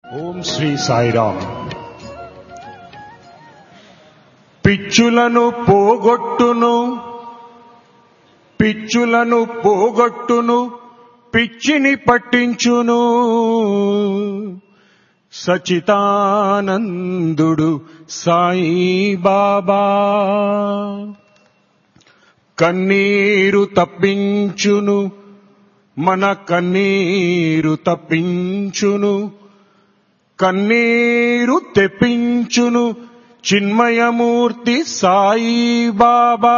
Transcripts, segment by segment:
ఓం శ్రీ సాయిరామ్ పిచ్చులను పోగొట్టును పిచ్చులను పోగొట్టును పిచ్చిని పట్టించును సచితానందుడు సాయి బాబా కన్నీరు తప్పించును మన కన్నీరు తప్పించును కన్నీరు తెప్పించును చిన్మయమూర్తి సాయి బాబా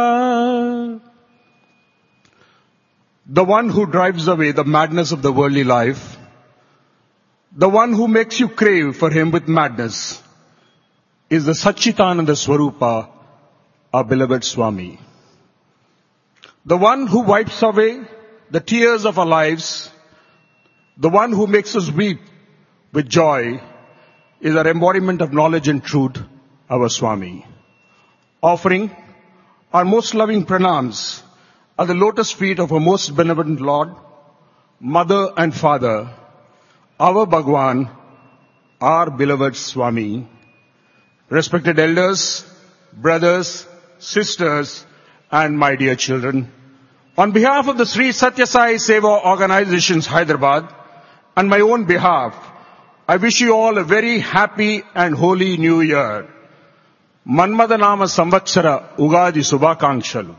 The one who drives away the madness of the worldly life, the one who makes you crave for him with madness, is the Satchitananda Swarupa, our beloved Swami. The one who wipes away the tears of our lives, the one who makes us weep with joy is our embodiment of knowledge and truth, our Swami. Offering our most loving pranams at the lotus feet of our most benevolent Lord, Mother and Father, our Bhagwan, our beloved Swami, respected elders, brothers, sisters, and my dear children, on behalf of the Sri Satya Sai Seva Organizations Hyderabad and my own behalf, I wish you all a very happy and holy new year. మన్మథనామ సంవత్సర ఉగాది శుభాకాంక్షలు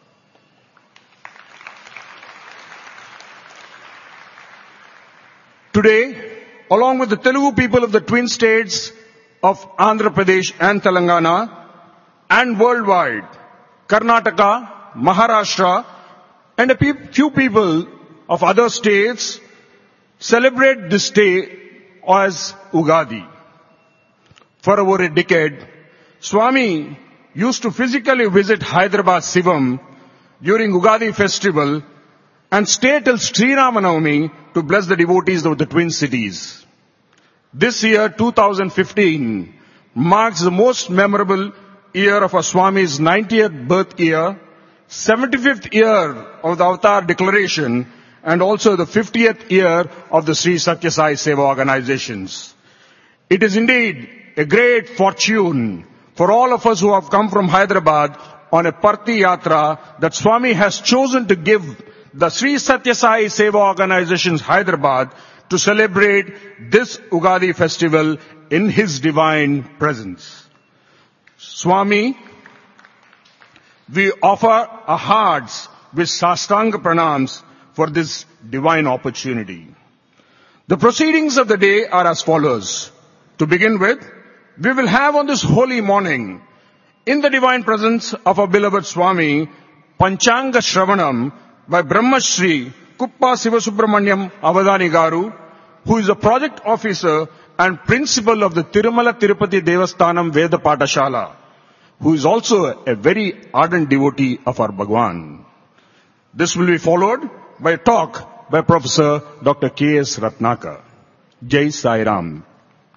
Today, along with the Telugu people of the twin states of Andhra Pradesh and Telangana and worldwide, Karnataka, Maharashtra and a pe- few people of other states celebrate this day as Ugadi. For over a decade, Swami used to physically visit Hyderabad Sivam during Ugadi festival and stay till Sri Ramanavami to bless the devotees of the twin cities. This year, 2015, marks the most memorable year of our Swami's 90th birth year, 75th year of the Avatar Declaration, and also the 50th year of the Sri Satya Sai Seva organizations. It is indeed a great fortune for all of us who have come from Hyderabad on a Parthi Yatra that Swami has chosen to give the Sri Satya Sai Seva organizations Hyderabad to celebrate this Ugadi festival in his divine presence. Swami, we offer our hearts with Sastanga pranams for this divine opportunity. The proceedings of the day are as follows. To begin with, we will have on this holy morning, in the divine presence of our beloved Swami, Panchanga Shravanam by Brahmashri Kuppa Sivasubramanyam Avadani Garu, who is a project officer and principal of the Tirumala Tirupati Devasthanam Veda Patashala, who is also a very ardent devotee of our Bhagwan. This will be followed by a talk by Professor Dr. K.S. Ratnakar. Jai Sai Ram.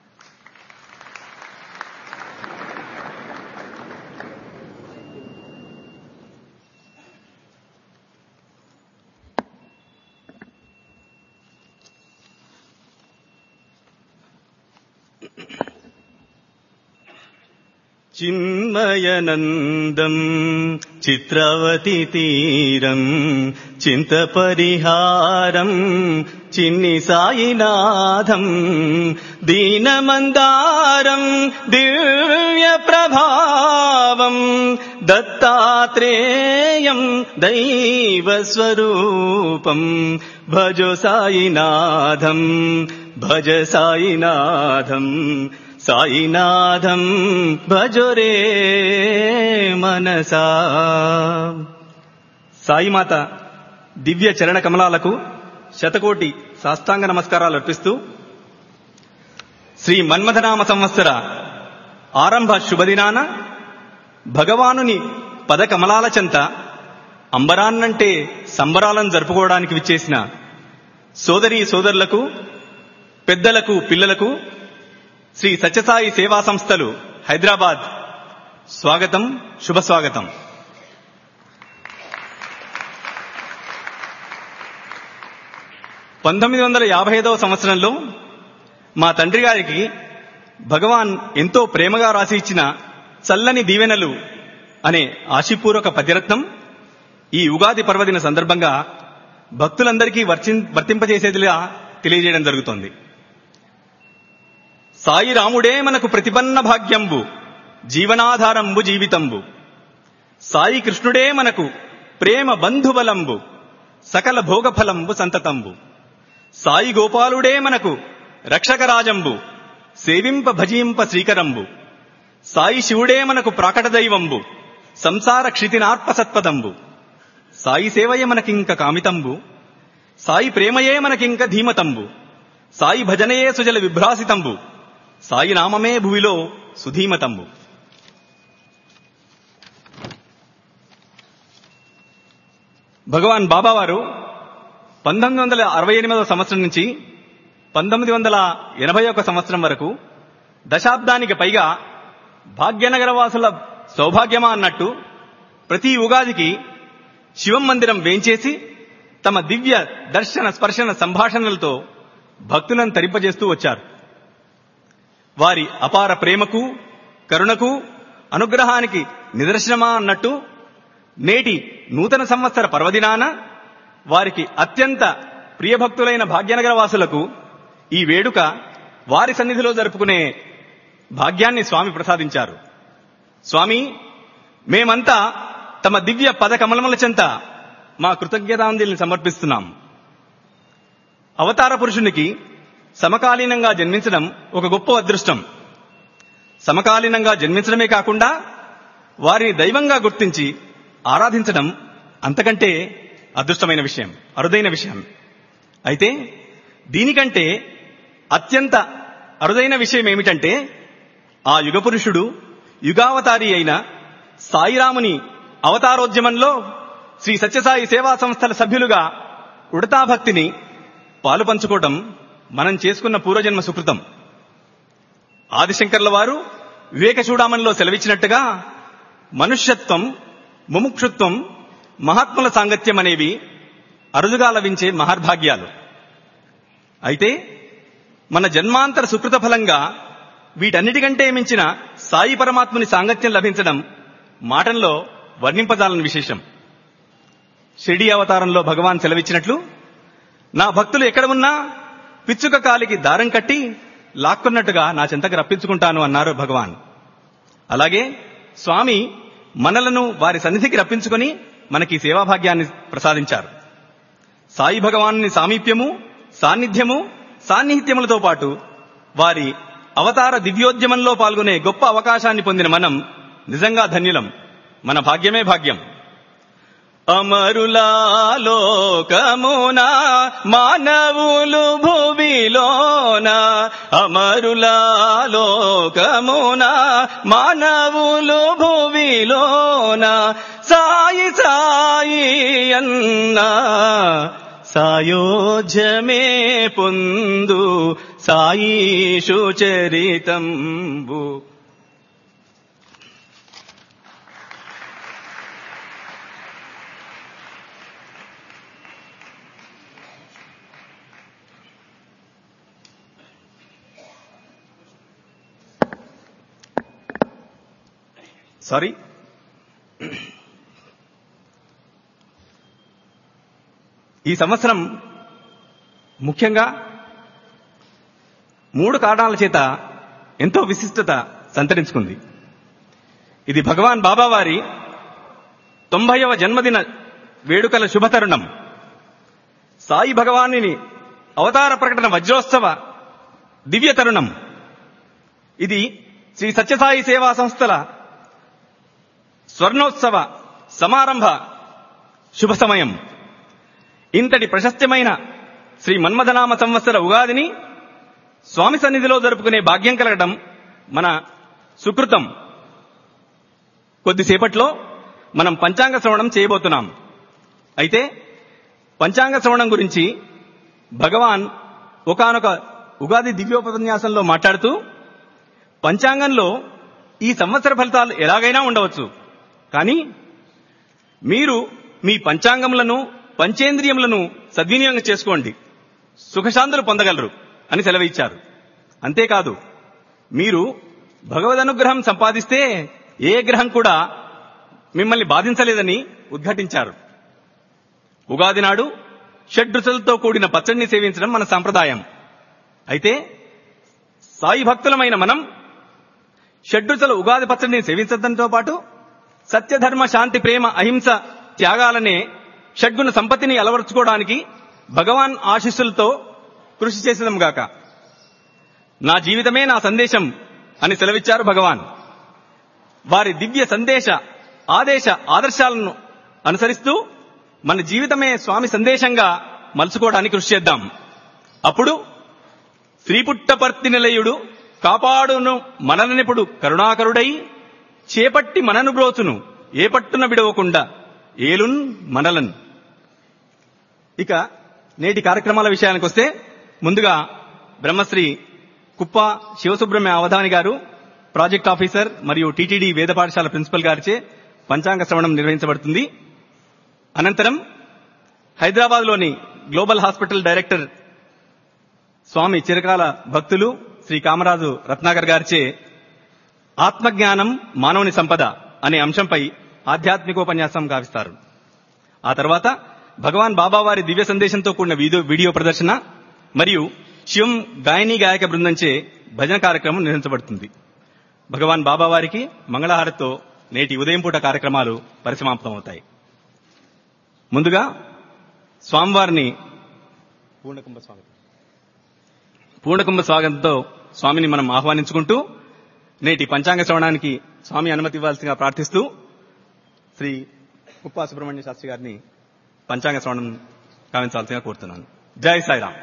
చిన్మయనందం Chitravathi తీరం చింతపరిహారం చిన్ని సాయినాథం దీనమందారం దివ్య ప్రభావం దత్తాత్రేయం దైవస్వరూపం భజో సాయినాథం భజ సాయినాథం సాయినాథం భజోరే మనసా సాయిమాత దివ్య చరణ కమలాలకు శతకోటి సాష్టాంగ నమస్కారాలు అర్పిస్తూ శ్రీ మన్మథనామ సంవత్సర ఆరంభ శుభదినాన భగవానుని పద కమలాల చెంత అంబరాన్నంటే సంబరాలను జరుపుకోవడానికి విచ్చేసిన సోదరీ సోదరులకు పెద్దలకు పిల్లలకు శ్రీ సత్యసాయి సేవా సంస్థలు హైదరాబాద్ స్వాగతం శుభ స్వాగతం పంతొమ్మిది వందల యాభై ఐదవ సంవత్సరంలో మా తండ్రి గారికి భగవాన్ ఎంతో ప్రేమగా రాసి ఇచ్చిన చల్లని దీవెనలు అనే ఆశీపూర్వక పద్యరత్నం ఈ ఉగాది పర్వదిన సందర్భంగా భక్తులందరికీ వర్చిం వర్తింపజేసేదిగా తెలియజేయడం జరుగుతోంది సాయి రాముడే మనకు ప్రతిపన్న భాగ్యంబు జీవనాధారంబు జీవితంబు సాయి కృష్ణుడే మనకు ప్రేమ బంధుబలంబు సకల భోగఫలంబు సంతతంబు సాయి గోపాలుడే మనకు రక్షకరాజంబు సేవింప భజింప శ్రీకరంబు సాయి శివుడే మనకు ప్రాకట దైవంబు సంసార క్షితినార్ప సత్పదంబు సాయి సేవయే మనకింక కామితంబు సాయి ప్రేమయే మనకింక ధీమతంబు సాయి భజనయే సుజల విభ్రాసితంబు సాయి నామమే భువిలో సుధీమతంబు భగవాన్ బాబావారు పంతొమ్మిది వందల అరవై ఎనిమిదవ సంవత్సరం నుంచి పంతొమ్మిది వందల ఎనభై ఒక సంవత్సరం వరకు దశాబ్దానికి పైగా భాగ్యనగర వాసుల సౌభాగ్యమా అన్నట్టు ప్రతి ఉగాదికి శివం మందిరం వేంచేసి తమ దివ్య దర్శన స్పర్శన సంభాషణలతో భక్తులను తరింపజేస్తూ వచ్చారు వారి అపార ప్రేమకు కరుణకు అనుగ్రహానికి నిదర్శనమా అన్నట్టు నేటి నూతన సంవత్సర పర్వదినాన వారికి అత్యంత ప్రియభక్తులైన భాగ్యనగర వాసులకు ఈ వేడుక వారి సన్నిధిలో జరుపుకునే భాగ్యాన్ని స్వామి ప్రసాదించారు స్వామి మేమంతా తమ దివ్య పద కమలముల చెంత మా కృతజ్ఞతాంజలిని సమర్పిస్తున్నాం అవతార పురుషునికి సమకాలీనంగా జన్మించడం ఒక గొప్ప అదృష్టం సమకాలీనంగా జన్మించడమే కాకుండా వారిని దైవంగా గుర్తించి ఆరాధించడం అంతకంటే అదృష్టమైన విషయం అరుదైన విషయం అయితే దీనికంటే అత్యంత అరుదైన విషయం ఏమిటంటే ఆ యుగపురుషుడు యుగావతారి అయిన సాయిరాముని అవతారోద్యమంలో శ్రీ సత్యసాయి సేవా సంస్థల సభ్యులుగా ఉడతా భక్తిని పాలు పంచుకోవటం మనం చేసుకున్న పూర్వజన్మ సుకృతం ఆదిశంకర్ల వారు వివేక చూడామణిలో సెలవిచ్చినట్టుగా మనుష్యత్వం ముముక్షుత్వం మహాత్ముల సాంగత్యం అనేవి అరుదుగా లభించే మహర్భాగ్యాలు అయితే మన జన్మాంతర సుకృత ఫలంగా వీటన్నిటికంటే మించిన సాయి పరమాత్ముని సాంగత్యం లభించడం మాటల్లో వర్ణింపజాలని విశేషం షిరిడి అవతారంలో భగవాన్ సెలవిచ్చినట్లు నా భక్తులు ఎక్కడ ఉన్నా పిచ్చుక కాలికి దారం కట్టి లాక్కున్నట్టుగా నా చెంతకు రప్పించుకుంటాను అన్నారు భగవాన్ అలాగే స్వామి మనలను వారి సన్నిధికి రప్పించుకొని మనకి సేవాభాగ్యాన్ని ప్రసాదించారు సాయి భగవానుని సామీప్యము సాన్నిధ్యము సాన్నిహిత్యములతో పాటు వారి అవతార దివ్యోద్యమంలో పాల్గొనే గొప్ప అవకాశాన్ని పొందిన మనం నిజంగా ధన్యులం మన భాగ్యమే భాగ్యం అమరులాలోకమున మానవులు భువిలోన అమరులాలోకమున మానవులు భువిలోన సాయి సాయి అన్నా సాయోజమే పొందు సాయిషు చరితంబు సారీ ఈ సంవత్సరం ముఖ్యంగా మూడు కారణాల చేత ఎంతో విశిష్టత సంతరించుకుంది ఇది భగవాన్ బాబా వారి తొంభైవ జన్మదిన వేడుకల శుభతరుణం సాయి భగవానుని అవతార ప్రకటన వజ్రోత్సవ దివ్య తరుణం ఇది శ్రీ సత్యసాయి సేవా సంస్థల స్వర్ణోత్సవ సమారంభ శుభ సమయం ఇంతటి ప్రశస్త్యమైన శ్రీ మన్మథనామ సంవత్సర ఉగాదిని స్వామి సన్నిధిలో జరుపుకునే భాగ్యం కలగడం మన సుకృతం కొద్దిసేపట్లో మనం పంచాంగ శ్రవణం చేయబోతున్నాం అయితే పంచాంగ శ్రవణం గురించి భగవాన్ ఒకానొక ఉగాది దివ్యోపన్యాసంలో మాట్లాడుతూ పంచాంగంలో ఈ సంవత్సర ఫలితాలు ఎలాగైనా ఉండవచ్చు కానీ మీరు మీ పంచాంగములను పంచేంద్రియములను సద్వినియోగం చేసుకోండి సుఖశాంతులు పొందగలరు అని సెలవిచ్చారు అంతేకాదు మీరు భగవద్ అనుగ్రహం సంపాదిస్తే ఏ గ్రహం కూడా మిమ్మల్ని బాధించలేదని ఉద్ఘాటించారు ఉగాది నాడు షడ్రుచులతో కూడిన పచ్చడిని సేవించడం మన సంప్రదాయం అయితే సాయి భక్తులమైన మనం షడ్రుచుల ఉగాది పచ్చడిని సేవించడంతో పాటు సత్యధర్మ శాంతి ప్రేమ అహింస త్యాగాలనే షడ్గుణ సంపత్తిని అలవరుచుకోవడానికి భగవాన్ ఆశీస్సులతో కృషి చేసేదం గాక నా జీవితమే నా సందేశం అని సెలవిచ్చారు భగవాన్ వారి దివ్య సందేశ ఆదేశ ఆదర్శాలను అనుసరిస్తూ మన జీవితమే స్వామి సందేశంగా మలుచుకోవడానికి కృషి చేద్దాం అప్పుడు శ్రీపుట్టపర్తి నిలయుడు కాపాడును మనలనిపుడు కరుణాకరుడై చేపట్టి మనను బ్రోచును ఏ పట్టున విడవకుండా ఏలున్ మనలన్ ఇక నేటి కార్యక్రమాల విషయానికి వస్తే ముందుగా బ్రహ్మశ్రీ కుప్ప శివసుబ్రహ్మణ్య అవధాని గారు ప్రాజెక్ట్ ఆఫీసర్ మరియు టీటీడీ వేద పాఠశాల ప్రిన్సిపల్ గారిచే పంచాంగ శ్రవణం నిర్వహించబడుతుంది అనంతరం హైదరాబాద్ లోని గ్లోబల్ హాస్పిటల్ డైరెక్టర్ స్వామి చిరకాల భక్తులు శ్రీ కామరాజు రత్నాకర్ గారిచే ఆత్మజ్ఞానం మానవుని సంపద అనే అంశంపై ఆధ్యాత్మికోపన్యాసం గావిస్తారు ఆ తర్వాత భగవాన్ బాబావారి దివ్య సందేశంతో కూడిన వీడియో వీడియో ప్రదర్శన మరియు శివం గాయని గాయక బృందంచే భజన కార్యక్రమం నిర్వహించబడుతుంది భగవాన్ బాబావారికి మంగళహారతితో నేటి ఉదయం పూట కార్యక్రమాలు పరిసమాప్తమవుతాయి ముందుగా స్వామివారిని పూర్ణకుంభ స్వాగతం పూర్ణకుంభ స్వాగతంతో స్వామిని మనం ఆహ్వానించుకుంటూ నేటి పంచాంగ శ్రవణానికి స్వామి అనుమతి ఇవ్వాల్సిందిగా ప్రార్థిస్తూ శ్రీ కుప్పా సుబ్రహ్మణ్య శాస్త్రి గారిని పంచాంగ శ్రవణం కావించాల్సిందిగా కోరుతున్నాను జై సాయిరామ్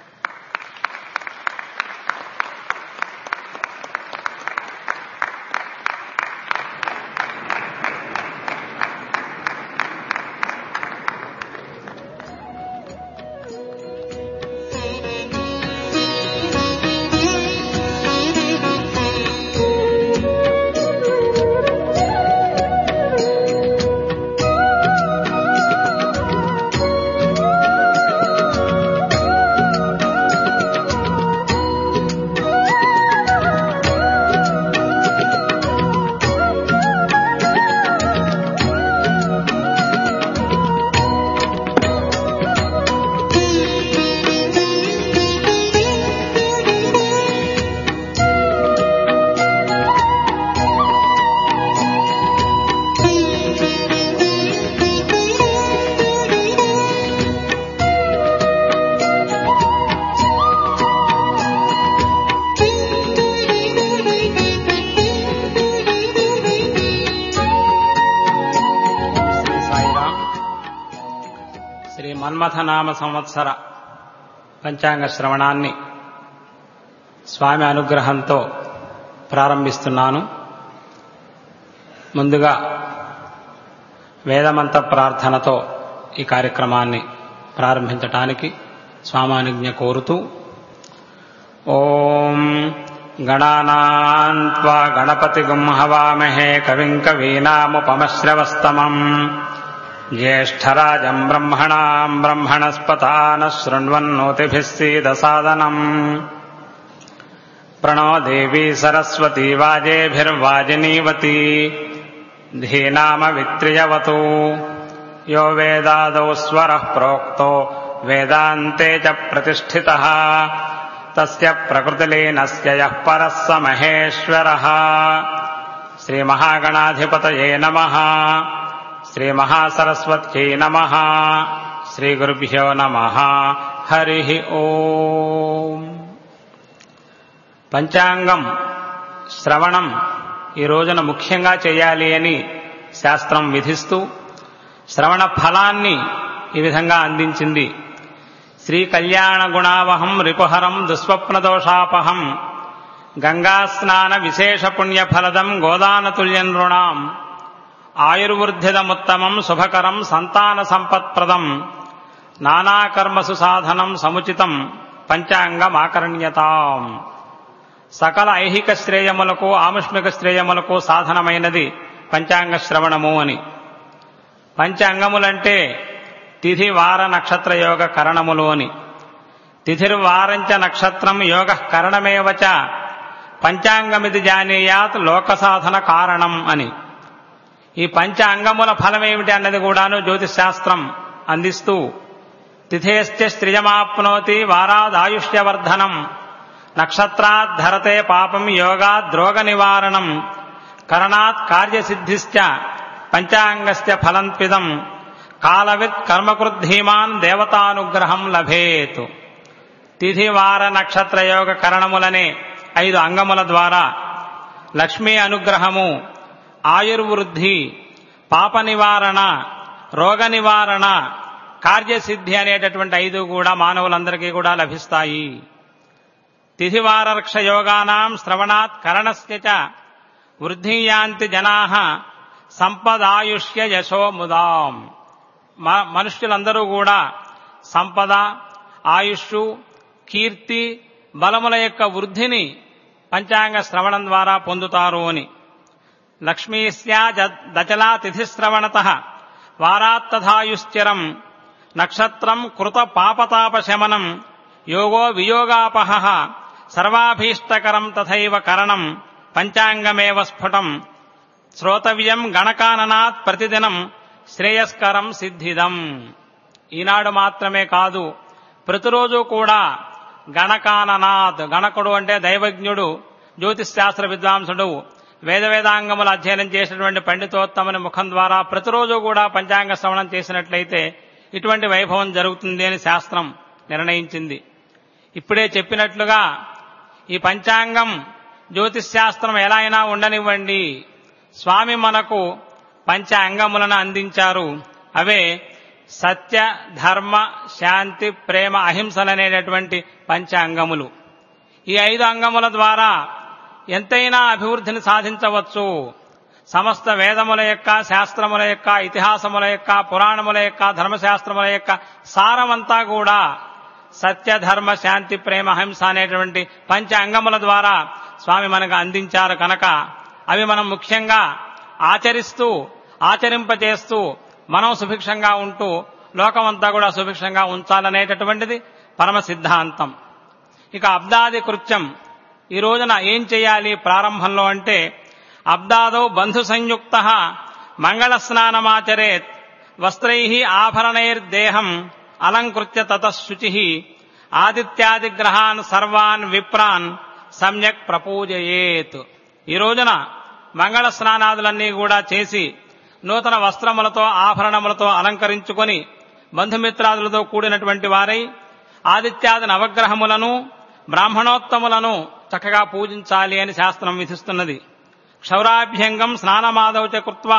శ్రీ సాయిరామ్ శ్రీ మన్మథనామ సంవత్సర పంచాంగ శ్రవణాన్ని స్వామి అనుగ్రహంతో ప్రారంభిస్తున్నాను ముందుగా వేదమంత ప్రార్థనతో ఈ కార్యక్రమాన్ని ప్రారంభించటానికి స్వామానుజ్ఞ కోరుతూ ఓం గణానాన్వా గణపతిగుం హవామహే కవిం కవీనాముపమశ్రవస్తమం జ్యేష్ఠరాజం బ్రహ్మణాం బ్రహ్మణస్పతాన శృण्वन्नोतिभिः सीदसादनम् प्रणो देवी सरस्वती वाजेभिर्वाजिनीवती धीनामवित्रियवतु यो वेदादौ स्वरः प्रोक्तो वेदान्ते च प्रतिष्ठितः तस्य प्रकृतिलीनस्य यः परः स महेश्वरः श्रीमहागणाधिपतये नमः श्रीमहासरस्वत्यै नमः श्रीगुरुभ्यो नमः हरिः ఓం పంచాంగం శ్రవణం ఈ రోజున ముఖ్యంగా చేయాలి అని శాస్త్రం విధిస్తూ శ్రవణ ఫలాన్ని ఈ విధంగా అందించింది శ్రీ కళ్యాణ గుణావహం రిపుహరం దుస్వప్నదోషాపహం గంగాస్నాన విశేష పుణ్యఫలదం గోదానతుల్యం నృణాం ఆయుర్వృద్ధిదముత్తమం శుభకరం సంతాన సంపత్ప్రదం నానాకర్మసు సాధనం సముచితం పంచాంగమాకరణ్యతాం సకల ఐహిక శ్రేయములకు ఆముష్మిక శ్రేయములకు సాధనమైనది పంచాంగ శ్రవణము అని పంచాంగములంటే తిథి వార నక్షత్ర యోగ కరణములు అని తిథిర్వారంచ నక్షత్రం యోగ కరణమేవ చ పంచాంగమిది జానీయాత్ లోకసాధన కారణం అని ఈ పంచ అంగముల ఫలం ఏమిటి అన్నది కూడాను జ్యోతిష్ శాస్త్రం అందిస్తూ తిథేశ్చ స్త్రియమాప్నోతి వారాదాయుష్యవర్ధనం నక్షత్రాత్ ధరతే పాపం యోగాత్ ద్రోగ నివారణం కరణాత్ కార్యసిద్ధిశ్చ పంచాంగస్య ఫలంత్విదం కాలవిత్ కర్మకృద్ధీమాన్ దేవతానుగ్రహం లభేత్ తిథి వార నక్షత్ర యోగ కరణములనే ఐదు అంగముల ద్వారా లక్ష్మీ అనుగ్రహము ఆయుర్వృద్ధి పాప నివారణ రోగ నివారణ కార్యసిద్ధి అనేటటువంటి ఐదు కూడా మానవులందరికీ కూడా లభిస్తాయి తిథివారక్ష యోగానాం శ్రవణాత్ కరణస్య చ వృద్ధియాంతి జనా సంపదాయుష్య యశో ముదాం మ- మనుష్యులందరూ కూడా సంపద ఆయుష్ కీర్తి బలముల యొక్క వృద్ధిని పంచాంగ శ్రవణం ద్వారా పొందుతారు అని లక్ష్మీస్యా జ- దచలా తిథిశ్రవణత వారాత్తథాయుశ్చిరం నక్షత్రం కృత పాపతాపశమనం యోగో వియోగాపహ సర్వాభీష్టకరం తథైవ కరణం పంచాంగమేవ స్ఫుటం శ్రోతవ్యం గణకాననాత్ ప్రతిదినం శ్రేయస్కరం సిద్ధిదం ఈనాడు మాత్రమే కాదు ప్రతిరోజు కూడా గణకాననాథ్ గణకుడు అంటే దైవజ్ఞుడు జ్యోతిష్ శాస్త్ర విద్వాంసుడు వేద వేదాంగములు అధ్యయనం చేసినటువంటి పండితోత్తముని ముఖం ద్వారా ప్రతిరోజు కూడా పంచాంగ శ్రవణం చేసినట్లయితే ఇటువంటి వైభవం జరుగుతుంది అని శాస్త్రం నిర్ణయించింది ఇప్పుడే చెప్పినట్లుగా ఈ పంచాంగం జ్యోతిష్ శాస్త్రం ఎలా అయినా ఉండనివ్వండి స్వామి మనకు పంచ అంగములను అందించారు అవే సత్య ధర్మ శాంతి ప్రేమ అహింసలనేటటువంటి పంచ అంగములు ఈ ఐదు అంగముల ద్వారా ఎంతైనా అభివృద్ధిని సాధించవచ్చు సమస్త వేదముల యొక్క శాస్త్రముల యొక్క ఇతిహాసముల యొక్క పురాణముల యొక్క ధర్మశాస్త్రముల యొక్క సారమంతా కూడా సత్య ధర్మ శాంతి ప్రేమ అహింస అనేటువంటి పంచ అంగముల ద్వారా స్వామి మనకు అందించారు కనుక అవి మనం ముఖ్యంగా ఆచరిస్తూ ఆచరింపజేస్తూ మనం సుభిక్షంగా ఉంటూ లోకమంతా కూడా సుభిక్షంగా ఉంచాలనేటటువంటిది పరమ సిద్ధాంతం ఇక అబ్దాది కృత్యం ఈ రోజున ఏం చేయాలి ప్రారంభంలో అంటే అబ్దాదో బంధు సంయుక్త మంగళ స్నానమాచరేత్ వస్త్రై ఆభరణైర్దేహం అలంకృత్య తతశుచి ఆదిత్యాది గ్రహాన్ సర్వాన్ విప్రాన్ సమ్యక్ ప్రపూజయేత్ ఈ రోజున మంగళ స్నానాదులన్నీ కూడా చేసి నూతన వస్త్రములతో ఆభరణములతో అలంకరించుకొని బంధుమిత్రాదులతో కూడినటువంటి వారై ఆదిత్యాది నవగ్రహములను బ్రాహ్మణోత్తములను చక్కగా పూజించాలి అని శాస్త్రం విధిస్తున్నది క్షౌరాభ్యంగం స్నానమాదౌచ కృత్వా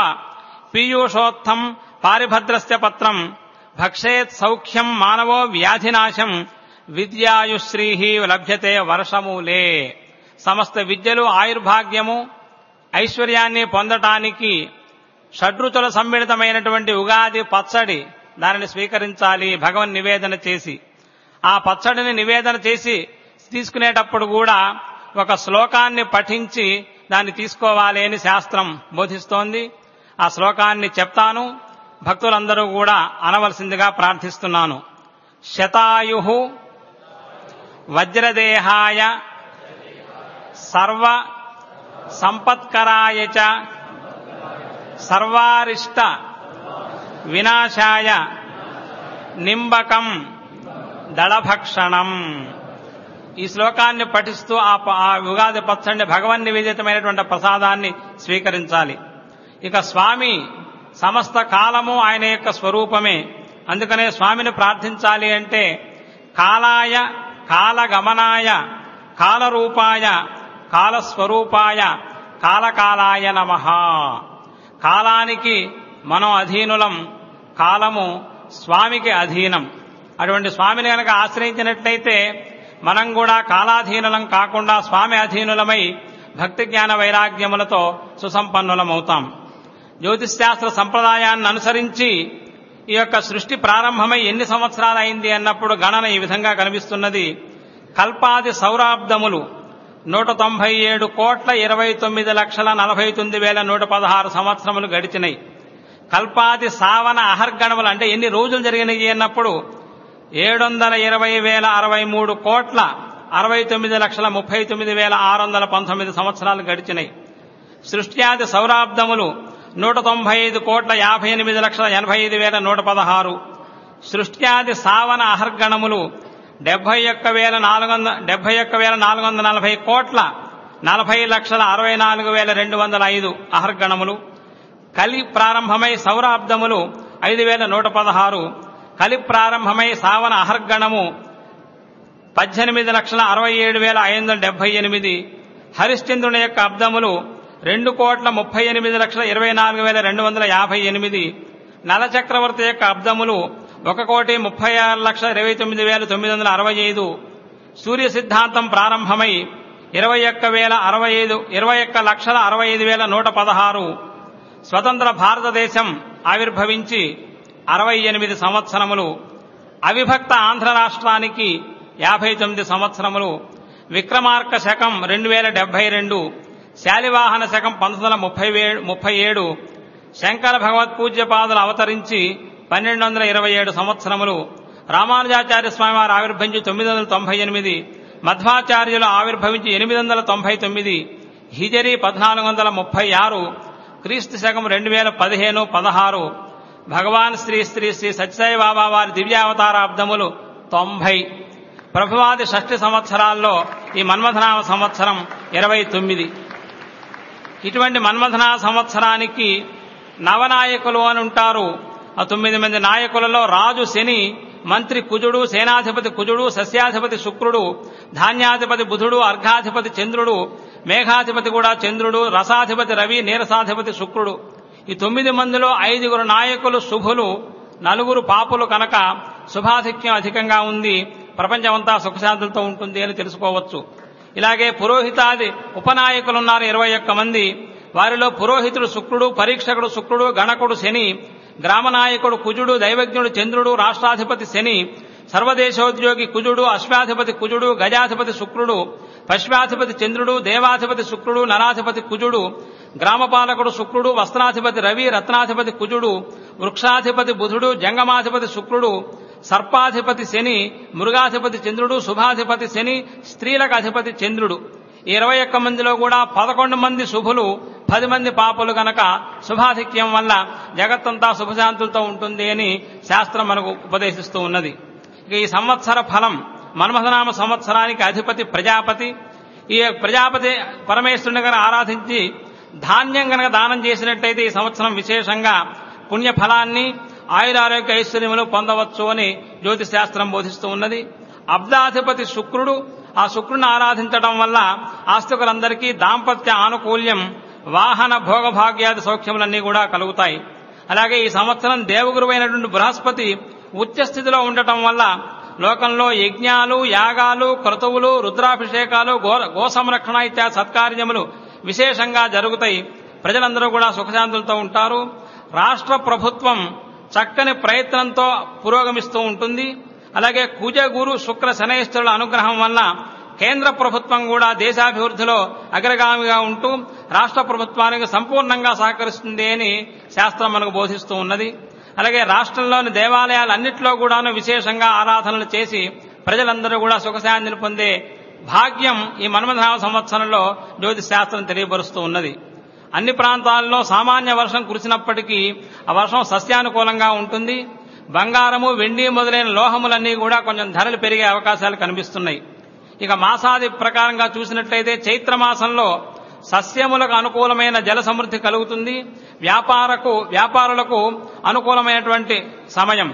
పీయూషోత్థం పారిభద్రస్య పత్రం భక్షేత్ సౌఖ్యం మానవో వ్యాధినాశం విద్యాయుశ్రీ లభ్యతే వర్షమూలే సమస్త విద్యలు ఆయుర్భాగ్యము ఐశ్వర్యాన్ని పొందటానికి షడ్రుచుల సమ్మిళితమైనటువంటి ఉగాది పచ్చడి దానిని స్వీకరించాలి భగవన్ నివేదన చేసి ఆ పచ్చడిని నివేదన చేసి తీసుకునేటప్పుడు కూడా ఒక శ్లోకాన్ని పఠించి దాన్ని తీసుకోవాలి అని శాస్త్రం బోధిస్తోంది ఆ శ్లోకాన్ని చెప్తాను భక్తులందరూ కూడా అనవలసిందిగా ప్రార్థిస్తున్నాను శతాయు వజ్రదేహాయ సర్వ సంపత్కరాయ చ సర్వారిష్ట వినాశాయ నింబకం దళభక్షణం ఈ శ్లోకాన్ని పఠిస్తూ ఆ ప- ఆ ఉగాది పచ్చండి భగవన్ నివేదితమైనటువంటి ప్రసాదాన్ని స్వీకరించాలి ఇక స్వామి సమస్త కాలము ఆయన యొక్క స్వరూపమే అందుకనే స్వామిని ప్రార్థించాలి అంటే కాలాయ కాలగమనాయ కాలరూపాయ కాలస్వరూపాయ కాలకాలాయ నమ కాలానికి మనం అధీనులం కాలము స్వామికి అధీనం అటువంటి స్వామిని కనుక ఆశ్రయించినట్లయితే మనం కూడా కాలాధీనులం కాకుండా స్వామి అధీనులమై భక్తి జ్ఞాన వైరాగ్యములతో సుసంపన్నులమవుతాం జ్యోతిశాస్త్ర సంప్రదాయాన్ని అనుసరించి ఈ యొక్క సృష్టి ప్రారంభమై ఎన్ని సంవత్సరాలు అయింది అన్నప్పుడు గణన ఈ విధంగా కనిపిస్తున్నది కల్పాది సౌరాబ్దములు నూట తొంభై ఏడు కోట్ల ఇరవై తొమ్మిది లక్షల నలభై తొమ్మిది వేల నూట పదహారు సంవత్సరములు గడిచినాయి కల్పాది సావన అహర్గణములు అంటే ఎన్ని రోజులు జరిగినాయి అన్నప్పుడు ఏడు వందల ఇరవై వేల అరవై మూడు కోట్ల అరవై తొమ్మిది లక్షల ముప్పై తొమ్మిది వేల ఆరు వందల పంతొమ్మిది సంవత్సరాలు గడిచినాయి సృష్ట్యాది సౌరాబ్దములు నూట తొంభై ఐదు కోట్ల యాభై ఎనిమిది లక్షల ఎనభై ఐదు వేల నూట పదహారు సృష్ట్యాది సావన అహర్గణములు డెబ్బై ఒక్క వేల నాలుగు వందల డెబ్బై ఒక్క వేల నాలుగు వందల నలభై కోట్ల నలభై లక్షల అరవై నాలుగు వేల రెండు వందల ఐదు అహర్గణములు కలి ప్రారంభమై సౌరాబ్దములు ఐదు వేల నూట పదహారు కలి ప్రారంభమై సావన అహర్గణము పద్దెనిమిది లక్షల అరవై ఏడు వేల ఐదు వందల డెబ్బై ఎనిమిది హరిశ్చంద్రుని యొక్క అబ్దములు రెండు కోట్ల ముప్పై ఎనిమిది లక్షల ఇరవై నాలుగు వేల రెండు వందల యాభై ఎనిమిది నలచక్రవర్తి యొక్క అబ్దములు ఒక కోటి ముప్పై ఆరు లక్షల ఇరవై తొమ్మిది వేల తొమ్మిది వందల అరవై ఐదు సూర్య సిద్ధాంతం ప్రారంభమై ఇరవై ఒక్క వేల అరవై ఐదు ఇరవై ఒక్క లక్షల అరవై ఐదు వేల నూట పదహారు స్వతంత్ర భారతదేశం ఆవిర్భవించి అరవై ఎనిమిది సంవత్సరములు అవిభక్త ఆంధ్ర రాష్ట్రానికి యాభై తొమ్మిది సంవత్సరములు విక్రమార్క శకం రెండు వేల డెబ్బై రెండు శాలివాహన శకం పంతొమ్మిది వందల ముప్పై ముప్పై ఏడు శంకర భగవత్ పూజ్యపాదులు అవతరించి పన్నెండు వందల ఇరవై ఏడు సంవత్సరములు రామానుజాచార్య స్వామి వారు ఆవిర్భవించి తొమ్మిది వందల తొంభై ఎనిమిది మధ్వాచార్యులు ఆవిర్భవించి ఎనిమిది వందల తొంభై తొమ్మిది హిజరీ పద్నాలుగు వందల ముప్పై ఆరు క్రీస్తు శకం రెండు వేల పదిహేను పదహారు భగవాన్ శ్రీ శ్రీ శ్రీ సత్యసాయి బాబా వారి దివ్యావతారాబ్దములు తొంభై ప్రభువాది షష్ఠి సంవత్సరాల్లో ఈ మన్మథనామ సంవత్సరం ఇరవై తొమ్మిది ఇటువంటి మన్మథనా సంవత్సరానికి నవనాయకులు అని ఉంటారు ఆ తొమ్మిది మంది నాయకులలో రాజు శని మంత్రి కుజుడు సేనాధిపతి కుజుడు సస్యాధిపతి శుక్రుడు ధాన్యాధిపతి బుధుడు అర్ఘాధిపతి చంద్రుడు మేఘాధిపతి కూడా చంద్రుడు రసాధిపతి రవి నీరసాధిపతి శుక్రుడు ఈ తొమ్మిది మందిలో ఐదుగురు నాయకులు శుభులు నలుగురు పాపులు కనుక శుభాధిక్యం అధికంగా ఉంది ప్రపంచమంతా సుఖశాంతులతో ఉంటుంది అని తెలుసుకోవచ్చు ఇలాగే పురోహితాది ఉపనాయకులు ఉన్నారు ఇరవై ఒక్క మంది వారిలో పురోహితుడు శుక్రుడు పరీక్షకుడు శుక్రుడు గణకుడు శని గ్రామనాయకుడు కుజుడు దైవజ్ఞుడు చంద్రుడు రాష్ట్రాధిపతి శని సర్వదేశోద్యోగి కుజుడు అశ్వాధిపతి కుజుడు గజాధిపతి శుక్రుడు పశ్వాధిపతి చంద్రుడు దేవాధిపతి శుక్రుడు నరాధిపతి కుజుడు గ్రామపాలకుడు శుక్రుడు వస్త్రాధిపతి రవి రత్నాధిపతి కుజుడు వృక్షాధిపతి బుధుడు జంగమాధిపతి శుక్రుడు సర్పాధిపతి శని మృగాధిపతి చంద్రుడు శుభాధిపతి శని స్త్రీలకు అధిపతి చంద్రుడు ఇరవై ఒక్క మందిలో కూడా పదకొండు మంది శుభులు పది మంది పాపులు గనక శుభాధిక్యం వల్ల జగత్తంతా శుభశాంతులతో ఉంటుంది అని శాస్త్రం మనకు ఉపదేశిస్తూ ఉన్నది ఇక ఈ సంవత్సర ఫలం మన్మథనామ సంవత్సరానికి అధిపతి ప్రజాపతి ఈ ప్రజాపతి పరమేశ్వరుని గనక ఆరాధించి ధాన్యం గనక దానం చేసినట్టయితే ఈ సంవత్సరం విశేషంగా పుణ్య ఫలాన్ని ఆయురారోగ్య ఐశ్వర్యములు పొందవచ్చు అని జ్యోతిష్ శాస్త్రం బోధిస్తూ ఉన్నది అబ్దాధిపతి శుక్రుడు ఆ శుక్రుని ఆరాధించడం వల్ల ఆస్తికులందరికీ దాంపత్య ఆనుకూల్యం వాహన భోగభాగ్యాది సౌఖ్యములన్నీ కూడా కలుగుతాయి అలాగే ఈ సంవత్సరం దేవగురువైనటువంటి బృహస్పతి ఉచ్చ స్థితిలో ఉండటం వల్ల లోకంలో యజ్ఞాలు యాగాలు క్రతువులు రుద్రాభిషేకాలు గో గో సంరక్షణ ఇత్యాది సత్కార్యములు విశేషంగా జరుగుతాయి ప్రజలందరూ కూడా సుఖశాంతులతో ఉంటారు రాష్ట్ర ప్రభుత్వం చక్కని ప్రయత్నంతో పురోగమిస్తూ ఉంటుంది అలాగే కుజ గురు శుక్ర శనైశ్వరుల అనుగ్రహం వల్ల కేంద్ర ప్రభుత్వం కూడా దేశాభివృద్ధిలో అగ్రగామిగా ఉంటూ రాష్ట్ర ప్రభుత్వానికి సంపూర్ణంగా సహకరిస్తుంది అని శాస్త్రం మనకు బోధిస్తూ ఉన్నది అలాగే రాష్ట్రంలోని దేవాలయాలన్నింటిలో కూడాను విశేషంగా ఆరాధనలు చేసి ప్రజలందరూ కూడా సుఖశాంతిని పొందే భాగ్యం ఈ మన్మథనామ సంవత్సరంలో జ్యోతిష్ శాస్త్రం తెలియపరుస్తూ ఉన్నది అన్ని ప్రాంతాల్లో సామాన్య వర్షం కురిసినప్పటికీ ఆ వర్షం సస్యానుకూలంగా ఉంటుంది బంగారము వెండి మొదలైన లోహములన్నీ కూడా కొంచెం ధరలు పెరిగే అవకాశాలు కనిపిస్తున్నాయి ఇక మాసాది ప్రకారంగా చూసినట్లయితే చైత్ర మాసంలో సస్యములకు అనుకూలమైన జల సమృద్ధి కలుగుతుంది వ్యాపారకు వ్యాపారులకు అనుకూలమైనటువంటి సమయం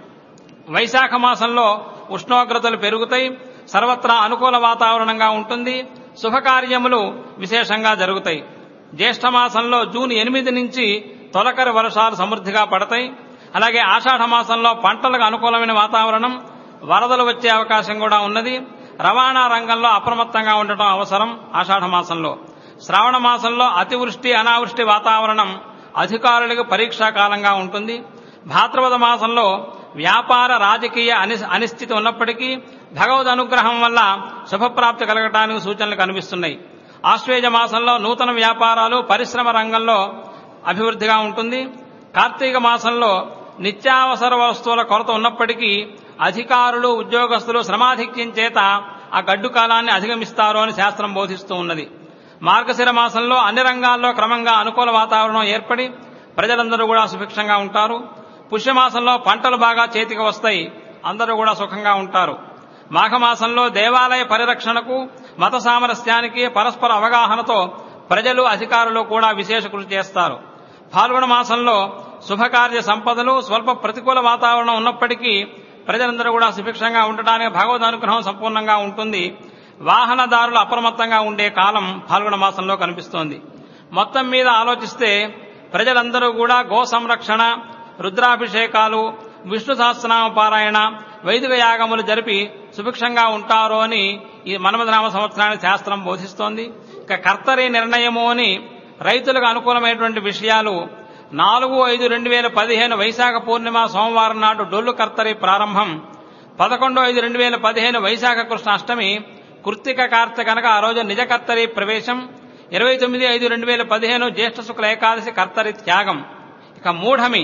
వైశాఖ మాసంలో ఉష్ణోగ్రతలు పెరుగుతాయి సర్వత్రా అనుకూల వాతావరణంగా ఉంటుంది శుభకార్యములు విశేషంగా జరుగుతాయి జ్యేష్ఠ మాసంలో జూన్ ఎనిమిది నుంచి తొలకరి వర్షాలు సమృద్ధిగా పడతాయి అలాగే ఆషాఢ మాసంలో పంటలకు అనుకూలమైన వాతావరణం వరదలు వచ్చే అవకాశం కూడా ఉన్నది రవాణా రంగంలో అప్రమత్తంగా ఉండటం అవసరం ఆషాఢ మాసంలో శ్రావణ మాసంలో అతివృష్టి అనావృష్టి వాతావరణం అధికారులకు పరీక్షా కాలంగా ఉంటుంది భాద్రపద మాసంలో వ్యాపార రాజకీయ అని అనిశ్చితి ఉన్నప్పటికీ భగవద్ అనుగ్రహం వల్ల శుభప్రాప్తి కలగటానికి సూచనలు కనిపిస్తున్నాయి ఆశ్వేజ మాసంలో నూతన వ్యాపారాలు పరిశ్రమ రంగంలో అభివృద్ధిగా ఉంటుంది కార్తీక మాసంలో నిత్యావసర వస్తువుల కొరత ఉన్నప్పటికీ అధికారులు ఉద్యోగస్తులు శ్రమాధిక్యం చేత ఆ గడ్డు కాలాన్ని అధిగమిస్తారు అని శాస్త్రం బోధిస్తూ ఉన్నది మార్గశిర మాసంలో అన్ని రంగాల్లో క్రమంగా అనుకూల వాతావరణం ఏర్పడి ప్రజలందరూ కూడా సుభిక్షంగా ఉంటారు పుష్యమాసంలో పంటలు బాగా చేతికి వస్తాయి అందరూ కూడా సుఖంగా ఉంటారు మాఘమాసంలో దేవాలయ పరిరక్షణకు మత సామరస్యానికి పరస్పర అవగాహనతో ప్రజలు అధికారులు కూడా విశేష కృషి చేస్తారు ఫాల్గుణ మాసంలో శుభకార్య సంపదలు స్వల్ప ప్రతికూల వాతావరణం ఉన్నప్పటికీ ప్రజలందరూ కూడా సుభిక్షంగా ఉండటానికి భగవద్ అనుగ్రహం సంపూర్ణంగా ఉంటుంది వాహనదారులు అప్రమత్తంగా ఉండే కాలం ఫాల్గుణ మాసంలో కనిపిస్తోంది మొత్తం మీద ఆలోచిస్తే ప్రజలందరూ కూడా గో సంరక్షణ రుద్రాభిషేకాలు విష్ణు సహస్రనామ పారాయణ వైదిక యాగములు జరిపి సుభిక్షంగా ఉంటారు అని ఈ మన్మధనామ సంవత్సరానికి శాస్త్రం బోధిస్తోంది ఇక కర్తరి నిర్ణయము అని రైతులకు అనుకూలమైనటువంటి విషయాలు నాలుగు ఐదు రెండు వేల పదిహేను వైశాఖ పూర్ణిమ సోమవారం నాడు డొల్లు కర్తరి ప్రారంభం పదకొండు ఐదు రెండు వేల పదిహేను వైశాఖ కృష్ణ అష్టమి కృత్తిక కార్తె కనుక ఆ రోజు నిజ కర్తరి ప్రవేశం ఇరవై తొమ్మిది ఐదు రెండు వేల పదిహేను జ్యేష్ఠ శుక్ల ఏకాదశి కర్తరి త్యాగం ఇక మూఢమి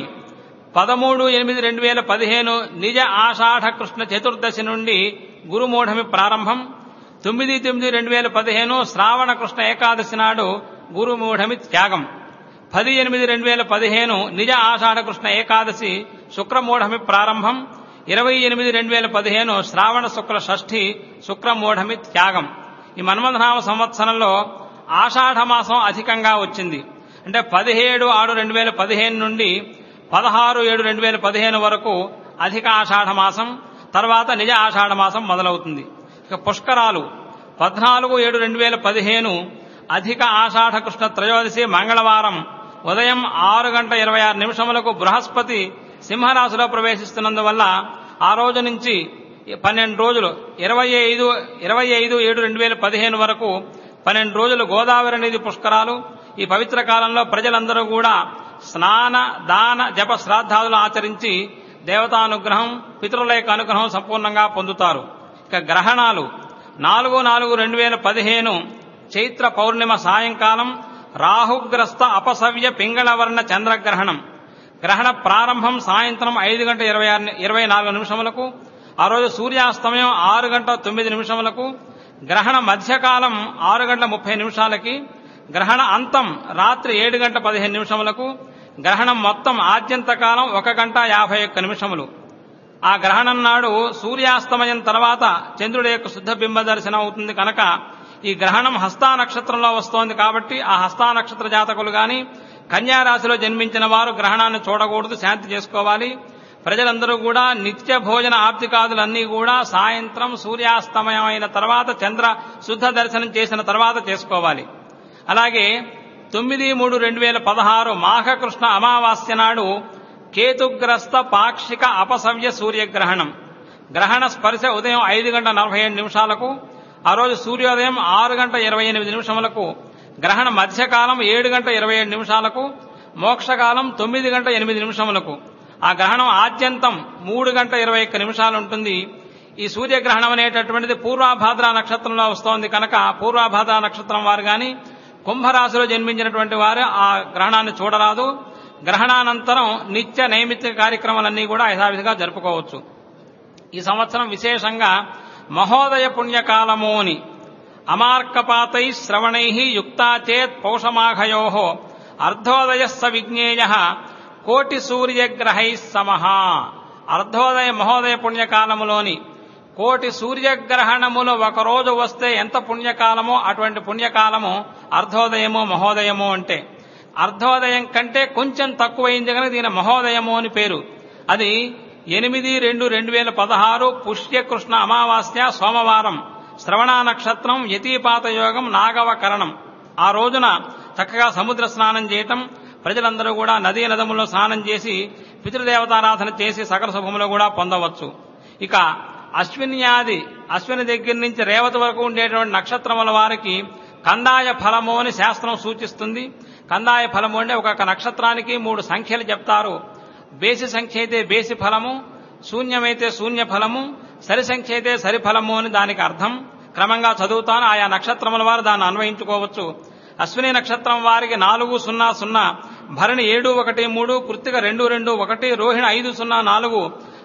పదమూడు ఎనిమిది రెండు వేల పదిహేను నిజ ఆషాఢ కృష్ణ చతుర్దశి నుండి గురుమూఢమి ప్రారంభం తొమ్మిది తొమ్మిది రెండు వేల పదిహేను శ్రావణ కృష్ణ ఏకాదశి నాడు గురుమూఢమి త్యాగం పది ఎనిమిది రెండు వేల పదిహేను నిజ ఆషాఢ కృష్ణ ఏకాదశి శుక్రమూఢమి ప్రారంభం ఇరవై ఎనిమిది రెండు వేల పదిహేను శ్రావణ శుక్ల షష్ఠి శుక్రమూఢమి త్యాగం ఈ మన్మథనామ సంవత్సరంలో ఆషాఢ మాసం అధికంగా వచ్చింది అంటే పదిహేడు ఆరు రెండు వేల పదిహేను నుండి పదహారు ఏడు రెండు వేల పదిహేను వరకు అధిక ఆషాఢ మాసం తర్వాత నిజ ఆషాఢ మాసం మొదలవుతుంది ఇక పుష్కరాలు పద్నాలుగు ఏడు రెండు వేల పదిహేను అధిక ఆషాఢ కృష్ణ త్రయోదశి మంగళవారం ఉదయం ఆరు గంట ఇరవై ఆరు నిమిషములకు బృహస్పతి సింహరాశిలో ప్రవేశిస్తున్నందువల్ల ఆ రోజు నుంచి పన్నెండు రోజులు ఇరవై ఐదు ఇరవై ఐదు ఏడు రెండు వేల పదిహేను వరకు పన్నెండు రోజులు గోదావరి నది పుష్కరాలు ఈ పవిత్ర కాలంలో ప్రజలందరూ కూడా స్నాన దాన జప శ్రాద్ధాదులు ఆచరించి దేవతానుగ్రహం పితరుల యొక్క అనుగ్రహం సంపూర్ణంగా పొందుతారు ఇక గ్రహణాలు నాలుగు నాలుగు రెండు వేల పదిహేను చైత్ర పౌర్ణిమ సాయంకాలం రాహుగ్రస్త అపసవ్య పింగళవర్ణ చంద్రగ్రహణం గ్రహణ ప్రారంభం సాయంత్రం ఐదు గంట ఇరవై ఆరు ఇరవై నాలుగు నిమిషములకు ఆ రోజు సూర్యాస్తమయం ఆరు గంట తొమ్మిది నిమిషములకు గ్రహణ మధ్యకాలం ఆరు గంటల ముప్పై నిమిషాలకి గ్రహణ అంతం రాత్రి ఏడు గంట పదిహేను నిమిషములకు గ్రహణం మొత్తం ఆద్యంత కాలం ఒక గంట యాభై ఒక్క నిమిషములు ఆ గ్రహణం నాడు సూర్యాస్తమయం తర్వాత చంద్రుడి యొక్క శుద్ధ బింబ దర్శనం అవుతుంది కనుక ఈ గ్రహణం హస్తా నక్షత్రంలో వస్తోంది కాబట్టి ఆ హస్తా నక్షత్ర జాతకులు గాని కన్యారాశిలో జన్మించిన వారు గ్రహణాన్ని చూడకూడదు శాంతి చేసుకోవాలి ప్రజలందరూ కూడా నిత్య భోజన ఆప్తికాదులన్నీ కూడా సాయంత్రం సూర్యాస్తమయం అయిన తర్వాత చంద్ర శుద్ధ దర్శనం చేసిన తర్వాత చేసుకోవాలి అలాగే తొమ్మిది మూడు రెండు వేల పదహారు మాఘకృష్ణ అమావాస్య నాడు కేతుగ్రస్త పాక్షిక అపసవ్య సూర్యగ్రహణం గ్రహణ స్పర్శ ఉదయం ఐదు గంట నలభై ఏడు నిమిషాలకు ఆ రోజు సూర్యోదయం ఆరు గంట ఇరవై ఎనిమిది నిమిషములకు గ్రహణ మధ్యకాలం ఏడు గంట ఇరవై ఏడు నిమిషాలకు మోక్షకాలం తొమ్మిది గంట ఎనిమిది నిమిషములకు ఆ గ్రహణం ఆద్యంతం మూడు గంట ఇరవై ఒక్క నిమిషాలు ఉంటుంది ఈ సూర్యగ్రహణం అనేటటువంటిది పూర్వాభాద్ర నక్షత్రంలో వస్తోంది కనుక పూర్వాభాద్ర నక్షత్రం వారు గాని కుంభరాశిలో జన్మించినటువంటి వారు ఆ గ్రహణాన్ని చూడరాదు గ్రహణానంతరం నిత్య నైమిత్తిక కార్యక్రమాలన్నీ కూడా యథావిధిగా జరుపుకోవచ్చు ఈ సంవత్సరం విశేషంగా మహోదయ పుణ్యకాలము అని అమార్కపాతై శ్రవణై యుక్తా చేత్ పౌషమాఘయో అర్ధోదయ స విజ్ఞేయ కోటి సూర్యగ్రహై సమహ అర్ధోదయ మహోదయ పుణ్యకాలములోని కోటి సూర్యగ్రహణములు ఒకరోజు వస్తే ఎంత పుణ్యకాలమో అటువంటి పుణ్యకాలము అర్ధోదయము మహోదయము అంటే అర్ధోదయం కంటే కొంచెం తక్కువైంది కనుక దీని మహోదయము అని పేరు అది ఎనిమిది రెండు రెండు వేల పదహారు పుష్యకృష్ణ అమావాస్య సోమవారం శ్రవణ నక్షత్రం యతీపాత యోగం నాగవకరణం ఆ రోజున చక్కగా సముద్ర స్నానం చేయటం ప్రజలందరూ కూడా నదీ నదముల్లో స్నానం చేసి పితృదేవతారాధన చేసి సకల శుభములు కూడా పొందవచ్చు ఇక అశ్విన్యాది అశ్విని దగ్గర నుంచి రేవతి వరకు ఉండేటువంటి నక్షత్రముల వారికి కందాయ ఫలము అని శాస్త్రం సూచిస్తుంది కందాయ ఫలము అంటే ఒక్కొక్క నక్షత్రానికి మూడు సంఖ్యలు చెప్తారు బేసి సంఖ్య అయితే బేసి ఫలము శూన్యమైతే శూన్య ఫలము సరి సంఖ్య అయితే సరి ఫలము అని దానికి అర్థం క్రమంగా చదువుతాను ఆయా నక్షత్రముల వారు దాన్ని అన్వయించుకోవచ్చు అశ్విని నక్షత్రం వారికి నాలుగు సున్నా సున్నా భరణి ఏడు ఒకటి మూడు కృత్తిక రెండు రెండు ఒకటి రోహిణి ఐదు సున్నా నాలుగు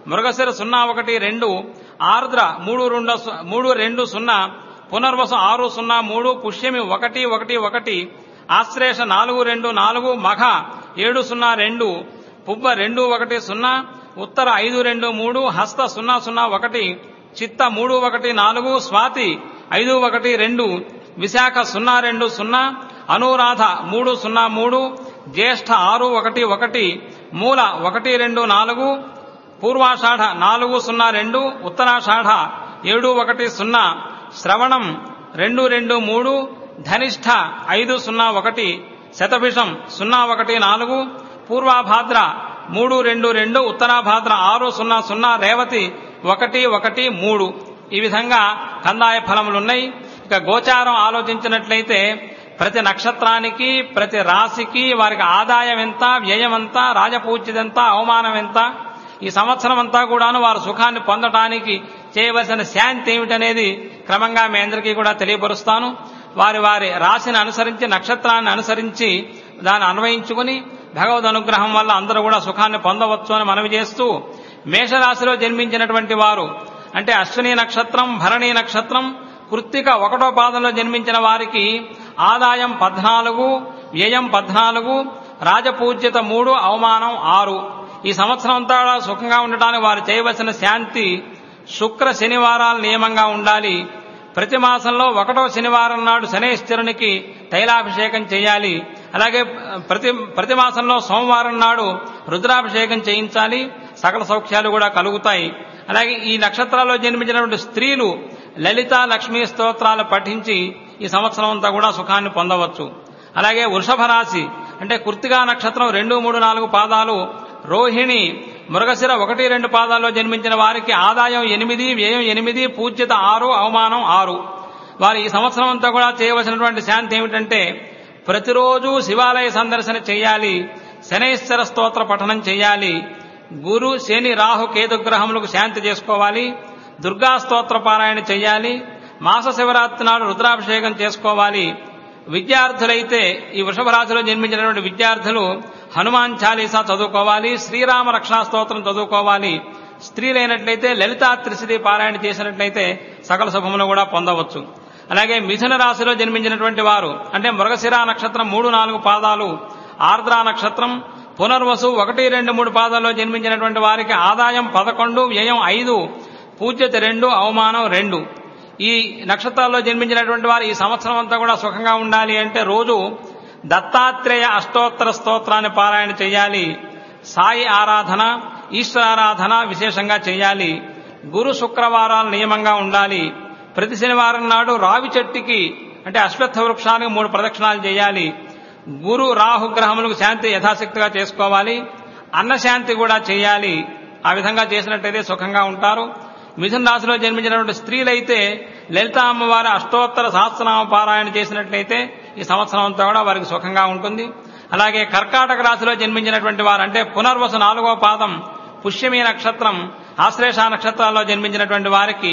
మృగశిర సున్నా ఒకటి రెండు ఆర్ద్ర మూడు రెండు సు- మూడు రెండు సున్నా పునర్వసు ఆరు సున్నా మూడు పుష్యమి ఒకటి ఒకటి ఒకటి ఆశ్లేష నాలుగు రెండు నాలుగు మఘ ఏడు సున్నా రెండు పుబ్బ రెండు ఒకటి సున్నా ఉత్తర ఐదు రెండు మూడు హస్త సున్నా సున్నా ఒకటి చిత్త మూడు ఒకటి నాలుగు స్వాతి ఐదు ఒకటి రెండు విశాఖ సున్నా రెండు సున్నా అనురాధ మూడు సున్నా మూడు జ్యేష్ఠ ఆరు ఒకటి ఒకటి మూల ఒకటి రెండు నాలుగు పూర్వాషాఢ నాలుగు సున్నా రెండు ఉత్తరాషాఢ ఏడు ఒకటి సున్నా శ్రవణం రెండు రెండు మూడు ధనిష్ఠ ఐదు సున్నా ఒకటి శతభిషం సున్నా ఒకటి నాలుగు పూర్వాభాద్ర మూడు రెండు రెండు ఉత్తరాభాద్ర ఆరు సున్నా సున్నా రేవతి ఒకటి ఒకటి మూడు ఈ విధంగా కందాయ ఫలములున్నాయి ఇక గోచారం ఆలోచించినట్లయితే ప్రతి నక్షత్రానికి ప్రతి రాశికి వారికి ఆదాయం ఎంత వ్యయం ఎంత రాజపూజ్యత అవమానం ఎంత ఈ సంవత్సరం అంతా కూడాను వారు సుఖాన్ని పొందటానికి చేయవలసిన శాంతి ఏమిటనేది క్రమంగా మీ అందరికీ కూడా తెలియపరుస్తాను వారి వారి రాశిని అనుసరించి నక్షత్రాన్ని అనుసరించి దాన్ని అన్వయించుకుని భగవద్ అనుగ్రహం వల్ల అందరూ కూడా సుఖాన్ని పొందవచ్చు అని మనవి చేస్తూ మేషరాశిలో జన్మించినటువంటి వారు అంటే అశ్విని నక్షత్రం భరణి నక్షత్రం కృత్తిక ఒకటో పాదంలో జన్మించిన వారికి ఆదాయం పద్నాలుగు వ్యయం పద్నాలుగు రాజపూజ్యత మూడు అవమానం ఆరు ఈ సంవత్సరం అంతా కూడా సుఖంగా ఉండటానికి వారు చేయవలసిన శాంతి శుక్ర శనివారాలు నియమంగా ఉండాలి ప్రతి మాసంలో ఒకటో శనివారం నాడు శనేశ్వరునికి తైలాభిషేకం చేయాలి అలాగే ప్రతి ప్రతి మాసంలో సోమవారం నాడు రుద్రాభిషేకం చేయించాలి సకల సౌఖ్యాలు కూడా కలుగుతాయి అలాగే ఈ నక్షత్రాల్లో జన్మించినటువంటి స్త్రీలు లలిత లక్ష్మీ స్తోత్రాలు పఠించి ఈ సంవత్సరం అంతా కూడా సుఖాన్ని పొందవచ్చు అలాగే వృషభ రాశి అంటే కుర్తిగా నక్షత్రం రెండు మూడు నాలుగు పాదాలు రోహిణి మృగశిర ఒకటి రెండు పాదాల్లో జన్మించిన వారికి ఆదాయం ఎనిమిది వ్యయం ఎనిమిది పూజ్యత ఆరు అవమానం ఆరు వారు ఈ సంవత్సరం అంతా కూడా చేయవలసినటువంటి శాంతి ఏమిటంటే ప్రతిరోజు శివాలయ సందర్శన చేయాలి శనైశ్వర స్తోత్ర పఠనం చేయాలి గురు శని రాహు కేతు గ్రహములకు శాంతి చేసుకోవాలి దుర్గా స్తోత్ర పారాయణ చేయాలి మాస శివరాత్రి నాడు రుద్రాభిషేకం చేసుకోవాలి విద్యార్థులైతే ఈ వృషభ రాశిలో జన్మించినటువంటి విద్యార్థులు హనుమాన్ చాలీసా చదువుకోవాలి శ్రీరామ రక్షా స్తోత్రం చదువుకోవాలి స్త్రీలైనట్లయితే లలితా త్రిశతి పారాయణ చేసినట్లయితే సకల శుభములు కూడా పొందవచ్చు అలాగే మిథున రాశిలో జన్మించినటువంటి వారు అంటే మృగశిర నక్షత్రం మూడు నాలుగు పాదాలు ఆర్ద్రా నక్షత్రం పునర్వసు ఒకటి రెండు మూడు పాదాల్లో జన్మించినటువంటి వారికి ఆదాయం పదకొండు వ్యయం ఐదు పూజ్యత రెండు అవమానం రెండు ఈ నక్షత్రాల్లో జన్మించినటువంటి వారు ఈ సంవత్సరం అంతా కూడా సుఖంగా ఉండాలి అంటే రోజు దత్తాత్రేయ అష్టోత్తర స్తోత్రాన్ని పారాయణ చేయాలి సాయి ఆరాధన ఈశ్వరారాధన విశేషంగా చేయాలి గురు శుక్రవారాలు నియమంగా ఉండాలి ప్రతి శనివారం నాడు రావి చెట్టుకి అంటే అశ్వత్థ వృక్షానికి మూడు ప్రదక్షిణాలు చేయాలి గురు రాహు గ్రహములకు శాంతి యథాశక్తిగా చేసుకోవాలి అన్నశాంతి కూడా చేయాలి ఆ విధంగా చేసినట్టయితే సుఖంగా ఉంటారు మిథున రాశిలో జన్మించినటువంటి స్త్రీలైతే లలిత అమ్మవారి అష్టోత్తర సహస్రనామ పారాయణ చేసినట్లయితే ఈ సంవత్సరం అంతా కూడా వారికి సుఖంగా ఉంటుంది అలాగే కర్కాటక రాశిలో జన్మించినటువంటి వారు అంటే పునర్వసు నాలుగో పాదం పుష్యమి నక్షత్రం ఆశ్లేష నక్షత్రాల్లో జన్మించినటువంటి వారికి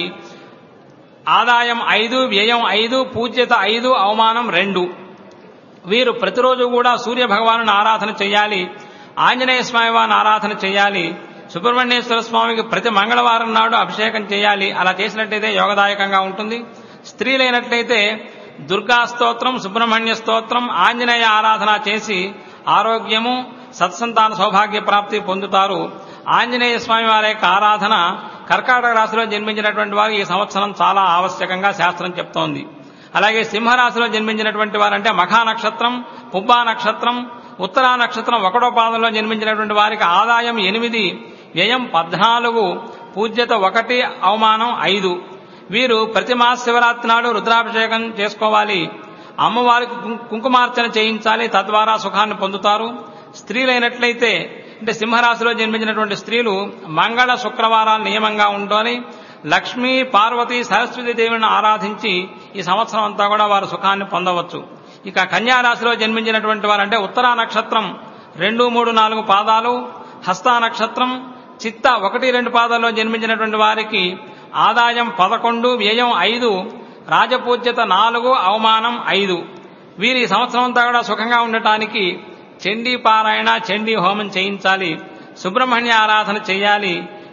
ఆదాయం ఐదు వ్యయం ఐదు పూజ్యత ఐదు అవమానం రెండు వీరు ప్రతిరోజు కూడా సూర్య భగవాను ఆరాధన చేయాలి ఆంజనేయ స్వామి వారిని ఆరాధన చేయాలి సుబ్రహ్మణ్యేశ్వర స్వామికి ప్రతి మంగళవారం నాడు అభిషేకం చేయాలి అలా చేసినట్లయితే యోగదాయకంగా ఉంటుంది స్త్రీలైనట్లయితే దుర్గా స్తోత్రం సుబ్రహ్మణ్య స్తోత్రం ఆంజనేయ ఆరాధన చేసి ఆరోగ్యము సత్సంతాన సౌభాగ్య ప్రాప్తి పొందుతారు ఆంజనేయ స్వామి వారి యొక్క ఆరాధన కర్కాటక రాశిలో జన్మించినటువంటి వారు ఈ సంవత్సరం చాలా ఆవశ్యకంగా శాస్త్రం చెప్తోంది అలాగే సింహరాశిలో జన్మించినటువంటి వారు అంటే మఖా నక్షత్రం పుబ్బా నక్షత్రం ఉత్తరా నక్షత్రం ఒకటో పాదంలో జన్మించినటువంటి వారికి ఆదాయం ఎనిమిది వ్యయం పద్నాలుగు పూజ్యత ఒకటి అవమానం ఐదు వీరు ప్రతి మాస శివరాత్రి నాడు రుద్రాభిషేకం చేసుకోవాలి అమ్మవారికి కుంకు- కుంకుమార్చన చేయించాలి తద్వారా సుఖాన్ని పొందుతారు స్త్రీలైనట్లయితే అంటే సింహరాశిలో జన్మించినటువంటి స్త్రీలు మంగళ శుక్రవారాలు నియమంగా ఉండాలి లక్ష్మీ పార్వతి సరస్వతి దేవిని ఆరాధించి ఈ సంవత్సరం అంతా కూడా వారు సుఖాన్ని పొందవచ్చు ఇక కన్యా రాశిలో జన్మించినటువంటి వారు అంటే ఉత్తరా నక్షత్రం రెండు మూడు నాలుగు పాదాలు హస్తా నక్షత్రం చిత్త ఒకటి రెండు పాదాల్లో జన్మించినటువంటి వారికి ఆదాయం పదకొండు వ్యయం ఐదు రాజపూజ్యత నాలుగు అవమానం ఐదు వీరి ఈ సంవత్సరం అంతా కూడా సుఖంగా ఉండటానికి చండీ పారాయణ చండీ హోమం చేయించాలి సుబ్రహ్మణ్య ఆరాధన చేయాలి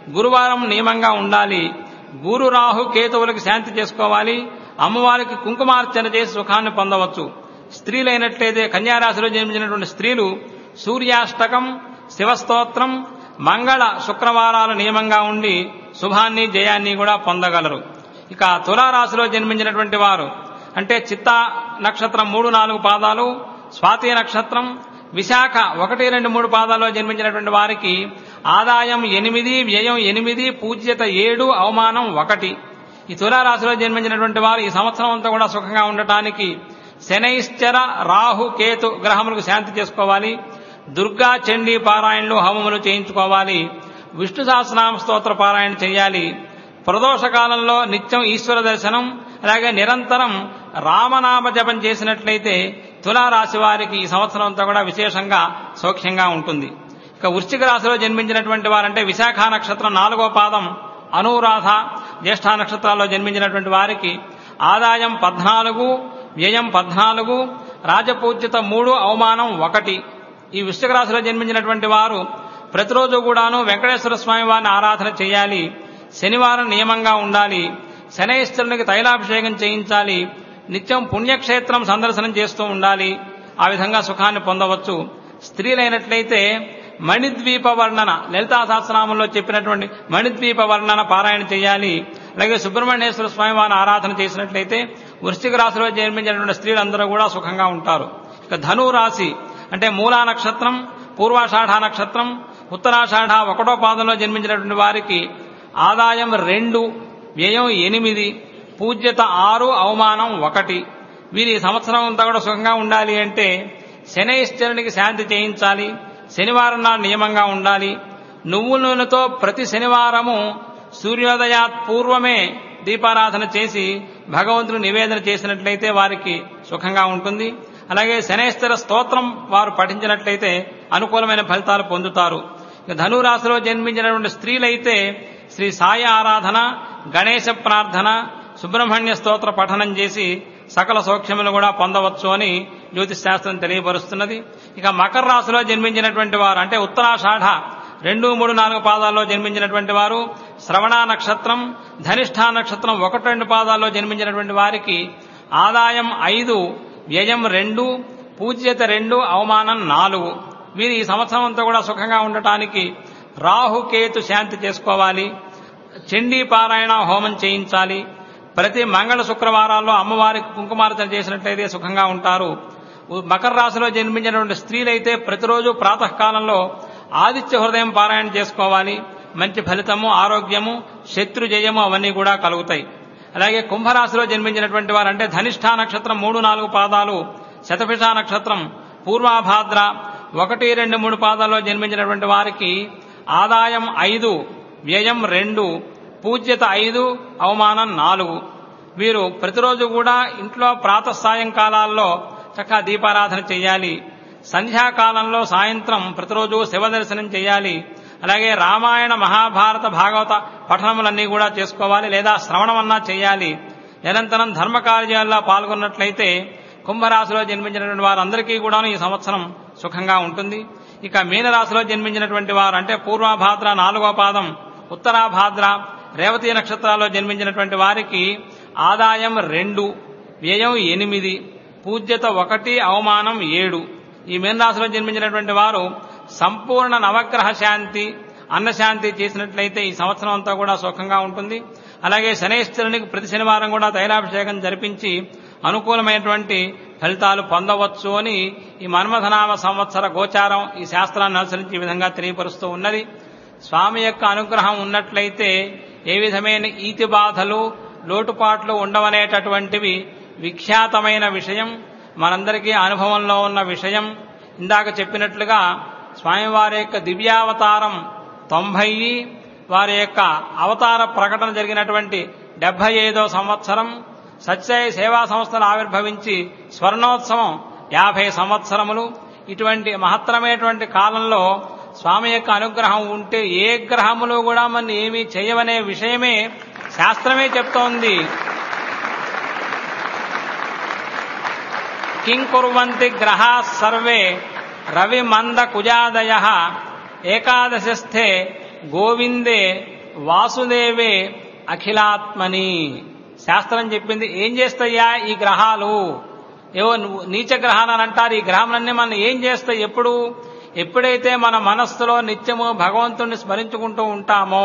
గురువారం నియమంగా ఉండాలి గురు రాహు కేతువులకు శాంతి చేసుకోవాలి అమ్మవారికి కుంకుమార్చన చేసి సుఖాన్ని పొందవచ్చు స్త్రీలైనట్లయితే కన్యారాశిలో జన్మించినటువంటి స్త్రీలు సూర్యాష్టకం శివస్తోత్రం మంగళ శుక్రవారాలు నియమంగా ఉండి శుభాన్ని జయాన్ని కూడా పొందగలరు ఇక తులారాశిలో జన్మించినటువంటి వారు అంటే చిత్త నక్షత్రం మూడు నాలుగు పాదాలు స్వాతి నక్షత్రం విశాఖ ఒకటి రెండు మూడు పాదాల్లో జన్మించినటువంటి వారికి ఆదాయం ఎనిమిది వ్యయం ఎనిమిది పూజ్యత ఏడు అవమానం ఒకటి ఈ తులారాశిలో జన్మించినటువంటి వారు ఈ సంవత్సరం అంతా కూడా సుఖంగా ఉండటానికి శనైశ్చర రాహు కేతు గ్రహములకు శాంతి చేసుకోవాలి దుర్గా చండీ పారాయణలు హోమములు చేయించుకోవాలి విష్ణు సహస్రనామ స్తోత్ర పారాయణ చేయాలి ప్రదోష కాలంలో నిత్యం ఈశ్వర దర్శనం అలాగే నిరంతరం రామనామ జపం చేసినట్లయితే తులారాశి వారికి ఈ సంవత్సరం అంతా కూడా విశేషంగా సౌఖ్యంగా ఉంటుంది ఇక వృశ్చిక రాశిలో జన్మించినటువంటి వారంటే విశాఖ నక్షత్రం నాలుగో పాదం అనురాధ జ్యేష్ఠ నక్షత్రాల్లో జన్మించినటువంటి వారికి ఆదాయం పద్నాలుగు వ్యయం పద్నాలుగు రాజపూజ్యత మూడు అవమానం ఒకటి ఈ వృశ్చిక రాశిలో జన్మించినటువంటి వారు ప్రతిరోజు కూడాను వెంకటేశ్వర స్వామి వారిని ఆరాధన చేయాలి శనివారం నియమంగా ఉండాలి శనైశ్వరునికి తైలాభిషేకం చేయించాలి నిత్యం పుణ్యక్షేత్రం సందర్శనం చేస్తూ ఉండాలి ఆ విధంగా సుఖాన్ని పొందవచ్చు స్త్రీలైనట్లయితే మణిద్వీప వర్ణన లలితా సహస్రనామంలో చెప్పినటువంటి మణిద్వీప వర్ణన పారాయణ చేయాలి అలాగే సుబ్రహ్మణ్యేశ్వర స్వామి వారిని ఆరాధన చేసినట్లయితే వృశ్చిక రాశిలో జన్మించినటువంటి స్త్రీలందరూ కూడా సుఖంగా ఉంటారు ఇక ధను రాశి అంటే మూలా నక్షత్రం పూర్వాషాఢ నక్షత్రం ఉత్తరాషాఢ ఒకటో పాదంలో జన్మించినటువంటి వారికి ఆదాయం రెండు వ్యయం ఎనిమిది పూజ్యత ఆరు అవమానం ఒకటి వీరి సంవత్సరం అంతా కూడా సుఖంగా ఉండాలి అంటే శనైశ్చరునికి శాంతి చేయించాలి శనివారం నాడు నియమంగా ఉండాలి నువ్వుల నూనెతో ప్రతి శనివారము సూర్యోదయాత్ పూర్వమే దీపారాధన చేసి భగవంతుని నివేదన చేసినట్లయితే వారికి సుఖంగా ఉంటుంది అలాగే శనేశ్వర స్తోత్రం వారు పఠించినట్లయితే అనుకూలమైన ఫలితాలు పొందుతారు ఇక ధనురాశిలో జన్మించినటువంటి స్త్రీలైతే శ్రీ సాయి ఆరాధన గణేశ ప్రార్థన సుబ్రహ్మణ్య స్తోత్ర పఠనం చేసి సకల సౌఖ్యములు కూడా పొందవచ్చు అని జ్యోతిష్ శాస్త్రం తెలియపరుస్తున్నది ఇక మకర రాశిలో జన్మించినటువంటి వారు అంటే ఉత్తరాషాఢ రెండు మూడు నాలుగు పాదాల్లో జన్మించినటువంటి వారు శ్రవణ నక్షత్రం ధనిష్ఠా నక్షత్రం ఒకటి రెండు పాదాల్లో జన్మించినటువంటి వారికి ఆదాయం ఐదు వ్యయం రెండు పూజ్యత రెండు అవమానం నాలుగు వీరు ఈ సంవత్సరం అంతా కూడా సుఖంగా ఉండటానికి రాహుకేతు శాంతి చేసుకోవాలి చండీ పారాయణ హోమం చేయించాలి ప్రతి మంగళ శుక్రవారాల్లో అమ్మవారికి కుంకుమార్చన చేసినట్లయితే సుఖంగా ఉంటారు మకర రాశిలో జన్మించినటువంటి స్త్రీలైతే ప్రతిరోజు ప్రాతకాలంలో ఆదిత్య హృదయం పారాయణ చేసుకోవాలి మంచి ఫలితము ఆరోగ్యము శత్రు జయము అవన్నీ కూడా కలుగుతాయి అలాగే కుంభరాశిలో జన్మించినటువంటి వారు అంటే ధనిష్ఠా నక్షత్రం మూడు నాలుగు పాదాలు శతభిష నక్షత్రం పూర్వాభాద్ర ఒకటి రెండు మూడు పాదాల్లో జన్మించినటువంటి వారికి ఆదాయం ఐదు వ్యయం రెండు పూజ్యత ఐదు అవమానం నాలుగు వీరు ప్రతిరోజు కూడా ఇంట్లో ప్రాత సాయంకాలాల్లో చక్కగా దీపారాధన చేయాలి సంధ్యాకాలంలో సాయంత్రం ప్రతిరోజు శివ దర్శనం చేయాలి అలాగే రామాయణ మహాభారత భాగవత పఠనములన్నీ కూడా చేసుకోవాలి లేదా శ్రవణమన్నా చేయాలి నిరంతరం ధర్మ కార్యాల్లో పాల్గొన్నట్లయితే కుంభరాశిలో జన్మించినటువంటి వారందరికీ కూడా ఈ సంవత్సరం సుఖంగా ఉంటుంది ఇక మీనరాశిలో జన్మించినటువంటి వారు అంటే పూర్వాభాద్ర నాలుగో పాదం ఉత్తరాభాద్ర రేవతి నక్షత్రాల్లో జన్మించినటువంటి వారికి ఆదాయం రెండు వ్యయం ఎనిమిది పూజ్యత ఒకటి అవమానం ఏడు ఈ మీనరాశిలో జన్మించినటువంటి వారు సంపూర్ణ నవగ్రహ శాంతి అన్నశాంతి చేసినట్లయితే ఈ సంవత్సరం అంతా కూడా సుఖంగా ఉంటుంది అలాగే శనేశ్వరునికి ప్రతి శనివారం కూడా తైలాభిషేకం జరిపించి అనుకూలమైనటువంటి ఫలితాలు పొందవచ్చు అని ఈ మన్మథనామ సంవత్సర గోచారం ఈ శాస్త్రాన్ని అనుసరించి ఈ విధంగా తెలియపరుస్తూ ఉన్నది స్వామి యొక్క అనుగ్రహం ఉన్నట్లయితే ఏ విధమైన ఈతి బాధలు లోటుపాట్లు ఉండవనేటటువంటివి విఖ్యాతమైన విషయం మనందరికీ అనుభవంలో ఉన్న విషయం ఇందాక చెప్పినట్లుగా స్వామివారి యొక్క దివ్యావతారం తొంభై వారి యొక్క అవతార ప్రకటన జరిగినటువంటి డెబ్బై ఐదో సంవత్సరం సత్యసాయి సేవా సంస్థలు ఆవిర్భవించి స్వర్ణోత్సవం యాభై సంవత్సరములు ఇటువంటి మహత్తరమైనటువంటి కాలంలో స్వామి యొక్క అనుగ్రహం ఉంటే ఏ గ్రహములు కూడా మన ఏమీ చేయవనే విషయమే శాస్త్రమే చెప్తోంది కిం కుర్వంతి గ్రహా సర్వే రవి మంద కుజాదయ ఏకాదశస్థే గోవిందే వాసుదేవే అఖిలాత్మని శాస్త్రం చెప్పింది ఏం చేస్తాయా ఈ గ్రహాలు ఏవో నువ్వు నీచ గ్రహాలు అని అంటారు ఈ గ్రహాలన్నీ మనం ఏం చేస్తాయి ఎప్పుడు ఎప్పుడైతే మన మనస్సులో నిత్యము భగవంతుణ్ణి స్మరించుకుంటూ ఉంటామో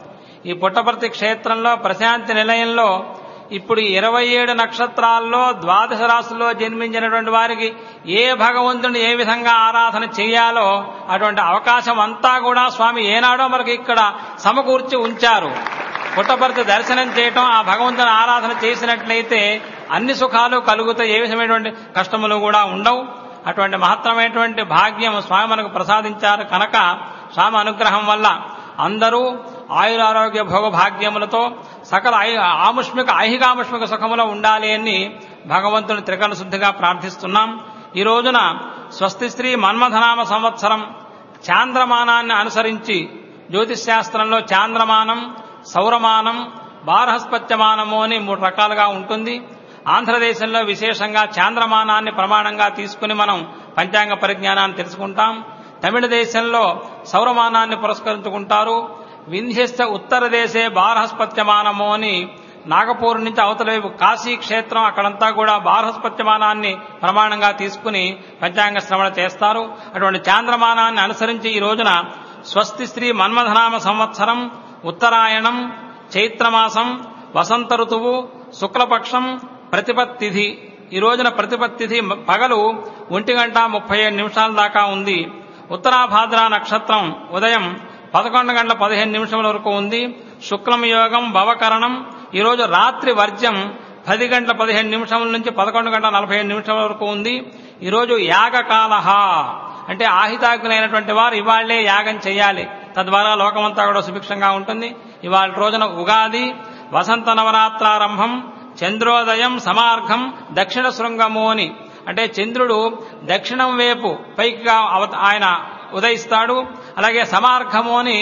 ఈ పుట్టపర్తి క్షేత్రంలో ప్రశాంతి నిలయంలో ఇప్పుడు ఇరవై ఏడు నక్షత్రాల్లో ద్వాదశ రాశుల్లో జన్మించినటువంటి వారికి ఏ భగవంతుని ఏ విధంగా ఆరాధన చేయాలో అటువంటి అవకాశం అంతా కూడా స్వామి ఏనాడో మనకి ఇక్కడ సమకూర్చి ఉంచారు పుట్టపర్తి దర్శనం చేయటం ఆ భగవంతుని ఆరాధన చేసినట్లయితే అన్ని సుఖాలు కలుగుతాయి ఏ విధమైనటువంటి కష్టములు కూడా ఉండవు అటువంటి మహత్తరమైనటువంటి భాగ్యం స్వామి మనకు ప్రసాదించారు కనుక స్వామి అనుగ్రహం వల్ల అందరూ ఆయురారోగ్య భోగ భాగ్యములతో సకల ఐ- ఆముష్మిక ఐహికాముష్మిక సుఖములో ఉండాలి అని భగవంతుని త్రికరణ శుద్ధిగా ప్రార్థిస్తున్నాం ఈ రోజున స్వస్తి శ్రీ మన్మథనామ సంవత్సరం చాంద్రమానాన్ని అనుసరించి జ్యోతిష్ శాస్త్రంలో చాంద్రమానం సౌరమానం బారహస్పత్యమానము అని మూడు రకాలుగా ఉంటుంది ఆంధ్రదేశంలో విశేషంగా చాంద్రమానాన్ని ప్రమాణంగా తీసుకుని మనం పంచాంగ పరిజ్ఞానాన్ని తెలుసుకుంటాం తమిళ దేశంలో సౌరమానాన్ని పురస్కరించుకుంటారు వింధ్యస్థ ఉత్తర దేశే బారహస్పత్యమానము అని నాగపూర్ నుంచి అవతల వైపు కాశీ క్షేత్రం అక్కడంతా కూడా బారహస్పత్యమానాన్ని ప్రమాణంగా తీసుకుని పంచాంగ శ్రవణ చేస్తారు అటువంటి చాంద్రమానాన్ని అనుసరించి ఈ రోజున స్వస్తి శ్రీ మన్మథనామ సంవత్సరం ఉత్తరాయణం చైత్రమాసం వసంత ఋతువు శుక్లపక్షం ప్రతిపత్తిథి ఈ రోజున ప్రతిపత్తిథి పగలు ఒంటి గంట ముప్పై ఏడు నిమిషాల దాకా ఉంది ఉత్తరాభాద్ర నక్షత్రం ఉదయం పదకొండు గంటల పదిహేను నిమిషముల వరకు ఉంది శుక్లం యోగం భవకరణం ఈరోజు రాత్రి వర్జ్యం పది గంటల పదిహేను నిమిషముల నుంచి పదకొండు గంటల నలభై ఐదు నిమిషాల వరకు ఉంది ఈరోజు యాగకాలహ అంటే ఆహితాగ్నైనటువంటి వారు ఇవాళ్లే యాగం చేయాలి తద్వారా లోకమంతా కూడా సుభిక్షంగా ఉంటుంది ఇవాళ రోజున ఉగాది వసంత నవరాత్రారంభం చంద్రోదయం సమార్గం దక్షిణ శృంగము అని అంటే చంద్రుడు దక్షిణం వైపు పైకిగా అవ- ఆయన ఉదయిస్తాడు అలాగే సమార్గము అని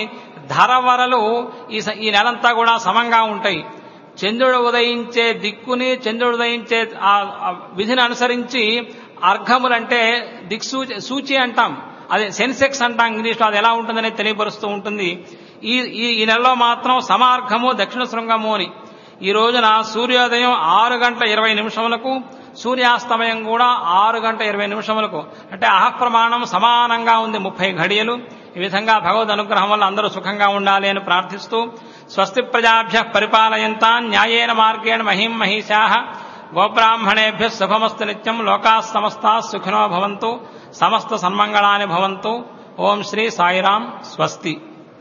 ధరవరలు ఈ స- ఈ నెలంతా కూడా సమంగా ఉంటాయి చంద్రుడు ఉదయించే దిక్కుని చంద్రుడు ఉదయించే ఆ ఆ విధిని అనుసరించి అర్ఘములంటే దిక్సూచి సూచి అంటాం అదే సెన్సెక్స్ అంటాం ఇంగ్లీష్లో అది ఎలా ఉంటుందనే తెలియపరుస్తూ ఉంటుంది ఈ ఈ ఈ నెలలో మాత్రం సమార్గము దక్షిణ శృంగము అని ఈ రోజున సూర్యోదయం ఆరు గంటల ఇరవై నిమిషములకు సూర్యాస్తమయం కూడా ఆరు గంటల ఇరవై నిమిషములకు అంటే అహప్రమాణం సమానంగా ఉంది ముప్పై ఘడియలు ఈ విధంగా భగవద్ అనుగ్రహం వల్ల అందరూ సుఖంగా ఉండాలి అని ప్రార్థిస్తూ స్వస్తి ప్రజాభ్య పరిపాలయంతా న్యాయేన మార్గేణ మహిం మహిషా గోబ్రాహ్మణేభ్య శుభమస్తు నిత్యం లోకా సమస్తా సుఖినో భవంతు సమస్త సన్మంగళాని భవంతు ఓం శ్రీ సాయిరాం స్వస్తి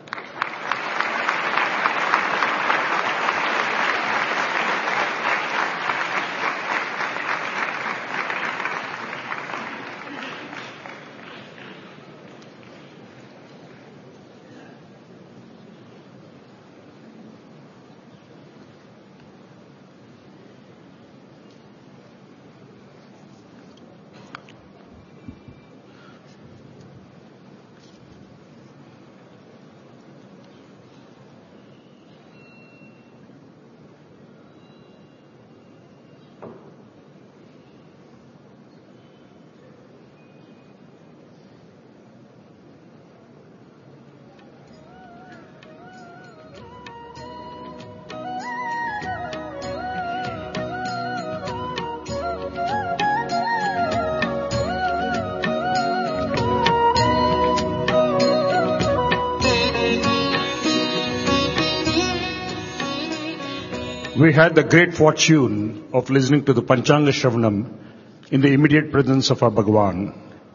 We had the great fortune of listening to the Panchanga Shravanam in the immediate presence of our Bhagavan.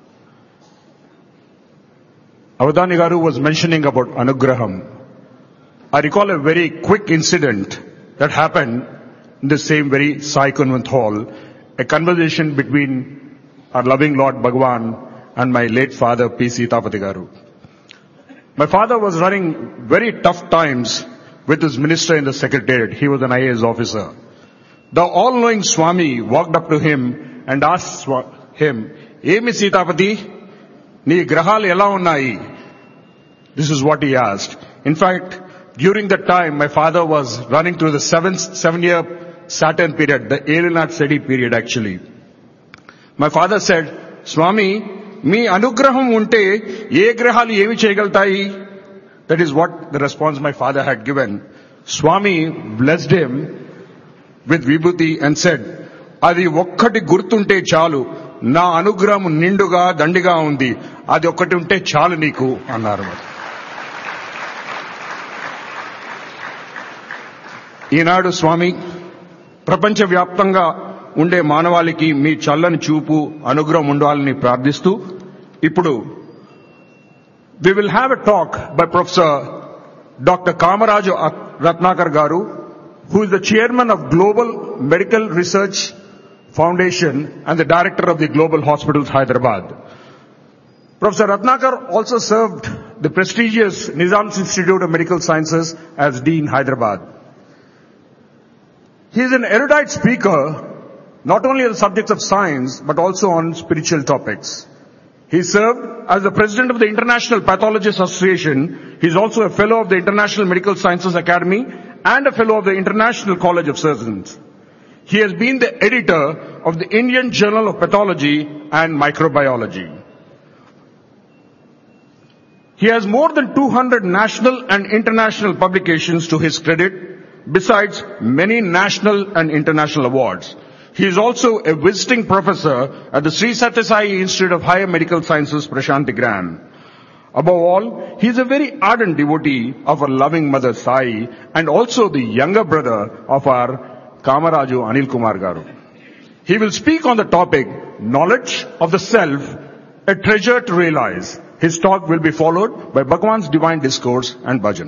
Avadani Garu was mentioning about Anugraham. I recall a very quick incident that happened in the same very Sai Convent Hall, a conversation between our loving Lord Bhagavan and my late father P. Sitapati Garu. My father was running very tough times with his minister in the secretariat. He was an IAS officer. The all-knowing Swami walked up to him and asked Swa- him, Emi Sitapati, నీ గ్రహాలు ఎలా ఉన్నాయి This is what he asked. In fact, during that time, my father was running through the seventh, seven-year Saturn period, the Elinat Sedi period actually. My father said, స్వామి మీ అనుగ్రహం ఉంటే ఏ గ్రహాలు ఏమి చేయగలుగుతాయి That is what the response my father had given. Swami blessed him with vibhuti and said, అది ఒక్కటి గుర్తుంటే చాలు నా అనుగ్రహం నిండుగా దండిగా ఉంది అది ఒక్కటి ఉంటే చాలు నీకు అన్నారు మరి. ఈనాడు స్వామి ప్రపంచవ్యాప్తంగా ఉండే మానవాళికి మీ చల్లని చూపు అనుగ్రహం ఉండాలని ప్రార్థిస్తూ ఇప్పుడు we will have a talk by professor doctor Kamaraju Ratnakar garu who is the chairman of Global Medical Research Foundation and the director of the Global Hospitals Hyderabad. Professor Ratnakar also served the prestigious Nizam Institute of Medical Sciences as Dean Hyderabad. He is an erudite speaker, not only on the subjects of science, but also on spiritual topics. He served as the president of the International Pathologist Association. He is also a fellow of the International Medical Sciences Academy and a fellow of the International College of Surgeons. He has been the editor of the Indian Journal of Pathology and Microbiology. He has more than 200 national and international publications to his credit, besides many national and international awards. He is also a visiting professor at the Sri Satyasai Institute of Higher Medical Sciences, Prashantigram. Above all, he is a very ardent devotee of our loving mother Sai and also the younger brother of our Kamaraju Anil Kumar Garu. He will speak on the topic, knowledge of the self, a treasure to realize. His talk will be followed by Bhagwan's divine discourse and bhajan.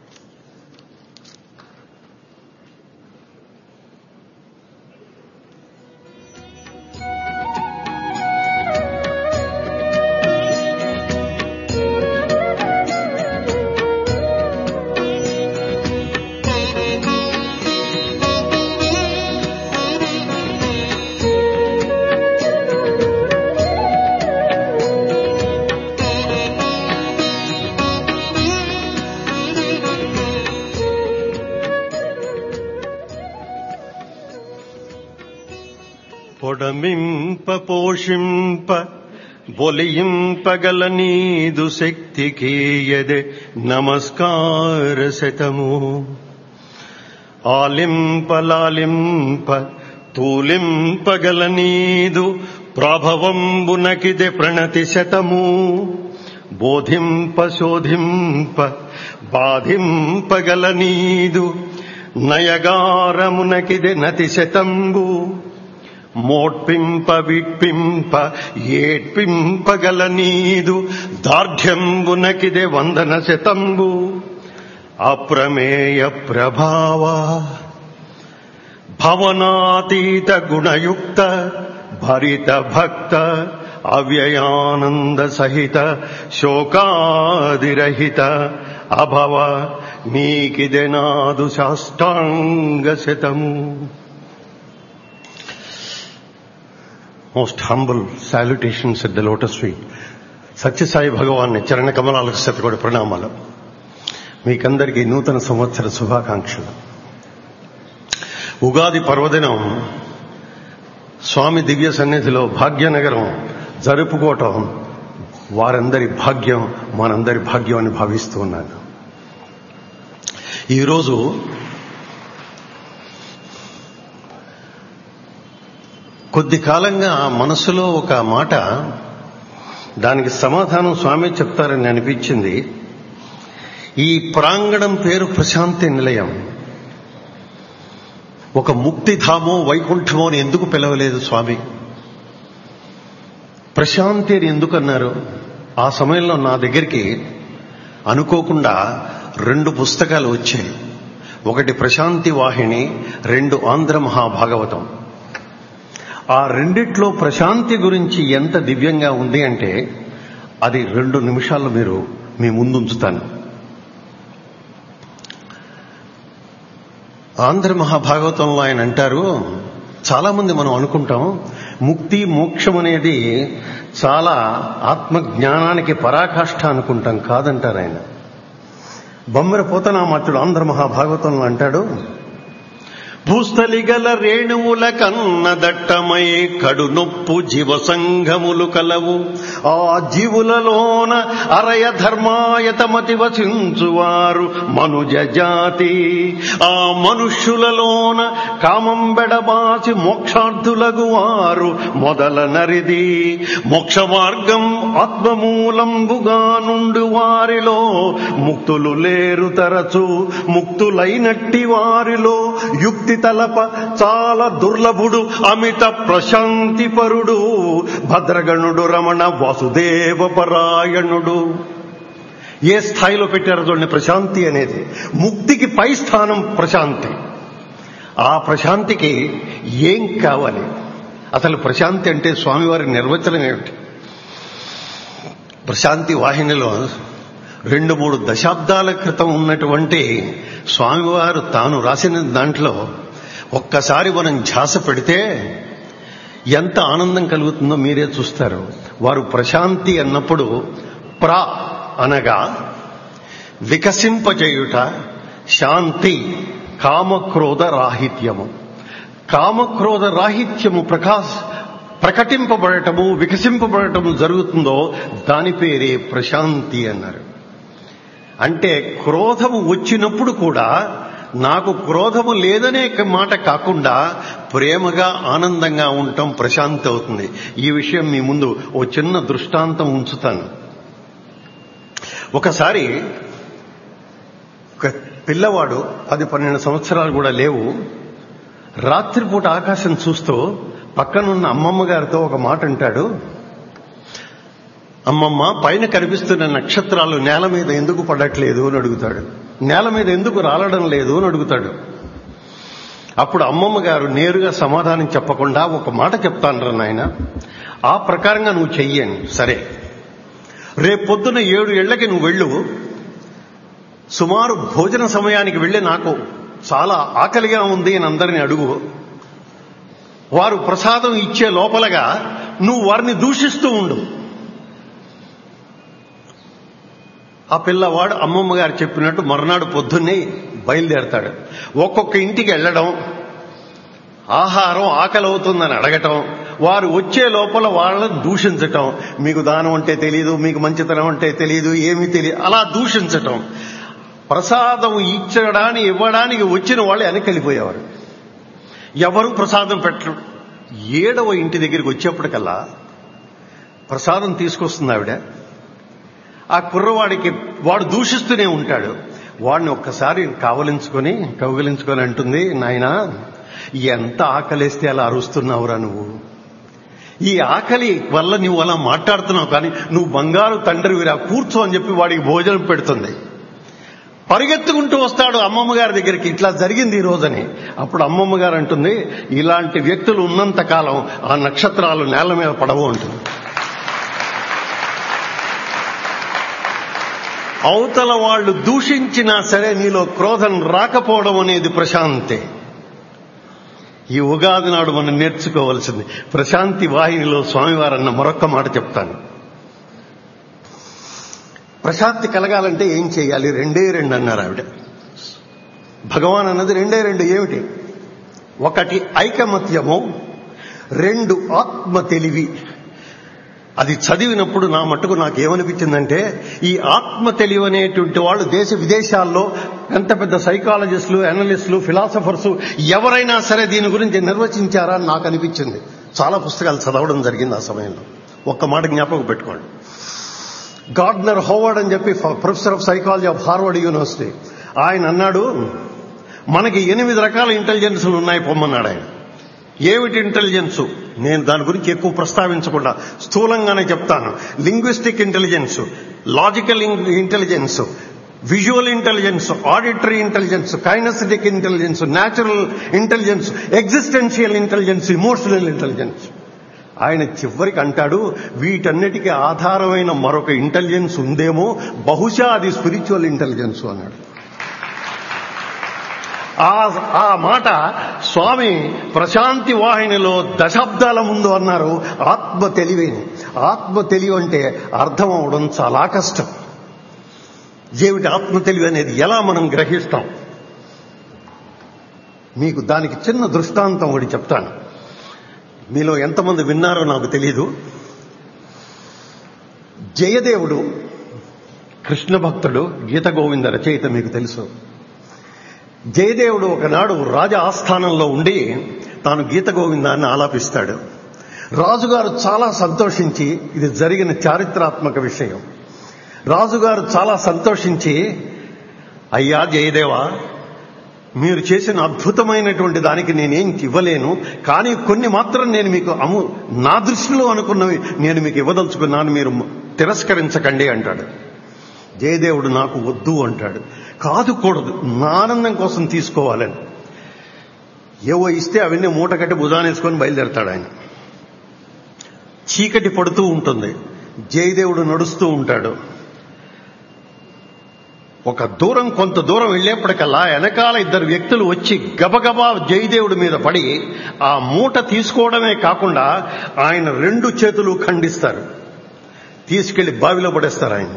పొడమింప పోషింప బొలియింపగల నీదు శక్తికేయదే నమస్కార శతము ఆలింపలాలింప తూలింపగల నీదు ప్రభవంబునకిదే ప్రణతి శతము బోధింప శోధింప బాధింపగల నీదు నయగారమునకిదే నతి శతంబు మోట్పింప విప్పింప ఏడ్పింపగల నీదు దార్ఢ్యంబునకిదే వందన శతంబు అప్రమేయ ప్రభావ భవనాతీత గుణయుక్త భరిత భక్త అవ్యయానంద సహిత శోకాదిరహిత అభవ నీకిదే నాదు శాష్టాంగ శతము most humble salutations at the lotus feet Sathya Sai Bhagavan చరణ కమలాలకు శతకోటి ప్రణామాలు మీకందరికీ నూతన సంవత్సర శుభాకాంక్షలు ఉగాది పర్వదినం స్వామి దివ్య సన్నిధిలో భాగ్యనగరం జరుపుకోవటం వారందరి భాగ్యం మనందరి భాగ్యం అని భావిస్తూ ఉన్నాను ఈరోజు కొద్ది కాలంగా మనసులో ఒక మాట దానికి సమాధానం స్వామి చెప్తారని అనిపించింది ఈ ప్రాంగణం పేరు ప్రశాంతి నిలయం ఒక ముక్తిధామో వైకుంఠమో అని ఎందుకు పిలవలేదు స్వామి ప్రశాంతి అని ఎందుకు అన్నారు ఆ సమయంలో నా దగ్గరికి అనుకోకుండా రెండు పుస్తకాలు వచ్చాయి ఒకటి ప్రశాంతి వాహిని రెండు ఆంధ్ర మహాభాగవతం ఆ రెండిట్లో ప్రశాంతి గురించి ఎంత దివ్యంగా ఉంది అంటే అది రెండు నిమిషాల్లో మీరు మీ ముందుంచుతాను ఆంధ్ర మహాభాగవతంలో ఆయన అంటారు చాలా మంది మనం అనుకుంటాం ముక్తి మోక్షం అనేది చాలా ఆత్మ జ్ఞానానికి పరాకాష్ఠ అనుకుంటాం కాదంటారు ఆయన బొమ్మర పోతనామాత్యుడు ఆంధ్ర మహాభాగవతంలో అంటాడు భూస్థలిగల రేణువుల కన్న దట్టమై కడునొప్పు జీవ సంఘములు కలవు ఆ జీవులలోన అరయ ధర్మాయతమతి వసించువారు మనుజ జాతి ఆ మనుష్యులలోన కామం బెడబాసి మోక్షార్థులగు వారు మొదల నరిది మోక్ష మార్గం ఆత్మమూలంబుగా నుండి వారిలో ముక్తులు లేరు తరచు ముక్తులైనట్టి వారిలో యుక్తి తలప చాలా దుర్లభుడు అమిత ప్రశాంతిపరుడు భద్రగణుడు రమణ వాసుదేవ పరాయణుడు ఏ స్థాయిలో పెట్టారో చూడండి ప్రశాంతి అనేది ముక్తికి పై స్థానం ప్రశాంతి ఆ ప్రశాంతికి ఏం కావాలి అసలు ప్రశాంతి అంటే స్వామివారి నిర్వచనం ఏమిటి ప్రశాంతి వాహినిలో రెండు మూడు దశాబ్దాల క్రితం ఉన్నటువంటి స్వామివారు తాను రాసిన దాంట్లో ఒక్కసారి మనం ధ్యాస పెడితే ఎంత ఆనందం కలుగుతుందో మీరే చూస్తారు వారు ప్రశాంతి అన్నప్పుడు ప్ర అనగా వికసింపచేయుట శాంతి కామక్రోధ రాహిత్యము కామక్రోధ రాహిత్యము ప్రకాశ ప్రకటింపబడటము వికసింపబడటము జరుగుతుందో దాని పేరే ప్రశాంతి అన్నారు అంటే క్రోధము వచ్చినప్పుడు కూడా నాకు క్రోధము లేదనే మాట కాకుండా ప్రేమగా ఆనందంగా ఉండటం ప్రశాంతి అవుతుంది ఈ విషయం మీ ముందు ఓ చిన్న దృష్టాంతం ఉంచుతాను ఒకసారి ఒక పిల్లవాడు పది పన్నెండు సంవత్సరాలు కూడా లేవు రాత్రిపూట ఆకాశం చూస్తూ పక్కనున్న అమ్మమ్మ గారితో ఒక మాట అంటాడు అమ్మమ్మ పైన కనిపిస్తున్న నక్షత్రాలు నేల మీద ఎందుకు పడట్లేదు అని అడుగుతాడు నేల మీద ఎందుకు రాలడం లేదు అని అడుగుతాడు అప్పుడు అమ్మమ్మ గారు నేరుగా సమాధానం చెప్పకుండా ఒక మాట చెప్తాను నాయన ఆ ప్రకారంగా నువ్వు చెయ్యండి సరే రేపొద్దున ఏడు ఏళ్లకి నువ్వు వెళ్ళు సుమారు భోజన సమయానికి వెళ్ళి నాకు చాలా ఆకలిగా ఉంది అని అందరిని అడుగు వారు ప్రసాదం ఇచ్చే లోపలగా నువ్వు వారిని దూషిస్తూ ఉండు ఆ పిల్లవాడు అమ్మమ్మ గారు చెప్పినట్టు మర్నాడు పొద్దున్నే బయలుదేరతాడు ఒక్కొక్క ఇంటికి వెళ్ళడం ఆహారం ఆకలి అవుతుందని అడగటం వారు వచ్చే లోపల వాళ్ళని దూషించటం మీకు దానం అంటే తెలియదు మీకు మంచితనం అంటే తెలియదు ఏమీ తెలియదు అలా దూషించటం ప్రసాదం ఇచ్చడానికి ఇవ్వడానికి వచ్చిన వాళ్ళు వెనకెళ్ళిపోయేవారు ఎవరు ప్రసాదం పెట్టరు ఏడవ ఇంటి దగ్గరికి వచ్చేప్పటికల్లా ప్రసాదం తీసుకొస్తుంది ఆవిడ ఆ కుర్రవాడికి వాడు దూషిస్తూనే ఉంటాడు వాడిని ఒక్కసారి కావలించుకొని కౌగిలించుకొని అంటుంది నాయనా ఎంత ఆకలేస్తే అలా అరుస్తున్నావురా నువ్వు ఈ ఆకలి వల్ల నువ్వు అలా మాట్లాడుతున్నావు కానీ నువ్వు బంగారు తండ్రివిరా కూర్చో అని చెప్పి వాడికి భోజనం పెడుతుంది పరిగెత్తుకుంటూ వస్తాడు అమ్మమ్మ గారి దగ్గరికి ఇట్లా జరిగింది ఈ రోజని అప్పుడు అమ్మమ్మ గారు అంటుంది ఇలాంటి వ్యక్తులు ఉన్నంత కాలం ఆ నక్షత్రాలు నేల మీద పడవు అంటుంది అవతల వాళ్ళు దూషించినా సరే నీలో క్రోధం రాకపోవడం అనేది ప్రశాంతే ఈ ఉగాది నాడు మనం నేర్చుకోవాల్సింది ప్రశాంతి వాహినిలో స్వామివారన్న మరొక్క మాట చెప్తాను ప్రశాంతి కలగాలంటే ఏం చేయాలి రెండే రెండు అన్నారు ఆవిడ భగవాన్ అన్నది రెండే రెండు ఏమిటి ఒకటి ఐకమత్యము రెండు ఆత్మ తెలివి అది చదివినప్పుడు నా మట్టుకు నాకు ఏమనిపించిందంటే ఈ ఆత్మ తెలివి అనేటువంటి వాళ్ళు దేశ విదేశాల్లో ఎంత పెద్ద సైకాలజిస్టులు అనలిస్టులు ఫిలాసఫర్స్ ఎవరైనా సరే దీని గురించి నిర్వచించారా అని నాకు అనిపించింది చాలా పుస్తకాలు చదవడం జరిగింది ఆ సమయంలో ఒక్క మాట జ్ఞాపకం పెట్టుకోండి గార్డ్నర్ హోవర్డ్ అని చెప్పి professor of psychology of Harvard university ఆయన అన్నాడు మనకి ఎనిమిది రకాల ఇంటెలిజెన్స్లు ఉన్నాయి పొమ్మన్నాడు ఆయన ఏమిటి ఇంటెలిజెన్స్ నేను దాని గురించి ఎక్కువ ప్రస్తావించకుండా స్థూలంగానే చెప్తాను linguistic intelligence logical intelligence visual intelligence auditory intelligence kinesthetic intelligence natural intelligence existential intelligence emotional intelligence ఆయన చివరికి అంటాడు వీటన్నిటికీ ఆధారమైన మరొక ఇంటెలిజెన్స్ ఉందేమో బహుశా అది స్పిరిచువల్ ఇంటెలిజెన్స్ అన్నాడు ఆ ఆ మాట స్వామి ప్రశాంతి వాహినిలో దశాబ్దాల ముందు అన్నారు ఆత్మ తెలివిని ఆత్మ తెలివి అంటే అర్థం అవడం చాలా కష్టం ఏమిటి ఆత్మ తెలివి అనేది ఎలా మనం గ్రహిస్తాం మీకు దానికి చిన్న దృష్టాంతం ఒకటి చెప్తాను మీలో ఎంతమంది విన్నారో నాకు తెలియదు జయదేవుడు కృష్ణ భక్తుడు గీత గోవింద రచయిత మీకు తెలుసు జయదేవుడు ఒకనాడు రాజ ఆస్థానంలో ఉండి తాను గీత గోవిందాన్ని ఆలాపిస్తాడు రాజుగారు చాలా సంతోషించి ఇది జరిగిన చారిత్రాత్మక విషయం రాజుగారు చాలా సంతోషించి అయ్యా జయదేవా మీరు చేసిన అద్భుతమైనటువంటి దానికి నేనేం ఇవ్వలేను కానీ కొన్ని మాత్రం నేను మీకు అము నా దృష్టిలో అనుకున్నవి నేను మీకు ఇవ్వదలుచుకున్నాను మీరు తిరస్కరించకండి అంటాడు జయదేవుడు నాకు వద్దు అంటాడు కాదు కూడదు నా ఆనందం కోసం తీసుకోవాలని ఏవో ఇస్తే అవన్నీ మూట కట్టి భుజానేసుకొని బయలుదేరతాడు ఆయన చీకటి పడుతూ ఉంటుంది జయదేవుడు నడుస్తూ ఉంటాడు ఒక దూరం కొంత దూరం వెళ్ళేప్పటికల్లా వెనకాల ఇద్దరు వ్యక్తులు వచ్చి గబగబా జయదేవుడి మీద పడి ఆ మూట తీసుకోవడమే కాకుండా ఆయన రెండు చేతులు ఖండిస్తారు తీసుకెళ్లి బావిలో పడేస్తారు ఆయన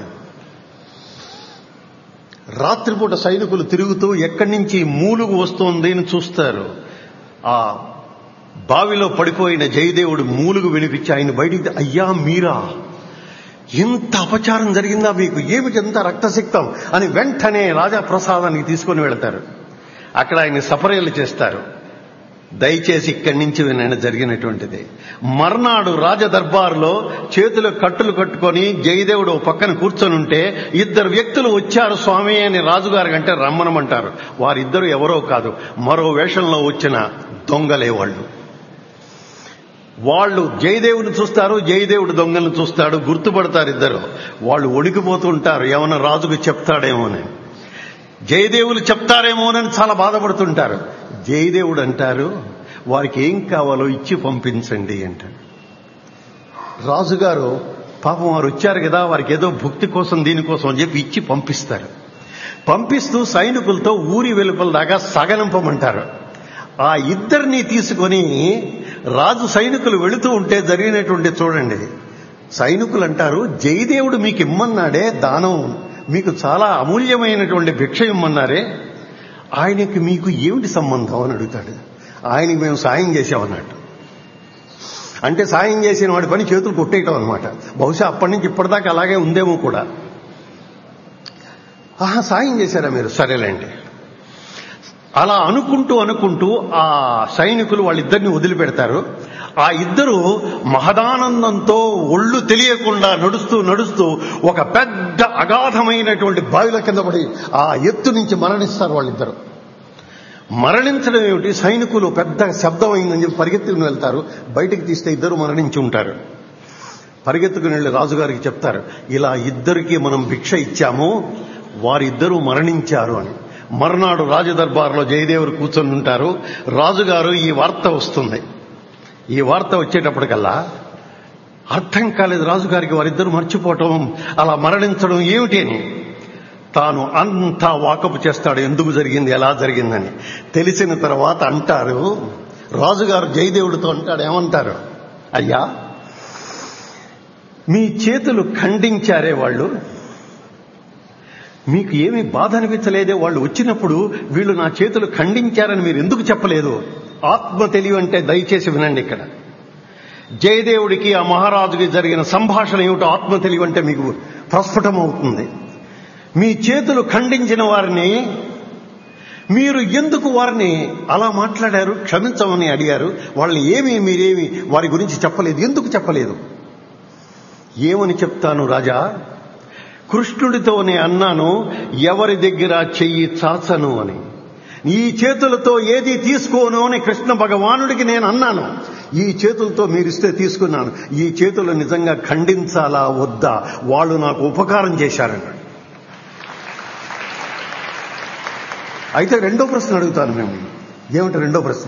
రాత్రిపూట సైనికులు తిరుగుతూ ఎక్కడి నుంచి మూలుగు వస్తోంది అని చూస్తారు ఆ బావిలో పడిపోయిన జయదేవుడు మూలుగు వినిపించి ఆయన బయటికి అయ్యా మీరా ఇంత అపచారం జరిగిందా మీకు ఏమిటి ఎంత రక్తసిక్తం అని వెంటనే రాజా ప్రసాదానికి తీసుకొని వెళతారు అక్కడ ఆయన సపరేలు చేస్తారు దయచేసి ఇక్కడి నుంచి వినండి జరిగినటువంటిది మర్నాడు రాజదర్బార్లో చేతులు కట్టులు కట్టుకొని జయదేవుడు ఓ పక్కన కూర్చొని ఉంటే ఇద్దరు వ్యక్తులు వచ్చారు స్వామి అని రాజుగారి కంటే రమ్మనమంటారు వారిద్దరు ఎవరో కాదు మరో వేషంలో వచ్చిన దొంగలే వాళ్ళు వాళ్ళు జయదేవుని చూస్తారు జయదేవుడు దొంగలను చూస్తాడు గుర్తుపడతారు ఇద్దరు వాళ్ళు వణికిపోతుంటారు ఏమన్నా రాజుకు చెప్తాడేమోనని జయదేవులు చెప్తారేమోనని చాలా బాధపడుతుంటారు జయదేవుడు అంటారు వారికి ఏం కావాలో ఇచ్చి పంపించండి అంటారు రాజుగారు పాపం వారు వచ్చారు కదా వారికి ఏదో భుక్తి కోసం దీనికోసం అని చెప్పి ఇచ్చి పంపిస్తారు పంపిస్తూ సైనికులతో ఊరి వెలుపల దాకా సగలింపమంటారు ఆ ఇద్దరిని తీసుకొని రాజు సైనికులు వెళుతూ ఉంటే జరిగినటువంటి చూడండి సైనికులు అంటారు జయదేవుడు మీకు ఇమ్మన్నాడే దానం మీకు చాలా అమూల్యమైనటువంటి భిక్ష ఇమ్మన్నారే ఆయనకి మీకు ఏమిటి సంబంధం అని అడుగుతాడు ఆయనకి మేము సాయం చేసామన్నట్టు అంటే సాయం చేసిన వాడి పని చేతులు కొట్టేయటం అనమాట బహుశా అప్పటి నుంచి ఇప్పటిదాకా అలాగే ఉందేమో కూడా ఆహా సాయం చేశారా మీరు సరేలేండి అలా అనుకుంటూ అనుకుంటూ ఆ సైనికులు వాళ్ళిద్దరిని వదిలిపెడతారు ఆ ఇద్దరు మహదానందంతో ఒళ్ళు తెలియకుండా నడుస్తూ నడుస్తూ ఒక పెద్ద అగాధమైనటువంటి బావిల కింద పడి ఆ ఎత్తు నుంచి మరణిస్తారు వాళ్ళిద్దరు మరణించడం ఏమిటి సైనికులు పెద్ద శబ్దం అయిందని చెప్పి పరిగెత్తుకుని వెళ్తారు బయటికి తీస్తే ఇద్దరు మరణించి ఉంటారు పరిగెత్తుకుని వెళ్ళి రాజుగారికి చెప్తారు ఇలా ఇద్దరికి మనం భిక్ష ఇచ్చాము వారిద్దరూ మరణించారు అని మర్నాడు రాజదర్బార్లో జయదేవుడు కూర్చొని ఉంటారు రాజుగారు ఈ వార్త వస్తుంది ఈ వార్త వచ్చేటప్పటికల్లా అర్థం కాలేదు రాజుగారికి వారిద్దరు మర్చిపోవటం అలా మరణించడం ఏమిటి అని తాను అంతా వాకపు చేస్తాడు ఎందుకు జరిగింది ఎలా జరిగిందని తెలిసిన తర్వాత అంటారు రాజుగారు జయదేవుడితో అంటాడు ఏమంటారు అయ్యా మీ చేతులు ఖండించారే వాళ్ళు మీకు ఏమీ బాధ అనిపించలేదే వాళ్ళు వచ్చినప్పుడు వీళ్ళు నా చేతులు ఖండించారని మీరు ఎందుకు చెప్పలేదు ఆత్మ తెలివి అంటే దయచేసి వినండి ఇక్కడ జయదేవుడికి ఆ మహారాజుకి జరిగిన సంభాషణ ఏమిటో ఆత్మ తెలివి అంటే మీకు ప్రస్ఫుటమవుతుంది మీ చేతులు ఖండించిన వారిని మీరు ఎందుకు వారిని అలా మాట్లాడారు క్షమించమని అడిగారు వాళ్ళని ఏమి మీరేమి వారి గురించి చెప్పలేదు ఎందుకు చెప్పలేదు ఏమని చెప్తాను రాజా కృష్ణుడితోనే అన్నాను ఎవరి దగ్గర చెయ్యి చాచను అని ఈ చేతులతో ఏది తీసుకోను అని కృష్ణ భగవానుడికి నేను అన్నాను ఈ చేతులతో మీరిస్తే తీసుకున్నాను ఈ చేతులు నిజంగా ఖండించాలా వద్దా వాళ్ళు నాకు ఉపకారం చేశారన్నాడు అయితే రెండో ప్రశ్న అడుగుతాను మేము ఏమిటి రెండో ప్రశ్న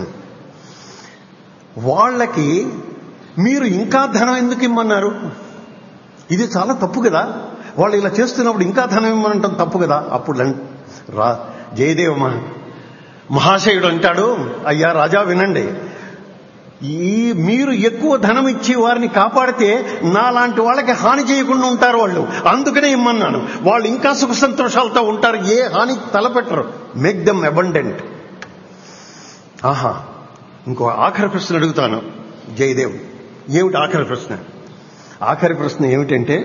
వాళ్ళకి మీరు ఇంకా ధనం ఎందుకు ఇమ్మన్నారు ఇది చాలా తప్పు కదా వాళ్ళు ఇలా చేస్తున్నప్పుడు ఇంకా ధనం ఇవ్వమంటాం తప్పు కదా అప్పుడు అన్- రా జయదేవ మహా- మహాశయుడు అంటాడు అయ్యా రాజా వినండి ఈ మీరు ఎక్కువ ధనం ఇచ్చి వారిని కాపాడితే నాలాంటి వాళ్ళకి హాని చేయకుండా ఉంటారు వాళ్ళు అందుకనే ఇమ్మన్నాను వాళ్ళు ఇంకా సుఖ సంతోషాలతో ఉంటారు ఏ హాని తలపెట్టరు మేక్ దెమ్ అబండెంట్ ఆహా ఇంకో ఆఖరి ప్రశ్న అడుగుతాను జయదేవ్ ఏమిటి ఆఖరి ప్రశ్న ఆఖరి ప్రశ్న ఏమిటంటే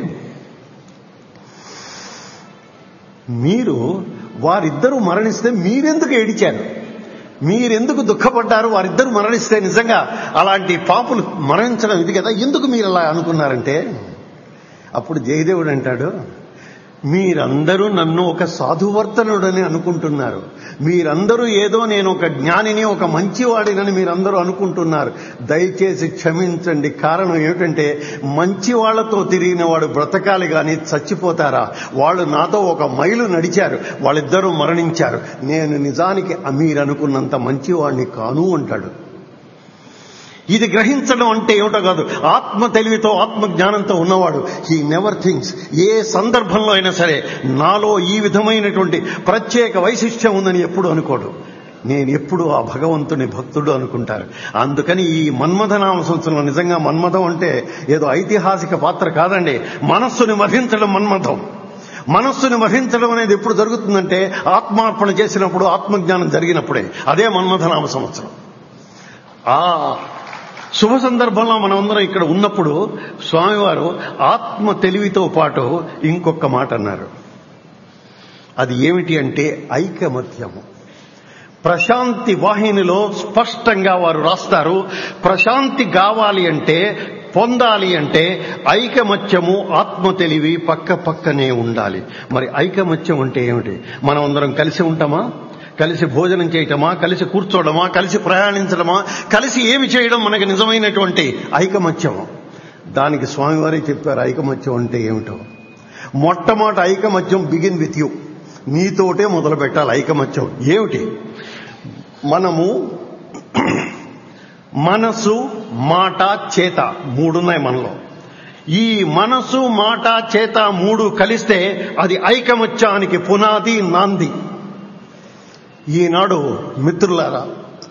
మీరు వారిద్దరూ మరణిస్తే మీరెందుకు ఏడిచారు మీరెందుకు దుఃఖపడ్డారు వారిద్దరు మరణిస్తే నిజంగా అలాంటి పాపులు మరణించడం ఇది కదా ఎందుకు మీరు అలా అనుకున్నారంటే అప్పుడు జయదేవుడు అంటాడు మీరందరూ నన్ను ఒక సాధువర్తనుడని అనుకుంటున్నారు మీరందరూ ఏదో నేను ఒక జ్ఞానిని ఒక మంచివాడినని మీరందరూ అనుకుంటున్నారు దయచేసి క్షమించండి కారణం ఏమిటంటే మంచి వాళ్లతో తిరిగిన వాడు బ్రతకాలి గాని చచ్చిపోతారా వాళ్ళు నాతో ఒక మైలు నడిచారు వాళ్ళిద్దరూ మరణించారు నేను నిజానికి మీరు అనుకున్నంత మంచివాడిని కాను అంటాడు ఇది గ్రహించడం అంటే ఏమిటో కాదు ఆత్మ తెలివితో ఆత్మ జ్ఞానంతో ఉన్నవాడు హీ నెవర్ థింగ్స్ ఏ సందర్భంలో అయినా సరే నాలో ఈ విధమైనటువంటి ప్రత్యేక వైశిష్ట్యం ఉందని ఎప్పుడు అనుకోడు నేను ఎప్పుడు ఆ భగవంతుని భక్తుడు అనుకుంటారు అందుకని ఈ మన్మథనామ సంవత్సరంలో నిజంగా మన్మథం అంటే ఏదో ఐతిహాసిక పాత్ర కాదండి మనస్సుని మధించడం మన్మథం మనస్సుని వహించడం అనేది ఎప్పుడు జరుగుతుందంటే ఆత్మార్పణ చేసినప్పుడు ఆత్మజ్ఞానం జరిగినప్పుడే అదే మన్మథనామ సంవత్సరం ఆ శుభ సందర్భంలో మనమందరం ఇక్కడ ఉన్నప్పుడు స్వామివారు ఆత్మ తెలివితో పాటు ఇంకొక మాట అన్నారు అది ఏమిటి అంటే ఐకమత్యము ప్రశాంతి వాహినిలో స్పష్టంగా వారు రాస్తారు ప్రశాంతి కావాలి అంటే పొందాలి అంటే ఐకమత్యము ఆత్మ తెలివి పక్క పక్కనే ఉండాలి మరి ఐకమత్యం అంటే ఏమిటి మనం అందరం కలిసి ఉంటామా కలిసి భోజనం చేయటమా కలిసి కూర్చోవడమా కలిసి ప్రయాణించడమా కలిసి ఏమి చేయడం మనకి నిజమైనటువంటి ఐకమత్యం దానికి స్వామివారే చెప్పారు ఐకమత్యం అంటే ఏమిటో మొట్టమొదటి ఐకమత్యం బిగిన్ విత్ యూ నీతోటే మొదలు పెట్టాలి ఐకమత్యం ఏమిటి మనము మనసు మాట చేత మూడున్నాయి మనలో ఈ మనసు మాట చేత మూడు కలిస్తే అది ఐకమత్యానికి పునాది నాంది ఈనాడు మిత్రులారా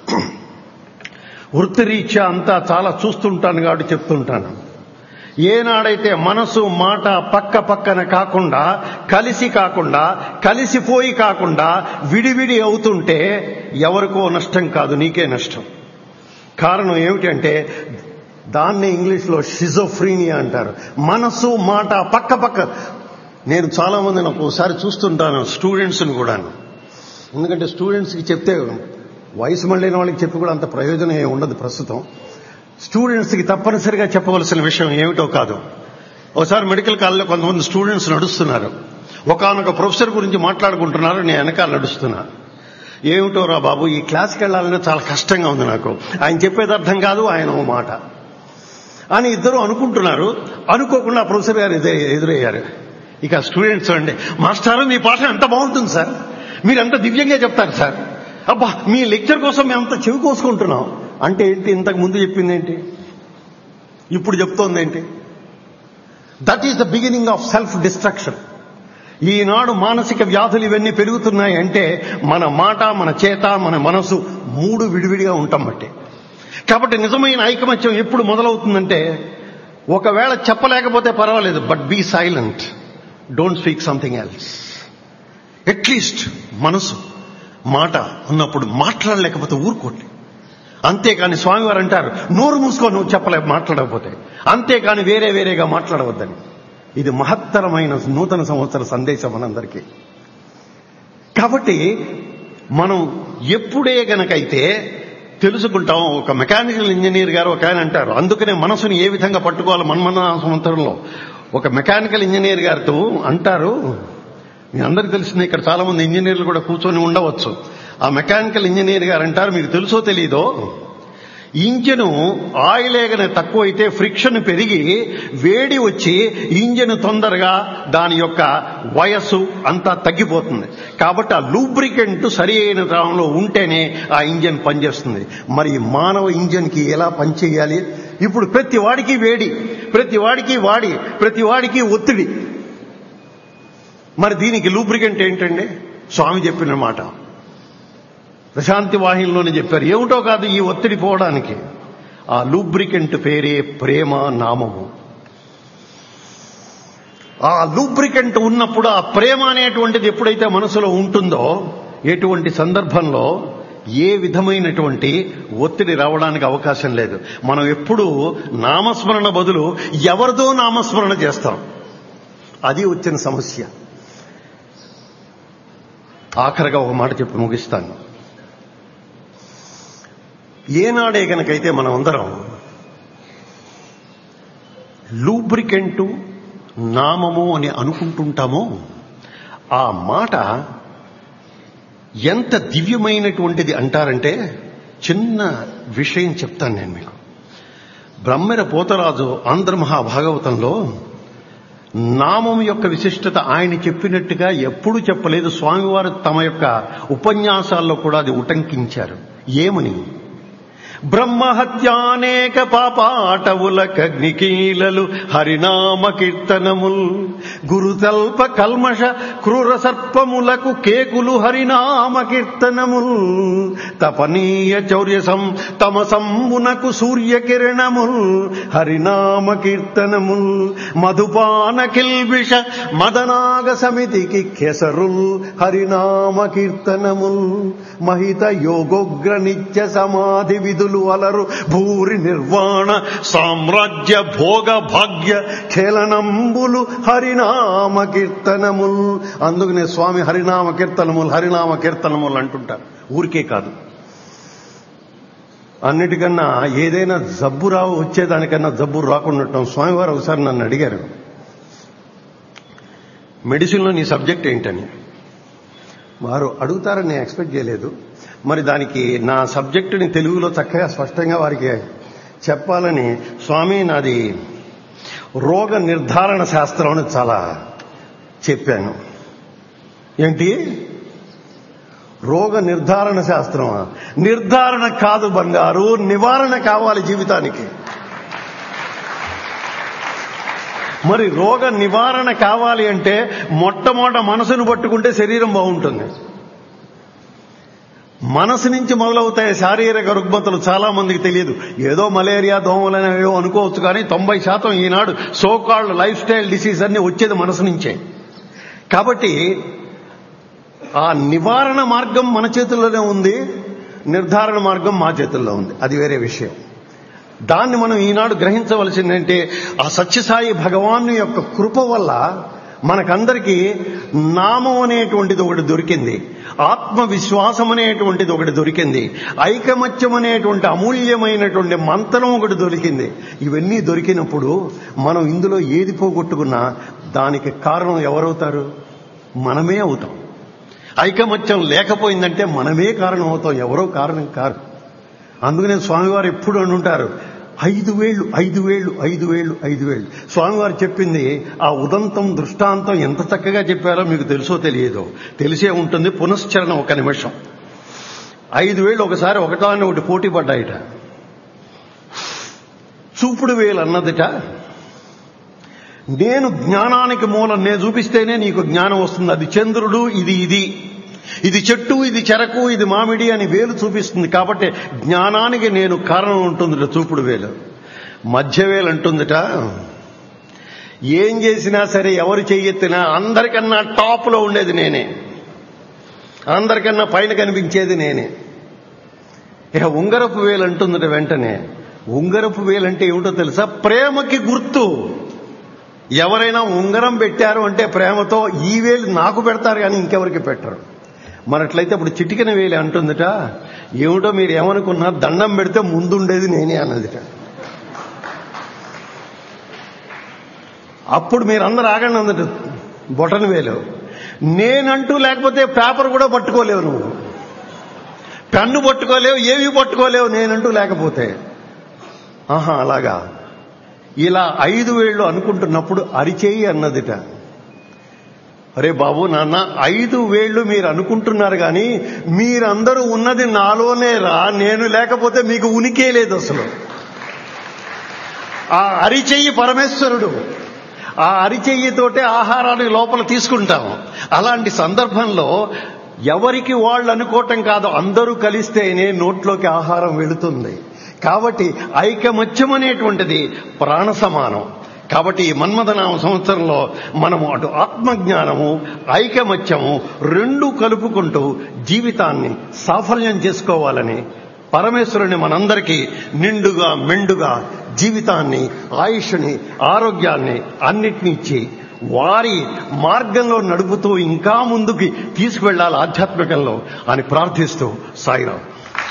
వృత్తిరీత్యా అంతా చాలా చూస్తుంటాను కాబట్టి చెప్తుంటాను ఏనాడైతే మనసు మాట పక్క పక్కన కాకుండా కలిసి కాకుండా కలిసిపోయి కాకుండా విడివిడి అవుతుంటే ఎవరికో నష్టం కాదు నీకే నష్టం కారణం ఏమిటంటే దాన్ని ఇంగ్లీష్లో షిజోఫ్రీనియా అంటారు మనసు మాట పక్క పక్క నేను చాలా మందిని ఒక్కోసారి చూస్తుంటాను స్టూడెంట్స్ని కూడాను ఎందుకంటే స్టూడెంట్స్కి చెప్తే వయసు మళ్ళిన వాళ్ళకి చెప్పి కూడా అంత ప్రయోజనం ఏమి ఉండదు ప్రస్తుతం స్టూడెంట్స్కి తప్పనిసరిగా చెప్పవలసిన విషయం ఏమిటో కాదు ఒకసారి మెడికల్ కాలేజ్లో కొంతమంది స్టూడెంట్స్ నడుస్తున్నారు ఒకనొక ప్రొఫెసర్ గురించి మాట్లాడుకుంటున్నారు నేను వెనకాల నడుస్తున్నా ఏమిటో రా బాబు ఈ క్లాస్కి వెళ్ళాలంటే చాలా కష్టంగా ఉంది నాకు ఆయన చెప్పేది అర్థం కాదు ఆయన ఓ మాట అని ఇద్దరు అనుకుంటున్నారు అనుకోకుండా ప్రొఫెసర్ గారు ఎదురు ఎదురయ్యారు ఇక స్టూడెంట్స్ అండి మాస్టారు మీ పాఠం ఎంత బాగుంటుంది సార్ మీరు ఎంత దివ్యంగా చెప్తారు సార్ అబ్బా మీ లెక్చర్ కోసం మేము అంత చెవి కోసుకుంటున్నాం అంటే ఏంటి ఇంతకు ముందు చెప్పింది ఏంటి ఇప్పుడు చెప్తోంది ఏంటి that is the beginning of self destruction ఈనాడు మానసిక వ్యాధులు ఇవన్నీ పెరుగుతున్నాయి అంటే మన మాట మన చేత మన మనసు మూడు విడివిడిగా ఉంటాం బట్టి కాబట్టి నిజమైన ఐకమత్యం ఎప్పుడు మొదలవుతుందంటే ఒకవేళ చెప్పలేకపోతే పర్వాలేదు but be silent don't speak something else at least మనసు మాట ఉన్నప్పుడు మాట్లాడలేకపోతే ఊరుకోండి అంతేకాని స్వామివారు అంటారు నోరు మూసుకో నువ్వు చెప్పలే మాట్లాడకపోతే అంతేకాని వేరే వేరేగా మాట్లాడవద్దని ఇది మహత్తరమైన నూతన సంవత్సర సందేశం మనందరికీ కాబట్టి మనం ఎప్పుడే గనకైతే తెలుసుకుంటాం ఒక మెకానికల్ ఇంజనీర్ గారు ఒక ఆయన అంటారు అందుకనే మనసుని ఏ విధంగా పట్టుకోవాలి మన్మన సంవత్సరంలో ఒక మెకానికల్ ఇంజనీర్ గారితో అంటారు మీ అందరికీ తెలిసింది ఇక్కడ చాలా మంది ఇంజనీర్లు కూడా కూర్చొని ఉండవచ్చు ఆ మెకానికల్ ఇంజనీర్ గారు అంటారు మీకు తెలుసో తెలీదో ఇంజను ఆయిల్ ఏగన తక్కువ అయితే ఫ్రిక్షన్ పెరిగి వేడి వచ్చి ఇంజన్ తొందరగా దాని యొక్క వయస్సు అంతా తగ్గిపోతుంది కాబట్టి ఆ లూబ్రికెంట్ సరి అయిన క్రమంలో ఉంటేనే ఆ ఇంజన్ పనిచేస్తుంది మరి మానవ ఇంజన్కి ఎలా పనిచేయాలి ఇప్పుడు ప్రతి వాడికి వేడి ప్రతి వాడికి వాడి ప్రతి వాడికి ఒత్తిడి మరి దీనికి లూబ్రికెంట్ ఏంటండి స్వామి చెప్పిన మాట ప్రశాంతి వాహినిలోనే చెప్పారు ఏమిటో కాదు ఈ ఒత్తిడి పోవడానికి ఆ లూబ్రికెంట్ పేరే ప్రేమ నామము ఆ లూబ్రికెంట్ ఉన్నప్పుడు ఆ ప్రేమ అనేటువంటిది ఎప్పుడైతే మనసులో ఉంటుందో ఎటువంటి సందర్భంలో ఏ విధమైనటువంటి ఒత్తిడి రావడానికి అవకాశం లేదు మనం ఎప్పుడూ నామస్మరణ బదులు ఎవరిదో నామస్మరణ చేస్తాం అది వచ్చిన సమస్య ఆఖరిగా ఒక మాట చెప్పి ముగిస్తాను ఏనాడే కనుకైతే మనం అందరం లూబ్రికెంటు నామము అని అనుకుంటుంటామో ఆ మాట ఎంత దివ్యమైనటువంటిది అంటారంటే చిన్న విషయం చెప్తాను నేను మీకు బ్రహ్మెర పోతరాజు ఆంధ్ర మహాభాగవతంలో నామం యొక్క విశిష్టత ఆయన చెప్పినట్టుగా ఎప్పుడు చెప్పలేదు స్వామివారు తమ యొక్క ఉపన్యాసాల్లో కూడా అది ఉటంకించారు ఏమని బ్రహ్మహత్యానేక పాపాటవుల కగ్నికీలలు హరినామ కీర్తనముల్ గురుతల్ప కల్మష క్రూర సర్పములకు కేకులు హరినామ కీర్తనముల్ తపనీయ చౌర్యసం తమసంబునకు సూర్యకిరణముల్ హరినామ కీర్తనముల్ మధుపాన కిల్బిష మదనాగ సమితికి కెసరుల్ హరినామ కీర్తనముల్ మహిత యోగోగ్ర నిత్య సమాధి విధులు అలరు భూరి నిర్వాణ సామ్రాజ్య భోగ భాగ్య ఖేళనంబులు హరినామ కీర్తనముల్ అందుకనే స్వామి హరినామ కీర్తనములు హరినామ కీర్తనములు అంటుంటారు ఊరికే కాదు అన్నిటికన్నా ఏదైనా జబ్బు రావు వచ్చేదానికన్నా జబ్బు రాకుండా స్వామివారు ఒకసారి నన్ను అడిగారు మెడిసిన్లో నీ సబ్జెక్ట్ ఏంటని వారు అడుగుతారని నేను ఎక్స్పెక్ట్ చేయలేదు మరి దానికి నా సబ్జెక్టుని తెలుగులో చక్కగా స్పష్టంగా వారికి చెప్పాలని స్వామి నాది రోగ నిర్ధారణ శాస్త్రం అని చాలా చెప్పాను ఏంటి రోగ నిర్ధారణ శాస్త్రమా నిర్ధారణ కాదు బంగారు నివారణ కావాలి జీవితానికి మరి రోగ నివారణ కావాలి అంటే మొట్టమొదట మనసును పట్టుకుంటే శరీరం బాగుంటుంది మనసు నుంచి మొదలవుతాయి శారీరక రుగ్మతలు చాలా మందికి తెలియదు ఏదో మలేరియా దోమలనే ఏదో అనుకోవచ్చు కానీ తొంభై శాతం ఈనాడు సోకాల్డ్ లైఫ్ స్టైల్ డిసీజ్ అన్ని వచ్చేది మనసు నుంచే కాబట్టి ఆ నివారణ మార్గం మన చేతుల్లోనే ఉంది నిర్ధారణ మార్గం మా చేతుల్లో ఉంది అది వేరే విషయం దాన్ని మనం ఈనాడు గ్రహించవలసిందంటే ఆ సత్యసాయి భగవాను యొక్క కృప వల్ల మనకందరికీ నామం అనేటువంటిది ఒకటి దొరికింది ఆత్మవిశ్వాసం అనేటువంటిది ఒకటి దొరికింది ఐకమత్యం అనేటువంటి అమూల్యమైనటువంటి మంత్రం ఒకటి దొరికింది ఇవన్నీ దొరికినప్పుడు మనం ఇందులో ఏది పోగొట్టుకున్నా దానికి కారణం ఎవరవుతారు మనమే అవుతాం ఐకమత్యం లేకపోయిందంటే మనమే కారణం అవుతాం ఎవరో కారణం కారు అందుకనే స్వామివారు ఎప్పుడు అంటుంటారు ఐదు వేళ్ళు ఐదు వేళ్ళు ఐదు వేళ్ళు ఐదు వేళ్ళు స్వామివారు చెప్పింది ఆ ఉదంతం దృష్టాంతం ఎంత చక్కగా చెప్పారో మీకు తెలుసో తెలియదో తెలిసే ఉంటుంది పునశ్చరణ ఒక నిమిషం ఐదు వేళ్ళు ఒకసారి ఒకటాన్ని ఒకటి పోటీ పడ్డాయిట చూపుడు వేలు అన్నదిట నేను జ్ఞానానికి మూలం నేను చూపిస్తేనే నీకు జ్ఞానం వస్తుంది అది చంద్రుడు ఇది ఇది ఇది చెట్టు ఇది చెరకు ఇది మామిడి అని వేలు చూపిస్తుంది కాబట్టి జ్ఞానానికి నేను కారణం ఉంటుందిట చూపుడు వేలు మధ్య వేలు అంటుందిట ఏం చేసినా సరే ఎవరు చెయ్యెత్తినా అందరికన్నా టాప్లో ఉండేది నేనే అందరికన్నా పైన కనిపించేది నేనే ఇక ఉంగరపు వేలు అంటుందిట వెంటనే ఉంగరపు వేలు అంటే ఏమిటో తెలుసా ప్రేమకి గుర్తు ఎవరైనా ఉంగరం పెట్టారు అంటే ప్రేమతో ఈ వేలు నాకు పెడతారు కానీ ఇంకెవరికి పెట్టరు మరి అట్లయితే ఇప్పుడు చిటికిన వేలి అంటుందిట ఏమిటో మీరు ఏమనుకున్నా దండం పెడితే ముందుండేది నేనే అన్నదిట అప్పుడు మీరందరూ ఆగండి అందట బొటన వేలు నేనంటూ లేకపోతే పేపర్ కూడా పట్టుకోలేవు నువ్వు పెన్ను పట్టుకోలేవు ఏవి పట్టుకోలేవు నేనంటూ లేకపోతే ఆహా అలాగా ఇలా ఐదు వేళ్ళు అనుకుంటున్నప్పుడు అరిచేయి అన్నదిట అరే బాబు నాన్న ఐదు వేళ్ళు మీరు అనుకుంటున్నారు కానీ మీరందరూ ఉన్నది నాలోనే రా నేను లేకపోతే మీకు ఉనికే లేదు అసలు ఆ అరిచెయ్యి పరమేశ్వరుడు ఆ అరిచెయ్యితోటే ఆహారాన్ని లోపల తీసుకుంటాం అలాంటి సందర్భంలో ఎవరికి వాళ్ళు అనుకోవటం కాదు అందరూ కలిస్తేనే నోట్లోకి ఆహారం వెళుతుంది కాబట్టి ఐకమత్యం అనేటువంటిది ప్రాణ సమానం కాబట్టి ఈ మన్మథనామ సంవత్సరంలో మనము అటు ఆత్మజ్ఞానము ఐకమత్యము రెండు కలుపుకుంటూ జీవితాన్ని సాఫల్యం చేసుకోవాలని పరమేశ్వరుని మనందరికీ నిండుగా మెండుగా జీవితాన్ని ఆయుష్ని ఆరోగ్యాన్ని అన్నిటినీ ఇచ్చి వారి మార్గంలో నడుపుతూ ఇంకా ముందుకి తీసుకువెళ్ళాలి ఆధ్యాత్మికంలో అని ప్రార్థిస్తూ సాయిరాం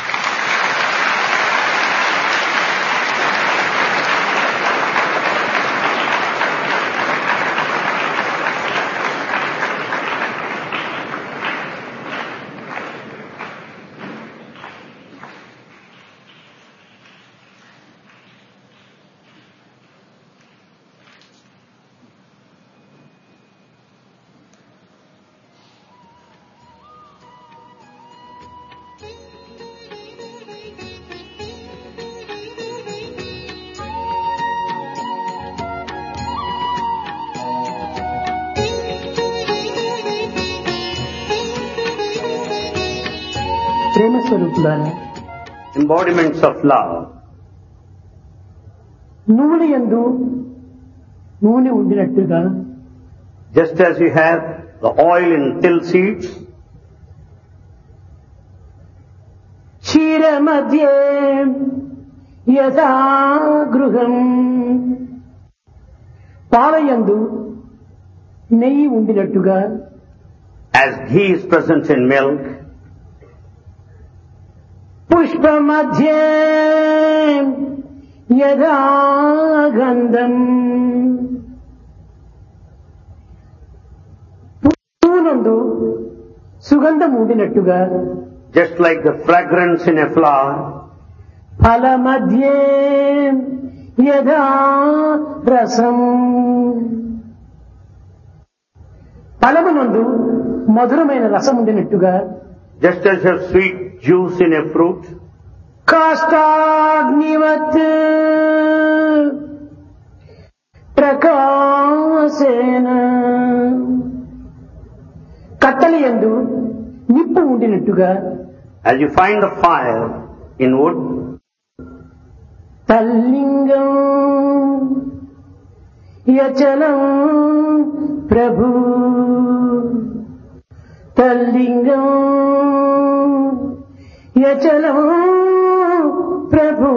ప్రేమ స్వరూపులారా embodiments of love. నువ్వుల యందు నూనె ఉండినట్టుగా Just as you have the oil in till seeds, క్షీర మధ్యే యథా గృహం పాలయందు నెయ్యి ఉండినట్టుగా as ghee is present in milk, Pushpa మధ్యే యథా గంధం పువ్వునందు సుగంధం ఉండినట్టుగా just like the fragrance in a flower, ఫల మధ్యే యథా రసం ఫలమునందు మధురమైన రసం ఉండినట్టుగా just as you have sweet juice in a fruit, కాష్టాగ్నివత్ ప్రకాశేన కట్టలి యందు నిప్పు ఉండినట్టుగా as you find the fire in wood, తల్లింగం యచలం ప్రభు తల్లింగం యచలం ప్రభు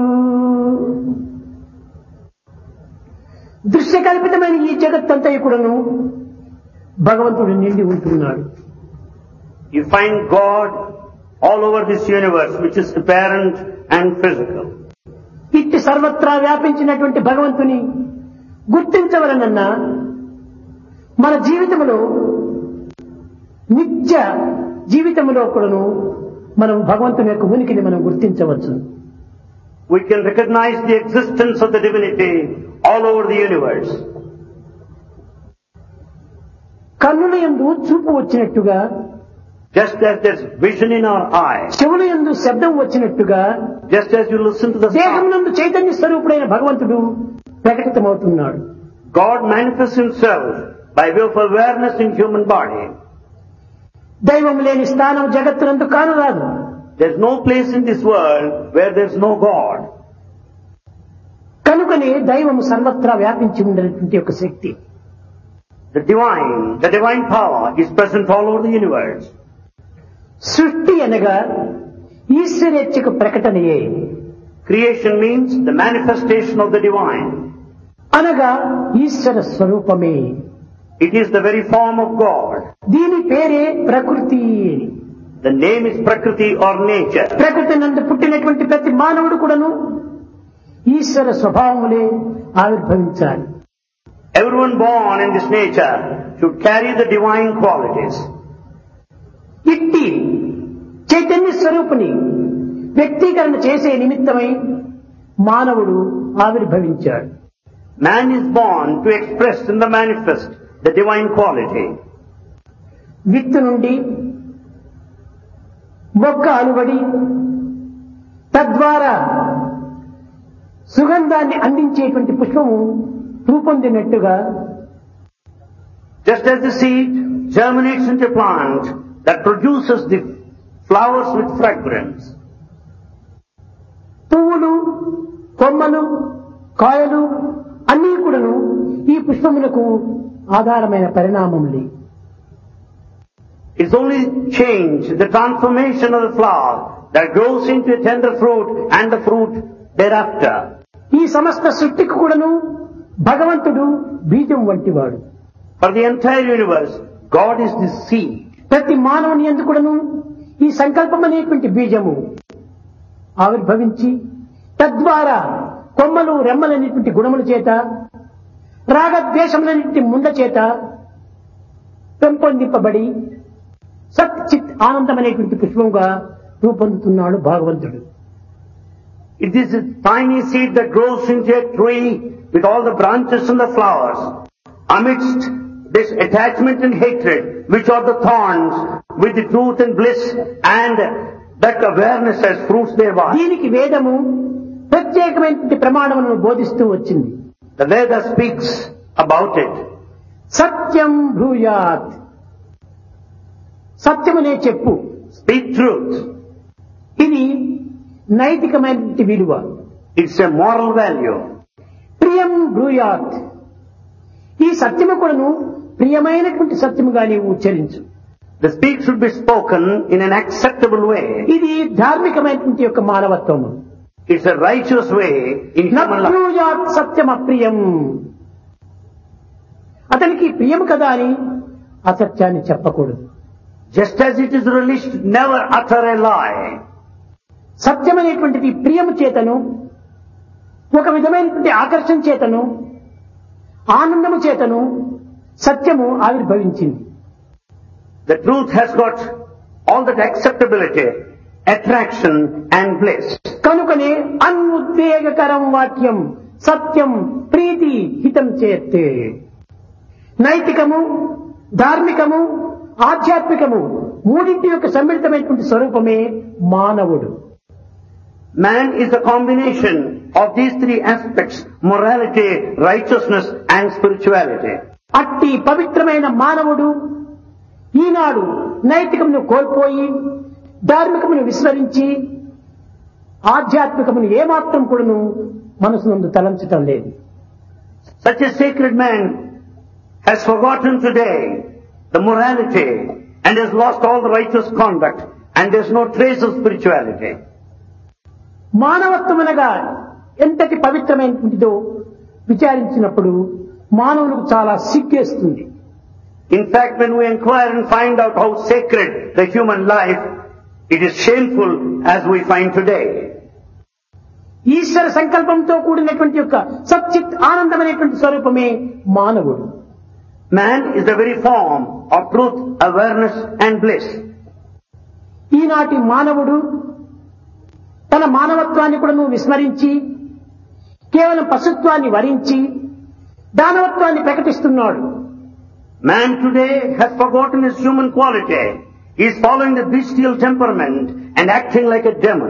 దృశ్యకల్పితమైన ఈ జగత్తంతా కూడాను భగవంతుడు నిండి ఉంటున్నాడు you find God all over this universe, which is apparent and physical. ఇట్టి సర్వత్రా వ్యాపించినటువంటి భగవంతుని గుర్తించవలనన్నా మన జీవితంలో నిత్య జీవితంలో కూడాను మనం భగవంతుని యొక్క ఉనికిని మనం గుర్తించవచ్చు We can recognize the existence of the divinity all over the universe. కన్నుల యందు చూపు వచ్చినట్టుగా Just as there's vision in our eye, చెవుల యందు శబ్దం వచ్చినట్టుగా just as you listen to the దేహం sound, నందు చైతన్య స్వరూపుడైన భగవంతుడు ప్రకటితమవుతున్నాడు God manifests himself by way of awareness in human body. దైవం లేని స్థానం జగత్తునందు కానరాదు There's no place in this world where there's no God. కనుకనే దైవము సర్వత్రా వ్యాపించి ఉండేటువంటి ఒక శక్తి The divine, the divine power is present all over the universe. సృష్టి అనగా ఈశ్వరేచ్ఛకు ప్రకటనయే Creation means the manifestation of the divine. అనగా ఈశ్వర స్వరూపమే It is the very form of God. దీని పేరే ప్రకృతి The name is Prakriti or nature. ప్రకృతి నందు పుట్టినటువంటి ప్రతి మానవుడు కూడాను ఈశ్వర స్వభావములే ఆవిర్భవించాలి Everyone born in this nature should carry the divine qualities. ఇట్టి చైతన్య స్వరూపుని వ్యక్తీకరణ చేసే నిమిత్తమై మానవుడు ఆవిర్భవించాడు Man is born to express in the manifest the divine quality. విత్తు నుండి మొక్క అలువడి తద్వారా సుగంధాన్ని అందించేటువంటి పుష్పము రూపొందినట్టుగా Just as the seed germinates into a plant that produces the flowers with fragrance. పువ్వులు కొమ్మలు కాయలు అన్నీ కూడాను ఈ పుష్పములకు ఆధారమైన పరిణామములే It's only change, the transformation of the flower that grows into a tender fruit and the fruit thereafter. ఈ సమస్త సృష్టికి కూడాను భగవంతుడు బీజం వంటివాడు For the entire universe, God is the seed. ప్రతి మానవుని ఎందుకుడను ఈ సంకల్పం అనేటువంటి బీజము ఆవిర్భవించి తద్వారా కొమ్మలు రెమ్మలనేటువంటి గుణముల చేత రాగద్వేషములనేటువంటి ముండ చేత పెంపొందింపబడి సత్ చిత్ ఆనందం అనేటువంటి పుష్పంగా రూపొందుతున్నాడు భగవంతుడు It is a tiny seed that grows into a tree with all the branches and the flowers. Amidst this attachment and hatred, which are the thorns, with the truth and bliss and that awareness as fruits thereby. దీనికి వేదము ప్రత్యేకమైనటువంటి ప్రమాణములను బోధిస్తూ వచ్చింది The Veda speaks about it. సత్యం భూయాత్ సత్యమునే చెప్పు Speak truth. ఇది నైతికమైనటువంటి విలువ It's a moral value. ప్రియం బ్రూయాత్ ఈ సత్యము కూడాను ప్రియమైనటువంటి సత్యముగా నీవు ఉచ్చరించు The speak should be spoken in an acceptable way. ఇది ధార్మికమైనటువంటి యొక్క మానవత్వము It's a righteous way in human life. నూయాత్ సత్యం అప్రియం అతనికి ప్రియం కదా అని అసత్యాన్ని చెప్పకూడదు Just as it is released, never utter a lie. సత్యం అనేటువంటిది ప్రియము చేతను ఒక విధమైనటువంటి ఆకర్షణ చేతను ఆనందము చేతను సత్యము ఆవిర్భవించింది The truth has got all that acceptability, attraction and bliss. కనుకనే అనుద్వేగకరం వాక్యం సత్యం ప్రీతి హితం చేస్తే నైతికము ధార్మికము ఆధ్యాత్మికము మూడింటి యొక్క సమ్మిళితమైనటువంటి స్వరూపమే మానవుడు Man is a combination of these three aspects, morality, righteousness and spirituality. అట్టి పవిత్రమైన మానవుడు ఈనాడు నైతికమును కోల్పోయి ధార్మికమును విస్మరించి ఆధ్యాత్మికమును ఏమాత్రం కూడాను మనసునందు తలంచటం లేదు Such a sacred man has forgotten today the morality and has lost all the righteous conduct and there's no trace of spirituality. మానవత్వం అనగా ఎంతటి పవిత్రమైనటువంటిదో విచారించినప్పుడు మానవులకు చాలా సిగ్గేస్తుంది In fact, when we inquire and find out how sacred the human life, it is shameful as we find today. ఈశ్వర సంకల్పంతో కూడినటువంటి యొక్క సచ్చిత్ ఆనందమైనటువంటి స్వరూపమే మానవుడు Man is the very form of truth, awareness and bliss. ఈనాటి మానవుడు తన మానవత్వాన్ని కూడా నువ్వు విస్మరించి కేవలం పశుత్వాన్ని వరించి దానవత్వాన్ని ప్రకటిస్తున్నాడు Man today has forgotten his human quality. He is following the bestial temperament and acting like a demon.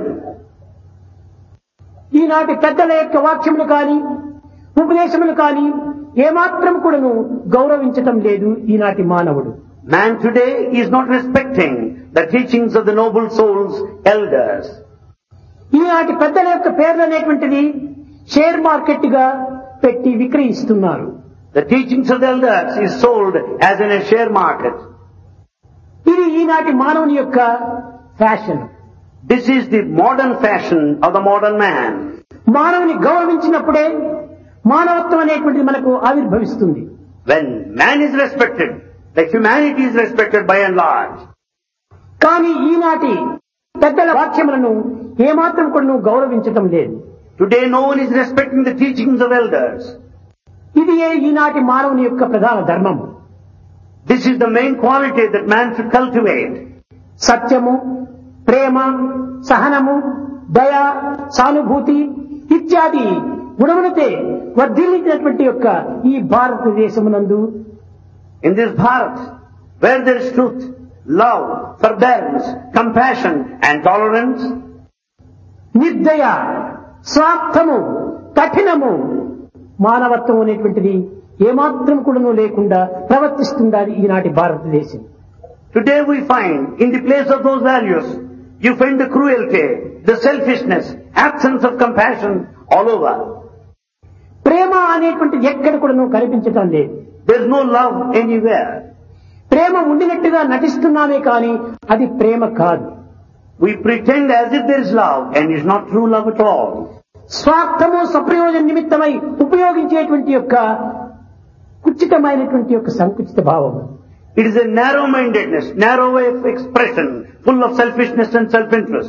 ఈనాటి పెద్దల యొక్క వాక్యములు కాని ఉపదేశములు కాని ఏమాత్రం కూడాను గౌరవించటం లేదు ఈనాటి మానవుడు Man today is not respecting the teachings of the noble souls, elders. ఈనాటి పెద్దల యొక్క పేర్లు అనేటువంటిది షేర్ మార్కెట్ గా పెట్టి విక్రయిస్తున్నారు The teachings of the elders is sold as in a share market. ఇది ఈనాటి మానవుని యొక్క fashion This is the modern fashion of the modern man. మానవుని గౌరవించినప్పుడే మానవత్వం అనేటువంటిది మనకు ఆవిర్భవిస్తుంది When man is respected, the humanity is respected by and large. కానీ ఈనాటి పెద్దల వాక్యములను ఏమాత్రం కూడా నువ్వు గౌరవించటం లేదు Today no one is respecting the teachings of elders. ఇది ఏ ఈనాటి మానవుని యొక్క ప్రధాన ధర్మం This is the main quality that man should cultivate. సత్యము ప్రేమ సహనము దయ సానుభూతి ఇత్యాది గుణములతే వర్ధిల్లించినటువంటి యొక్క ఈ భారతదేశమునందు In this Bharat, where there is truth, love, forbearance, compassion and tolerance, నిర్దయ స్వార్థము కఠినము మానవత్వం అనేటువంటిది ఏమాత్రం కూడాను లేకుండా ప్రవర్తిస్తుండాలి ఈనాటి భారతదేశం today we find in the place of those values, you find the cruelty, the selfishness, absence of compassion all over. ప్రేమ అనేటువంటిది ఎక్కడ కూడా కనిపించటం లేదు There's no love anywhere. ప్రేమ ఉండినట్టుగా నటిస్తున్నామే కానీ అది ప్రేమ కాదు We pretend as if there is love and it's not true love at all. స్వార్థము సప్రయోజన నిమిత్తమై ఉపయోగించేటువంటి యొక్క కుచితమైనటువంటి యొక్క సంకుచిత భావం It is a narrow-mindedness, narrow way of expression, full of selfishness and self-interest.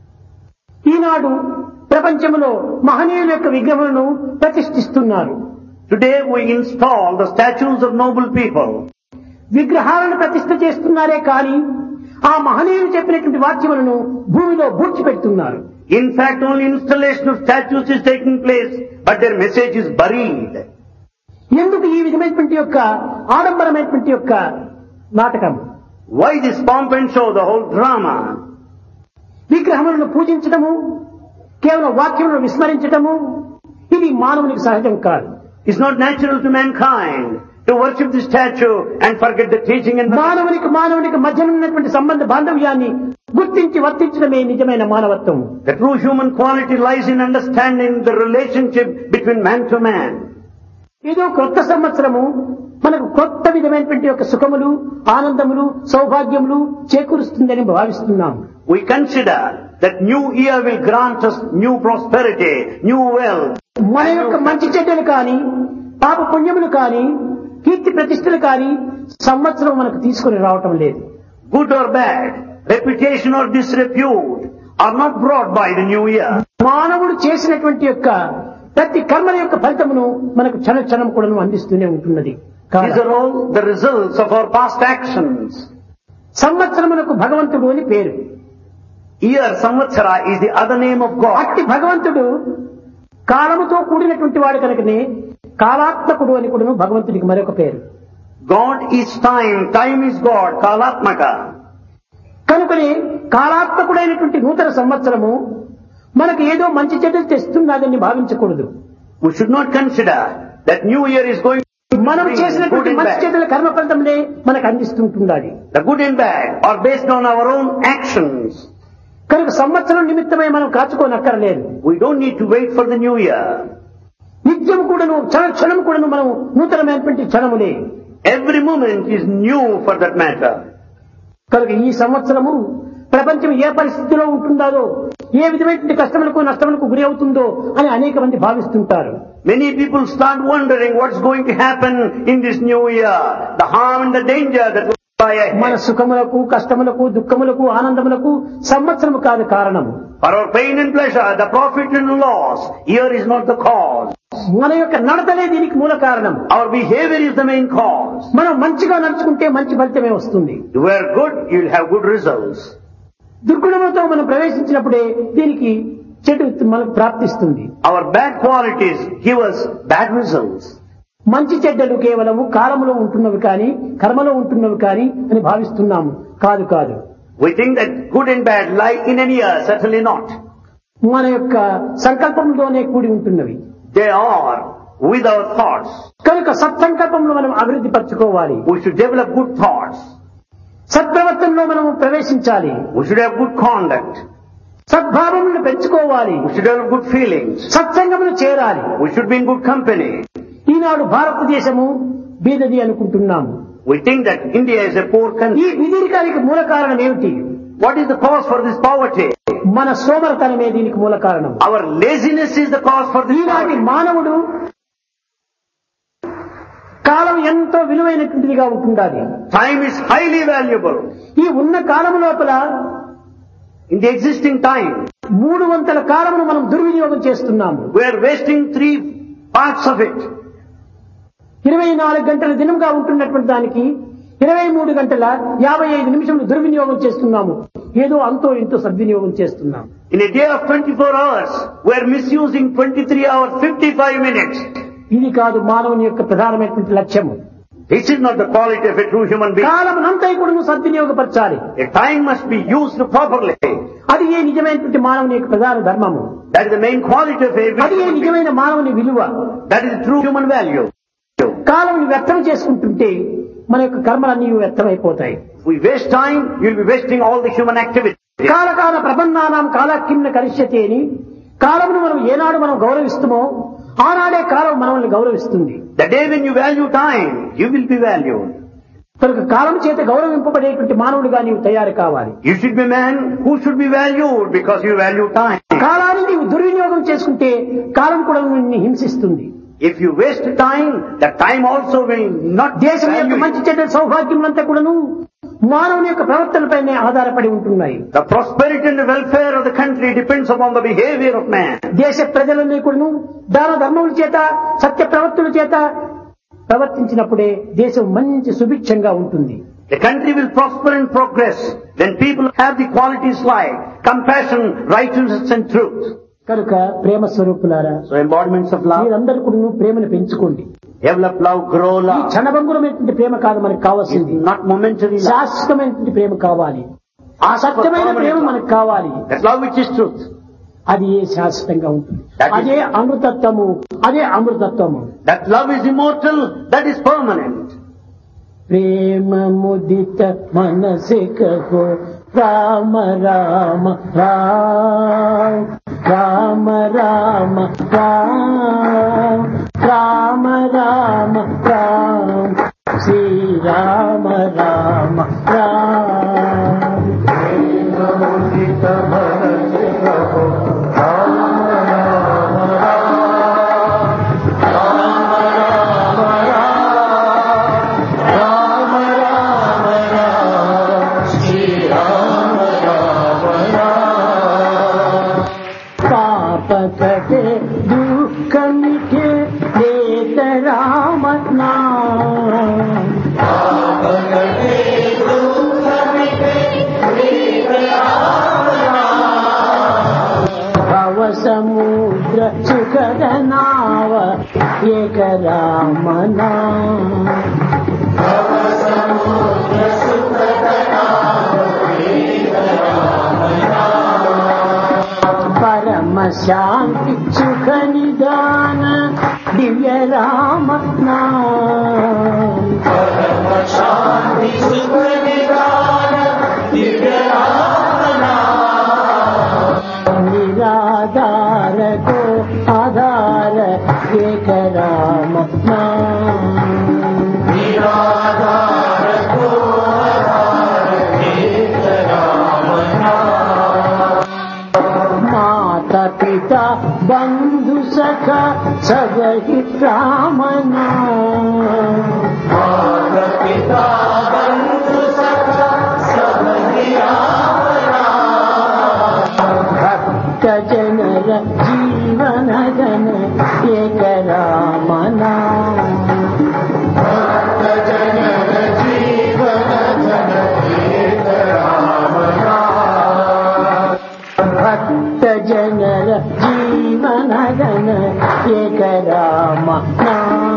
ఈనాడు ప్రపంచంలో మహనీయుల యొక్క విగ్రహాలను ప్రతిష్ఠిస్తున్నారు Today we install the statues of noble people. విగ్రహాలను ప్రతిష్ఠ చేస్తున్నారే కానీ ఆ మహనీయులు చెప్పినటువంటి వాక్యములను భూమిలో పూడ్చిపెడుతున్నారు In fact, only installation of statues is taking place, but their message is buried. ఎందుకు ఈ విధమైనటువంటి యొక్క ఆడంబరమైనటువంటి యొక్క నాటకం Why this pomp and show, the whole drama? విగ్రహములను పూజించటము కేవలం వాక్యములను విస్మరించటము ఇది మానవునికి సహజం కాదు It's not natural to mankind to worship the statue and forget the teaching and మానవునికి మానవునికి మధ్య ఉన్నటువంటి సంబంధ బాంధవ్యాన్ని గుర్తించి వర్తించడమే నిజమైన మానవత్వం The true human quality lies in understanding the relationship between man to man. ఏదో క్రొత్త సంవత్సరము మనకు కొత్త విధమైనటువంటి యొక్క సుఖములు ఆనందములు సౌభాగ్యములు చేకూరుస్తుందని భావిస్తున్నాం We consider that new year will grant us new prosperity, new wealth. మన యొక్క మంచి చెడ్డలు కానీ పాప పుణ్యములు కానీ కీర్తి ప్రతిష్టలు కానీ సంవత్సరం మనకు తీసుకుని రావటం లేదు Good or bad, reputation or disrepute are not brought by the new year. మానవుడు చేసినటువంటి యొక్క ప్రతి కర్మల యొక్క ఫలితమును మనకు క్షణ క్షణం కూడా అందిస్తూనే ఉంటున్నది These కాగా are all the results of our past actions. సంవత్సరమునకు భగవంతుడు అని పేరు Year, Samvatsara, is the other name of God. అట్టి భగవంతుడు కాలముతో కూడినటువంటి వాడు కనుకనే కాలాత్మకుడు అని కూడా భగవంతుడికి మరొక పేరు God is time, time is God, Kalatmaka. కనుకనే కాలాత్మకుడైనటువంటి నూతన సంవత్సరము మనకు ఏదో మంచి చెడ్డలు తెస్తున్నదని భావించకూడదు We should not consider that new year is going to మనం bring good చేసినటువంటి and మంచి bad. చెడ్డల కర్మ ఫలితములే మనకు అందిస్తుంటుండాలి The good and bad are based on our own actions. కనుక సంవత్సరం నిమిత్తమై మనం కాచుకోనక్కర్లేదు We don't need to wait for the new year. నిత్యం కూడాను క్షణ క్షణం కూడాను మనం నూతనమైనటువంటి క్షణములే Every moment is new for that matter. కనుక ఈ సంవత్సరము ప్రపంచం ఏ పరిస్థితిలో ఉంటుందో ఏ విధమైనటువంటి కష్టములకు నష్టములకు గురి అవుతుందో అని అనేక మంది భావిస్తుంటారు Many people start wondering what's going to happen in this new year, the harm and the danger that will lie మన ahead. సుఖములకు కష్టములకు దుఃఖములకు ఆనందములకు సంవత్సరము కాదు కారణము For our pain and pleasure, the profit and loss, year is not the cause. మన యొక్క నడతలే దీనికి మూల కారణం Our behavior is the main cause. మనం మంచిగా నడుచుకుంటే మంచి ఫలితమే వస్తుంది You are good, you'll have good results. దుర్గుణములతో మనం ప్రవేశించినప్పుడే దీనికి చెడు మనకు ప్రాప్తిస్తుంది Our bad qualities give us bad results. మంచి చెడ్డలు కేవలము కాలములో ఉంటున్నవి కానీ కర్మలో ఉంటున్నవి కానీ అని భావిస్తున్నాము కాదు కాదు We think that good and bad lie in an year, certainly not. మన యొక్క సంకల్పంలోనే కూడి ఉంటున్నవి They are with our thoughts. కనుక సత్సంకల్పంలో మనం అభివృద్ధి పరచుకోవాలి We should develop good thoughts. సత్ప్రవర్తనలో మనం ప్రవేశించాలి We should have good conduct. సద్భావములను పెంచుకోవాలి We should develop good feelings. సత్సంగమును చేరాలి We should be in good company. ఈనాడు భారతదేశము బీదది అనుకుంటున్నాము We think that India is a poor ఈ country. విధీరికానికి మూల కారణం ఏమిటి What is the cause for this poverty? మన సోమరతనమే దీనికి మూల కారణం Our laziness is the cause for this ఈనాటి poverty. మానవుడు కాలం ఎంతో విలువైనటువంటిదిగా ఉంటుండాలి Time is highly valuable. ఈ ఉన్న కాలం లోపల In the existing time, మూడు వందల కాలమును మనం దుర్వినియోగం చేస్తున్నాము we are wasting three parts of it. ఇరవై నాలుగు గంటల దినంగా ఉంటున్నటువంటి దానికి ఇరవై మూడు గంటల యాభై ఐదు నిమిషములు దుర్వినియోగం చేస్తున్నాము ఏదో అంతో ఇంతో సద్వినియోగం చేస్తున్నాం In a day of 24 hours, we are misusing 23 hours 55 minutes. ఇది కాదు మానవుని యొక్క ప్రధానమైనటువంటి లక్ష్యము This is not the quality of a true human being. కాలమునంతా కూడా సద్వినియోగపరచాలి A time must be used properly. అది ఏ నిజమైనటువంటి మానవుని యొక్క ప్రధాన ధర్మము That is the main quality of a అది ఏ human being. నిజమైన మానవుని విలువ That is the true human value. కాలంని వ్యర్థం చేసుకుంటుంటే మన యొక్క కర్మలన్నీ వ్యర్థమైపోతాయి If we waste time, you'll be wasting all the human activity. కాలకాల ప్రబంధానం కాలకిన్న కరిష్యతే అని కాలమును మనం ఏనాడు మనం గౌరవిస్తామో ఆనాడే కాలం మనల్ని గౌరవిస్తుంది The day when you value time, you will be valued. కనుక కాలం చేత గౌరవింపబడేటువంటి మానవుడిగా నీవు తయారు కావాలి You should be a man who should be valued because you value time. కాలాన్ని నీవు దుర్వినియోగం చేసుకుంటే కాలం కూడా నిన్ను హింసిస్తుంది If you waste time, the time also will not దేశం యొక్క value you. మంచి చెడ్డ సౌభాగ్యములంతా కూడాను మానవుని యొక్క ప్రవర్తనపైనే ఆధారపడి ఉంటున్నాయి The prosperity and the welfare of the country depends upon the behavior of man. దేశ ప్రజలన్నీ కూడాను దాన ధర్మముల చేత సత్య ప్రవర్తుల చేత ప్రవర్తించినప్పుడే దేశం మంచి సుభిక్షంగా ఉంటుంది The country will prosper and progress when people have the qualities like compassion, righteousness and truth. కనుక ప్రేమ స్వరూపులారా So embodiments of love, మీరందరూ కూడా ప్రేమను పెంచుకోండి develop love, grow ఈ love. క్షణభంగురమైనటువంటి ప్రేమ కాదు మనకు కావాల్సింది It's not momentary love. శాశ్వతమైనటువంటి ప్రేమ కావాలి ఆ సత్యమైన ప్రేమ మనకు కావాలి That love which is truth. అది ఏ శాశ్వతంగా ఉంటుంది That is- అదే అమృతత్వము అదే అమృతత్వము That love is immortal, that is permanent. ప్రేమ ముదిత మనసే కహో రామ రామ రామ రామ రామ రామ రామ రామ రామ శ్రీ రామ రామ రామ పాప కటే దుఃఖ మిటే దేత రామ నామ భవ సముద్ర సుఖద నావ ఏక రామ నామ పరమ శాంతి సుఖ నిదాన దివ్య రామ నామ निराधार को आधार एक राम नाम माता पिता बंधु सखा सब ही राम नाम भक्त जनर जीवन धन एक राम नाम भक्त जनर जीवन धन एक राम नाम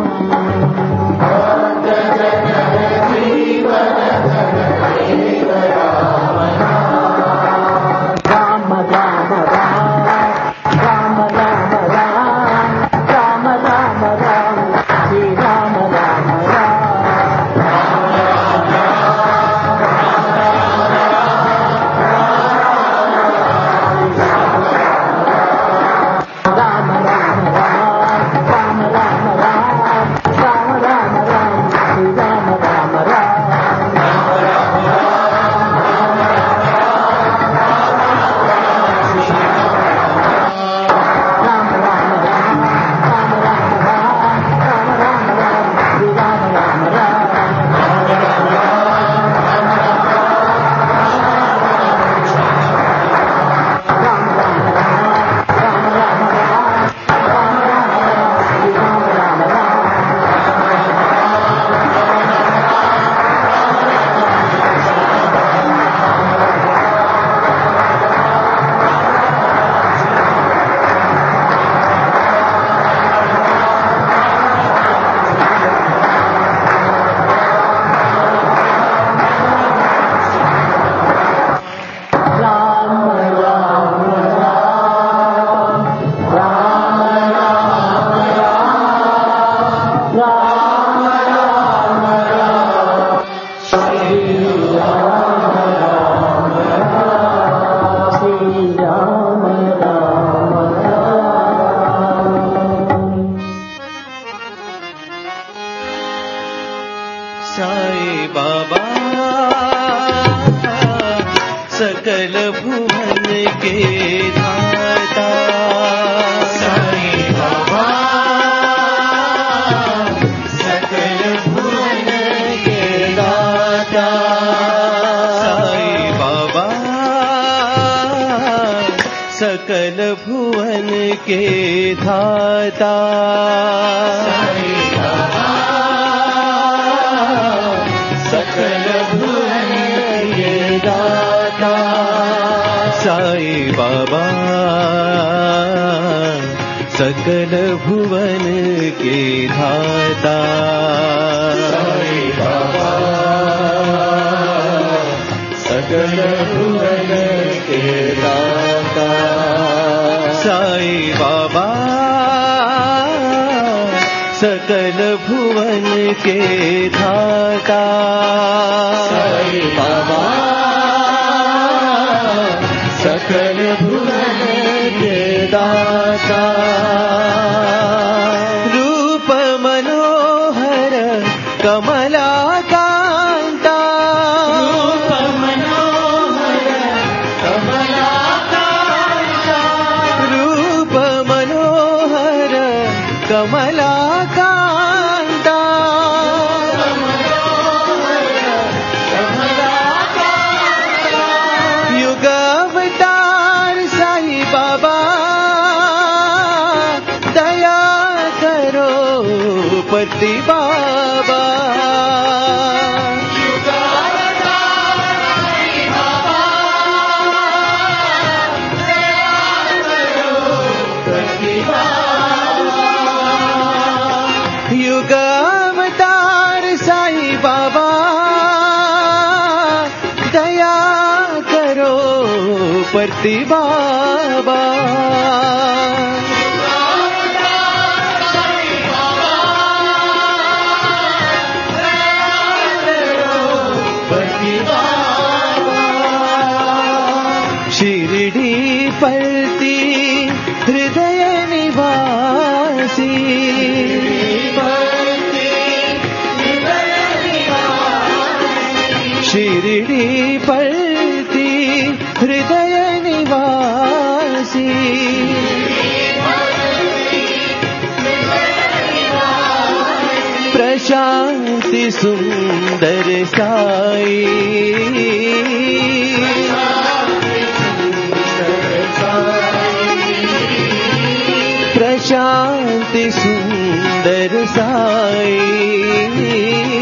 साई बाबा सकल भुवन के दाता साई बाबा सकल भुवन के दाता साई बाबा सकल भुवन के धाता सकल भुवन के दाता साई बाबा सकल भुवन के धाता साई बाबा सकल भुवन के दाता साई बाबा सकल भुवन के धाता साई बाबा सकल भुवन के दाता रूप मनोहर कमला कांता रूप मनोहर कमला रूप मनोहर कमला कांता युगावतार साई बाबा दया करो पति बाबा युगावतार साई बाबा दया करो पति बाबा शिरडी पलती हृदय निवासी शिरडी पलती हृदय निवासी प्रशांति सुंदर साई प्रशांति सुंदर साई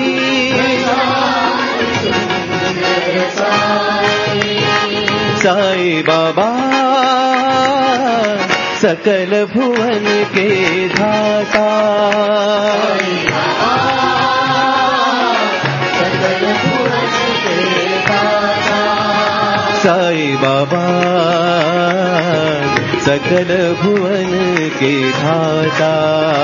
साई बाबा सकल भुवन के धाता साई बाबा सकल भुवन के धाता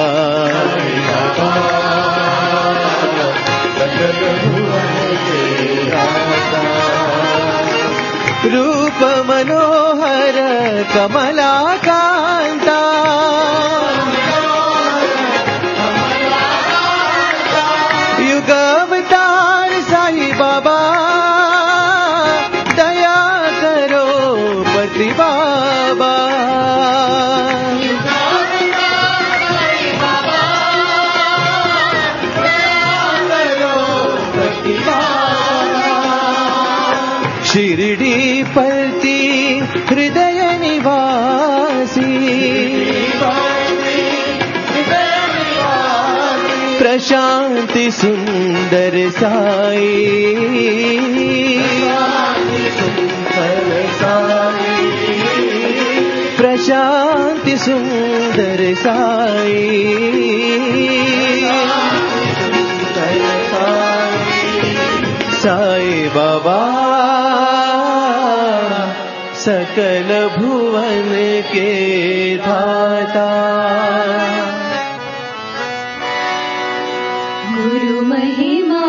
रूप मनोहर कमला कांता युगावतार साई बाबा दया करो पति बाबा शिरडी पलती हृदय निवासी प्रशांति सुंदर साई प्रशांति सुंदर साई साई बाबा सकल भुवन के धाता गुरु महिमा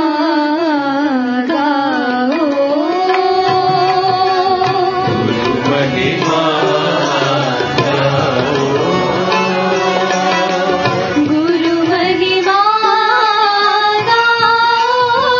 गाओ गुरु महिमा गाओ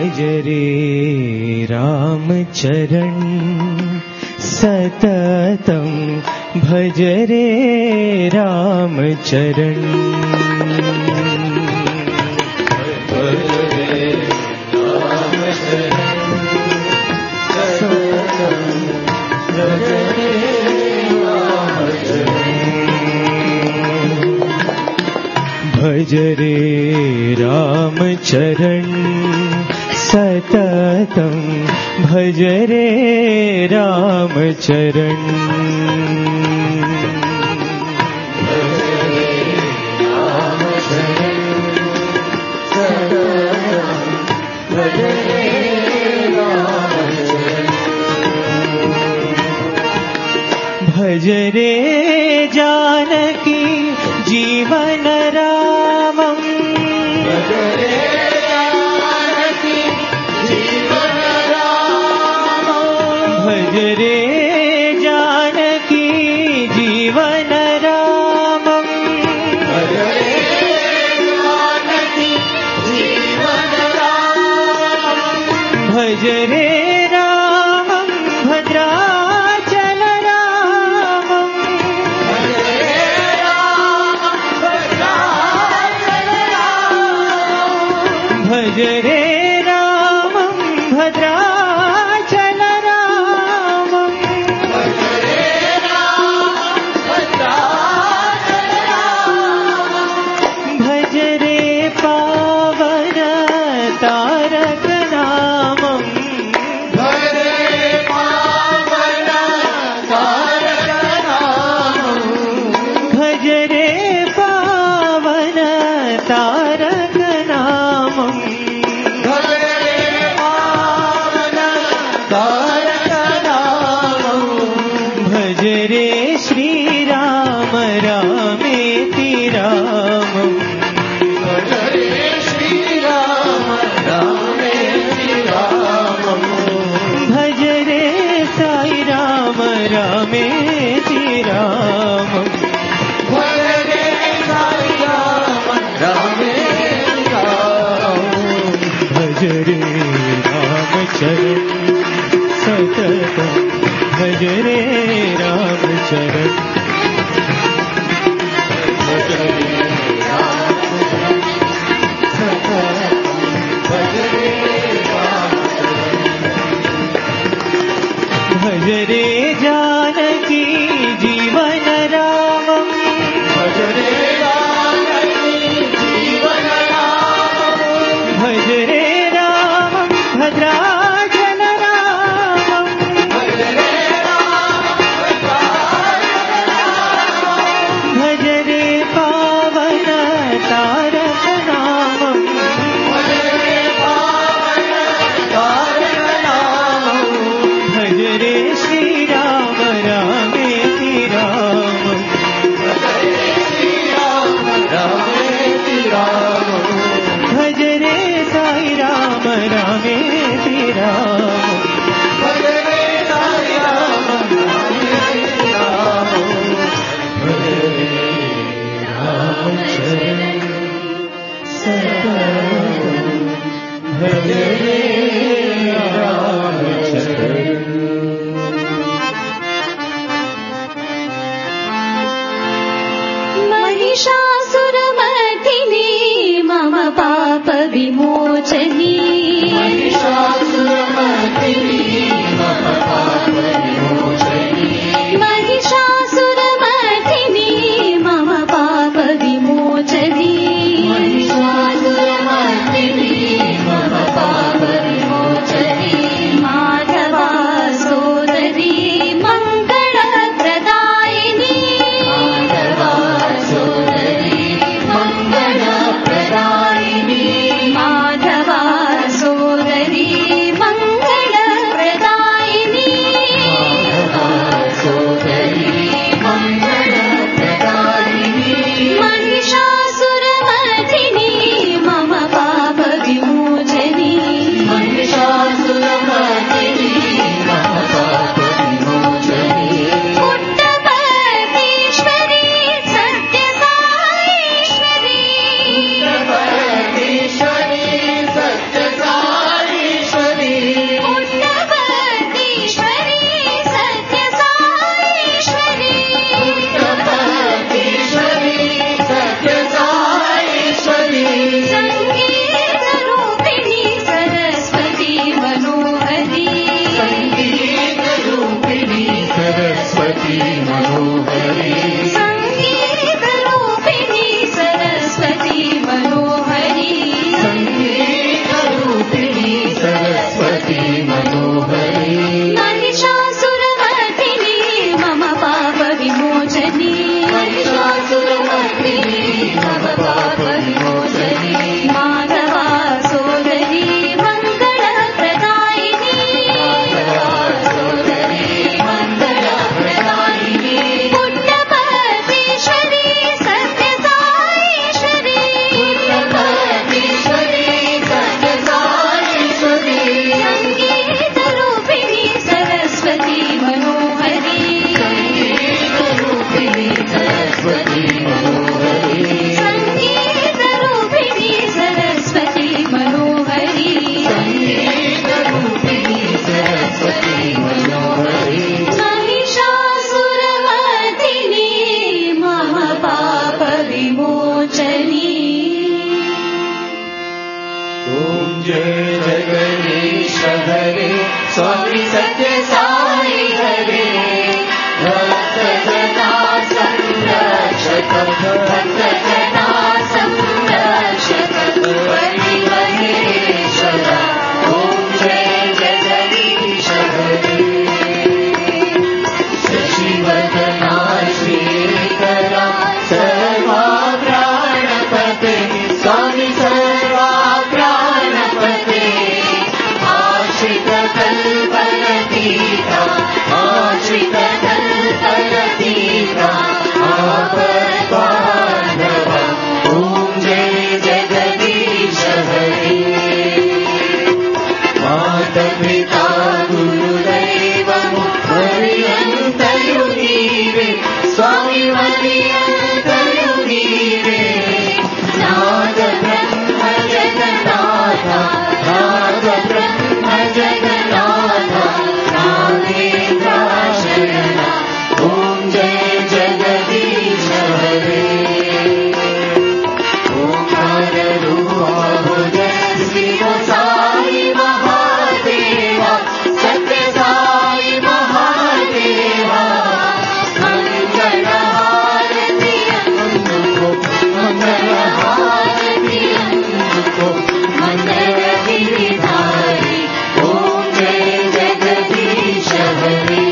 भज रे रामचरण सततं भज रे रामचरण भज रे रामचरण सततं भज रे रामचरण भज रे जानकी जीवन रामम् भज रे जानकी जीवन रामम् भज रे रामम् भद्राचल रामम् भज रे रामम् भद्राचल रामम् भज रे पावन तारक नामम् भज रे पावन तारक नामम् भज रे श्रीराम रामेति रामम् भज रे साई राम रामेति रामम् भज रे रामचरण सततं भज रे रामचरण भज रे जानकी जीवन रामम् भज रे भज रे रामम् भद्राचल रामम् भज रे पावन तारक नामम् भज रे श्रीराम रामेति रामम् भज रे साई राम रामेति रामम् भज रे महिषासुरमर्दिनी मम पाप विमोचनी महिषासुरमर्दिनी मम पाप विमोचनी महिषासुरमर्दिनी मम पाप विमोचनी ॐ जय जगदीश हरे स्वामी सत्य साई हरे भक्त जना संरक्षक भक्त जना संरक्षक परिमहेश्वर ॐ जय जगदीश हरे शशिवदना श्रीकरा सर्वा प्राणपते स्वामी सर्वा प्राणपते आश्रित कल्पलतीता आश्रित कल्पलतीता आपद्बान्धव ॐ जय जगदीश हरे मातपिता गुरुदैवము మరియంతయు నీవే స్వామి మరియంతయు నీవే నాద బ్రహ్మ జగన్నాథ నాద బ్రహ్మ జగన్నాథ నాగేంద్ర శరణ ఓం జయ జగదీశ హరే ఓంకార రూప శివ సాయి మహాదేవ సత్య సాయి మహాదేవ మంగళ హారతి అందుకో మంగళ హారతి అందుకో మంగళ గిరిధారి ఓం జయ జగదీశ హరే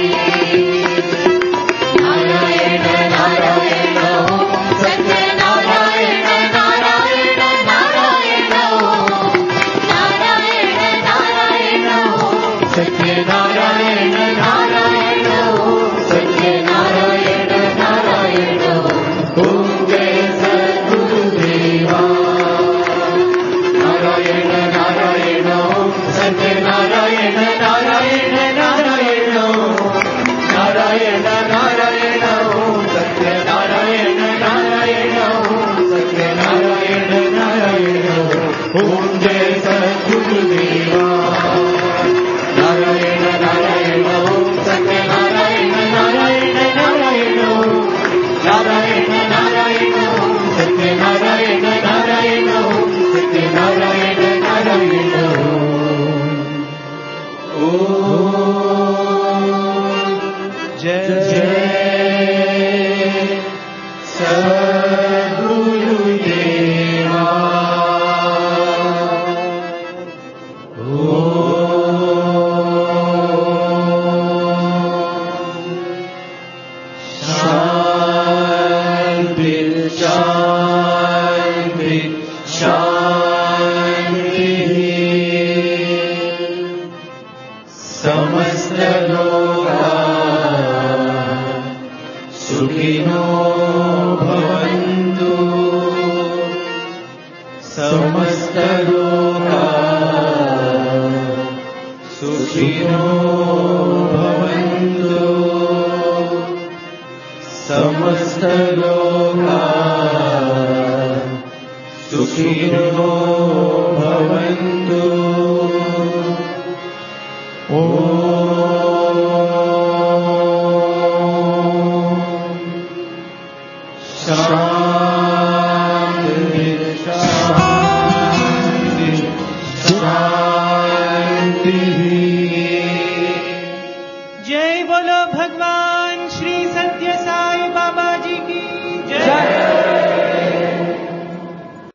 నారాయణ నారాయణ ఓం సత్యనారాయణ నారాయణ నారాయణ ఓం నారాయణ నారాయణ ఓం సత్యనారాయణ నారాయణ ఓం సత్యనారాయణ నారాయణ ఓం జయ సద్గురుదేవా నారాయణ నారాయణ ఓం సత్యనారాయణ నారాయణ నారాయణ ఓం నారాయణ నారాయణ ఓం సత్యనారాయణ నారాయణ ఓం సత్యనారాయణ నారాయణ ఓం జయ సద్గురుదేవా నారాయణ నారాయణ ఓం సత్యనారాయణ నారాయణ నారాయణ ఓం నారాయణ నారాయణ ఓం సత్యనారాయణ నారాయణ ఓం సత్యనారాయణ నారాయణ ఓం జయ జయ సద్గురుదేవా శాంతి శాంతి శాంతి సమస్త లోకా సుఖినో భవంతు సమస్త లోకా సుఖినో భవంతు సమస్త లోకా సుఖినో భవంతు ఓ